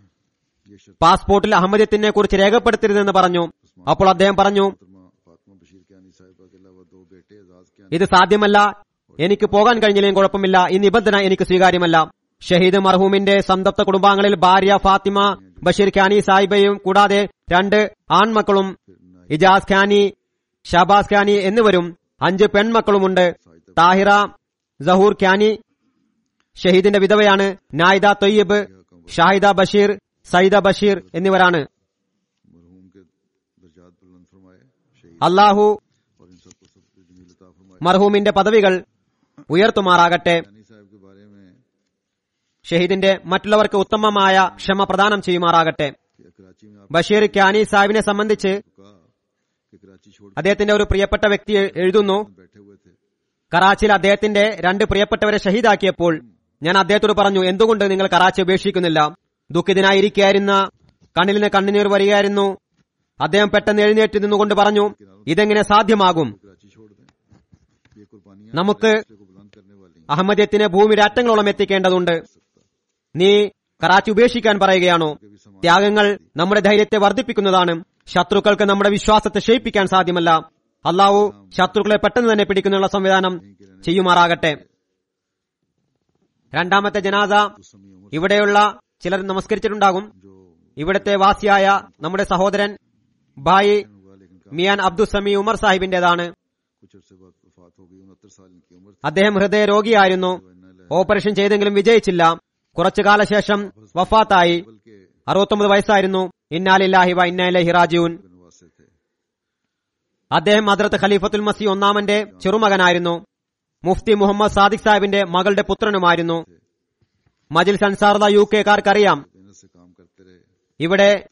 ये शर्त പാസ്പോർട്ടിൽ അഹമ്മദത്തിനെ കുറിച്ച് രേഖപ്പെടുത്തരുതെന്ന് പറഞ്ഞു അപ്പോൾ അദ്ദേഹം പറഞ്ഞു मोहतरमा फातिमा बशीर के अनी साहिबा के अलावा दो बेटे एजाज के ഇത് സാധ്യമല്ല എനിക്ക് പോകാൻ കഴിഞ്ഞില്ലെങ്കിൽ കുഴപ്പമില്ല ഈ നിബന്ധന എനിക്ക് സ്വീകാര്യമല്ല ഷഹീദ് മർഹൂമിന്റെ സംതപ്ത കുടുംബാംഗങ്ങളിൽ ഭാര്യ ഫാത്തിമ ബഷീർ ഖാനി സാഹിബയും കൂടാതെ രണ്ട് ആൺമക്കളും ഇജാസ് ഖാനി ഷാബാസ് ഖാനി എന്നിവരും അഞ്ച് പെൺമക്കളുമുണ്ട് താഹിറ സഹൂർ ഖാനി ഷഹീദിന്റെ വിധവയാണ് നായിദ തൊയ്യബ് ഷാഹിദ ബഷീർ സയ്യിദ ബഷീർ എന്നിവരാണ് मरहूम के दर्जात बुलंद फरमाए शहीद അള്ളാഹു और इन सबको सब जमील अता फरमाए മർഹൂമിന്റെ പദവികൾ ഉയർത്തുമാറാകട്ടെ अनी साहब के बारे में ഷഹീദിന്റെ മറ്റുള്ളവർക്ക് ഉത്തമമായ ക്ഷമ പ്രദാനം ചെയ്യുമാറാകട്ടെ कि कराची में आप ബഷീർ ക്യാനി സാഹിബിനെ സംബന്ധിച്ച് कहा कि कराची छोड़ അദ്ദേഹത്തിന്റെ ഒരു പ്രിയപ്പെട്ട വ്യക്തി എ- എഴുതുന്നു बैठे हुए थे കറാച്ചിയിൽ അദ്ദേഹത്തിന്റെ രണ്ട് പ്രിയപ്പെട്ടവരെ ഷഹീദാക്കിയപ്പോൾ ഞാൻ അദ്ദേഹത്തോട് പറഞ്ഞു എന്തുകൊണ്ട് നിങ്ങൾ കറാച്ചി ഉപേക്ഷിക്കുന്നില്ല ദുഃഖിതനായിരിക്കായിരുന്ന കണ്ണിൽ നിന്ന് കണ്ണുനീർ വരികയായിരുന്നു അദ്ദേഹം പെട്ടെന്ന് എഴുന്നേറ്റ് നിന്നുകൊണ്ട് പറഞ്ഞു ഇതെങ്ങനെ സാധ്യമാകും कराची छोड़ दें ये कुर्बानियां നമുക്ക് को बुलंद करने वाली हैं। അഹമ്മദ്യത്തിനെ ഭൂമിയുടെ അറ്റങ്ങളോളം എത്തിക്കേണ്ടതുണ്ട് നീ കറാച്ചി ഉപേക്ഷിക്കാൻ പറയുകയാണോ ത്യാഗങ്ങൾ നമ്മുടെ ധൈര്യത്തെ വർദ്ധിപ്പിക്കുന്നതാണ് ശത്രുക്കൾക്ക് നമ്മുടെ വിശ്വാസത്തെ ക്ഷയിപ്പിക്കാൻ സാധ്യമല്ല അള്ളാഹു ശത്രുക്കളെ പെട്ടെന്ന് തന്നെ പിടിക്കുന്നുള്ള സംവിധാനം ചെയ്യുമാറാകട്ടെ രണ്ടാമത്തെ ജനാസ समी उम्र ഇവിടെയുള്ള ചിലർ നമസ്കരിച്ചിട്ടുണ്ടാകും जो ഇവിടുത്തെ വാസിയായ നമ്മുടെ സഹോദരൻ ഭായി हुआ लेकिन മിയാൻ അബ്ദുസമി ഉമർ സാഹിബിന്റേതാണ് कुछ अरसे बाद वफात हो गई उनहत्तर साल इनकी उम्र थी അദ്ദേഹം ഹൃദയ രോഗിയായിരുന്നു ഓപ്പറേഷൻ ചെയ്തെങ്കിലും വിജയിച്ചില്ല കുറച്ചു കാലശേഷം വഫാത്തായി बल्कि അറുപത്തൊമ്പത് വയസ്സായിരുന്നു ഇന്നാലില്ലാഹി വ ഇന്നലഹി റാജീവൻ बनवास से थे അദ്ദേഹം ഹദ്രത്ത് ഖലീഫത്തുൽ മസി ഒന്നാമന്റെ ചെറുമകനായിരുന്നു മുഫ്തി മുഹമ്മദ് സാദിഖ് സാഹിബിന്റെ മകളുടെ പുത്രനുമായിരുന്നു മജിൽ സൻസാർദ യു കെക്കാർക്കറിയാം मेहनत से काम करते रहे ഇവിടെ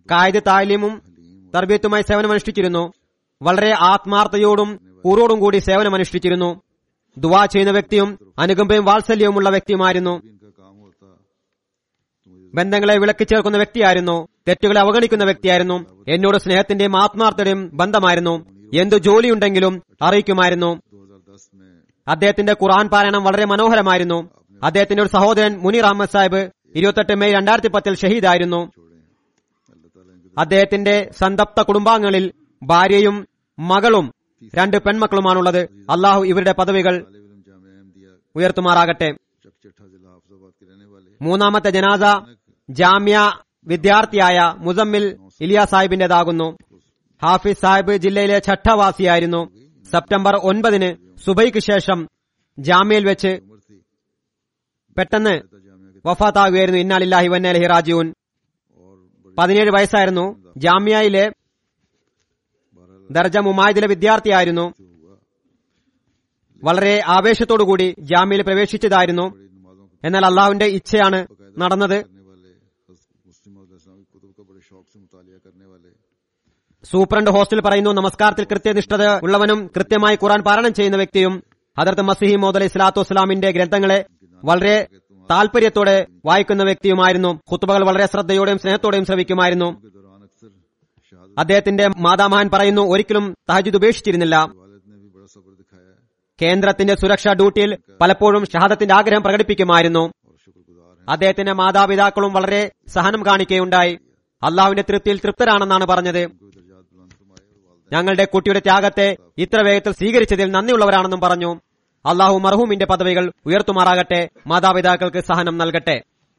കായിക താലീമും തർബീയത്തുമായി സേവനമനുഷ്ഠിച്ചിരുന്നു വളരെ ആത്മാർത്ഥതയോടും കൂറോടും കൂടി സേവനമനുഷ്ഠിച്ചിരുന്നു ദുവാ ചെയ്യുന്ന വ്യക്തിയും അനുകമ്പയും വാത്സല്യവുമുള്ള വ്യക്തിയുമായിരുന്നു भी इनका काम होता तो मुझे ബന്ധങ്ങളെ വിളക്കി ചേർക്കുന്ന വ്യക്തിയായിരുന്നു തെറ്റുകളെ അവഗണിക്കുന്ന വ്യക്തിയായിരുന്നു എന്നോട് സ്നേഹത്തിന്റെയും ആത്മാർത്ഥതയും ബന്ധമായിരുന്നു എന്തു ജോലിയുണ്ടെങ്കിലും അറിയിക്കുമായിരുന്നു 2010 में അദ്ദേഹത്തിന്റെ ഖുർആൻ പാരായണം വളരെ മനോഹരമായിരുന്നു അദ്ദേഹത്തിന്റെ ഒരു സഹോദരൻ മുനീർ അഹമ്മദ് സാഹിബ് ഇരുപത്തെട്ട് മെയ് രണ്ടായിരത്തി പത്തിൽ ഷഹീദായിരുന്നു छोड़े हैं अल्लाह ताला इनके അദ്ദേഹത്തിന്റെ സന്തപ്ത കുടുംബാംഗങ്ങളിൽ ഭാര്യയും മകളും രണ്ട് പെൺമക്കളുമാണുള്ളത് അള്ളാഹു ഇവരുടെ പദവികൾ तालिब इल्म जामिया अहमदिया ഉയർത്തുമാറാകട്ടെ चकचठा जिला हाफजाबाद के रहने वाले മൂന്നാമത്തെ ജനാസ ജാമ്യ വിദ്യാർത്ഥിയായ മുസമ്മിൽ ഇലിയ സാഹിബിന്റേതാകുന്നു ഹാഫിസ് സാഹിബ് ജില്ലയിലെ ഛട്ടവാസിയായിരുന്നു സെപ്റ്റംബർ ഒൻപതിന് സുബൈക്ക് ശേഷം ജാമ്യയിൽ വെച്ച് उम्र थी പെട്ടെന്ന് तो जामिया के വഫാത്താകുകയായിരുന്നു ഇന്നാലില്ലാഹി വന്നലഹി റാജീവൻ और बड़े പതിനേഴ് വയസ്സായിരുന്നു ജാമ്യയിലെ बहरहाल ദർജ മുമായദിലെ വിദ്യാർത്ഥിയായിരുന്നു से हुआ വളരെ ആവേശത്തോടുകൂടി ജാമ്യയിൽ പ്രവേശിച്ചതായിരുന്നു बड़ी नमाजों के എന്നാൽ അള്ളാഹുവിന്റെ ഇച്ഛയാണ് നടന്നത് करने वाले मुस्लिम और इस्लामिक कुतुब का बड़े शौक से मुतालिया करने वाले സൂപ്രണ്ട് ഹോസ്റ്റൽ പറയുന്നു നമസ്കാരത്തിൽ കൃത്യനിഷ്ഠത ഉള്ളവനും കൃത്യമായി ഖുറാൻ പാരായണം ചെയ്യുന്ന വ്യക്തിയും ഹദർത്ത് മസിഹി മോദ് ഇസ്ലാത്തു വസ്സലാമിന്റെ ഗ്രന്ഥങ്ങളെ വളരെ താല്പര്യത്തോടെ വായിക്കുന്ന വ്യക്തിയുമായിരുന്നു ഖുത്തുബകൾ വളരെ ശ്രദ്ധയോടെയും സ്നേഹത്തോടെയും ശ്രവിക്കുമായിരുന്നു के दौरान अक्सर शहादत അദ്ദേഹത്തിന്റെ മാതാമഹൻ പറയുന്നു ഒരിക്കലും തഹജുദ് ഉപേക്ഷിച്ചിരുന്നില്ല वालिद ने भी बड़ा सब्र दिखाया है കേന്ദ്രത്തിന്റെ സുരക്ഷാ ഡ്യൂട്ടിയിൽ പലപ്പോഴും ഷഹാദത്തിന്റെ ആഗ്രഹം പ്രകടിപ്പിക്കുമായിരുന്നു और शुक्रगुजार हैं അദ്ദേഹത്തിന്റെ മാതാപിതാക്കളും വളരെ സഹനം കാണിക്കുകയുണ്ടായി അള്ളാഹുവിന്റെ തൃപ്തിയിൽ തൃപ്തരാണെന്നാണ് പറഞ്ഞത് कोई दर्जात बुलंद फरमाए और वालदेन ഞങ്ങളുടെ കുട്ടിയുടെ ത്യാഗത്തെ ഇത്ര വേഗത്തിൽ സ്വീകരിച്ചതിൽ നന്ദിയുള്ളവരാണെന്നും പറഞ്ഞു അള്ളാഹു മർഹൂമിന്റെ പദവികൾ ഉയർത്തുമാറാകട്ടെ മാതാപിതാക്കൾക്ക് സഹനം നൽകട്ടെ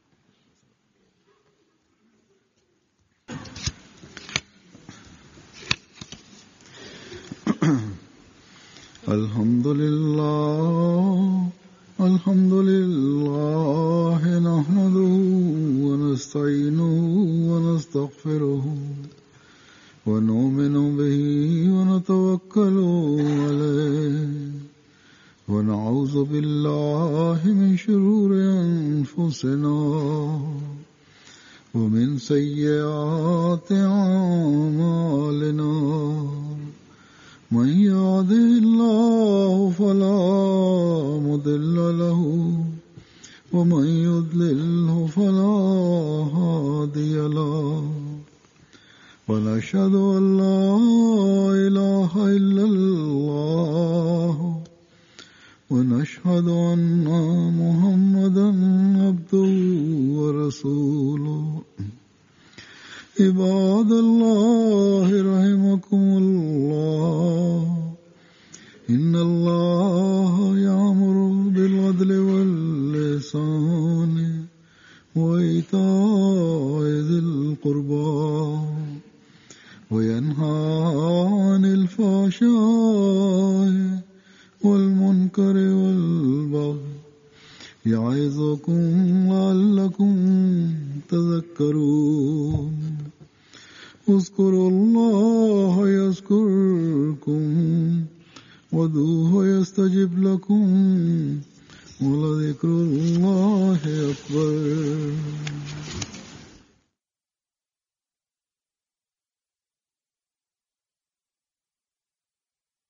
الحمد لله الحمد لله نحمده ونستعينه ونستغفره ونؤمن به ونتوكل عليه ونعوذ بالله من شرور أنفسنا ومن سيئات أعمالنا من يهده الله فلا مضل له ومن يضلله فلا هادي له ونشهد أن لا إله إلا الله ونشهد أن محمدا عبده ورسوله عباد الله رحمكم الله إن الله يأمر بالعدل واللسان وإيتاء ذي القربى وينهى عن الفحشاء والمنكر والبغي يعظكم لعلكم تذكرون اذكروا الله يذكركم ودوه يستجب لكم ولذكر الله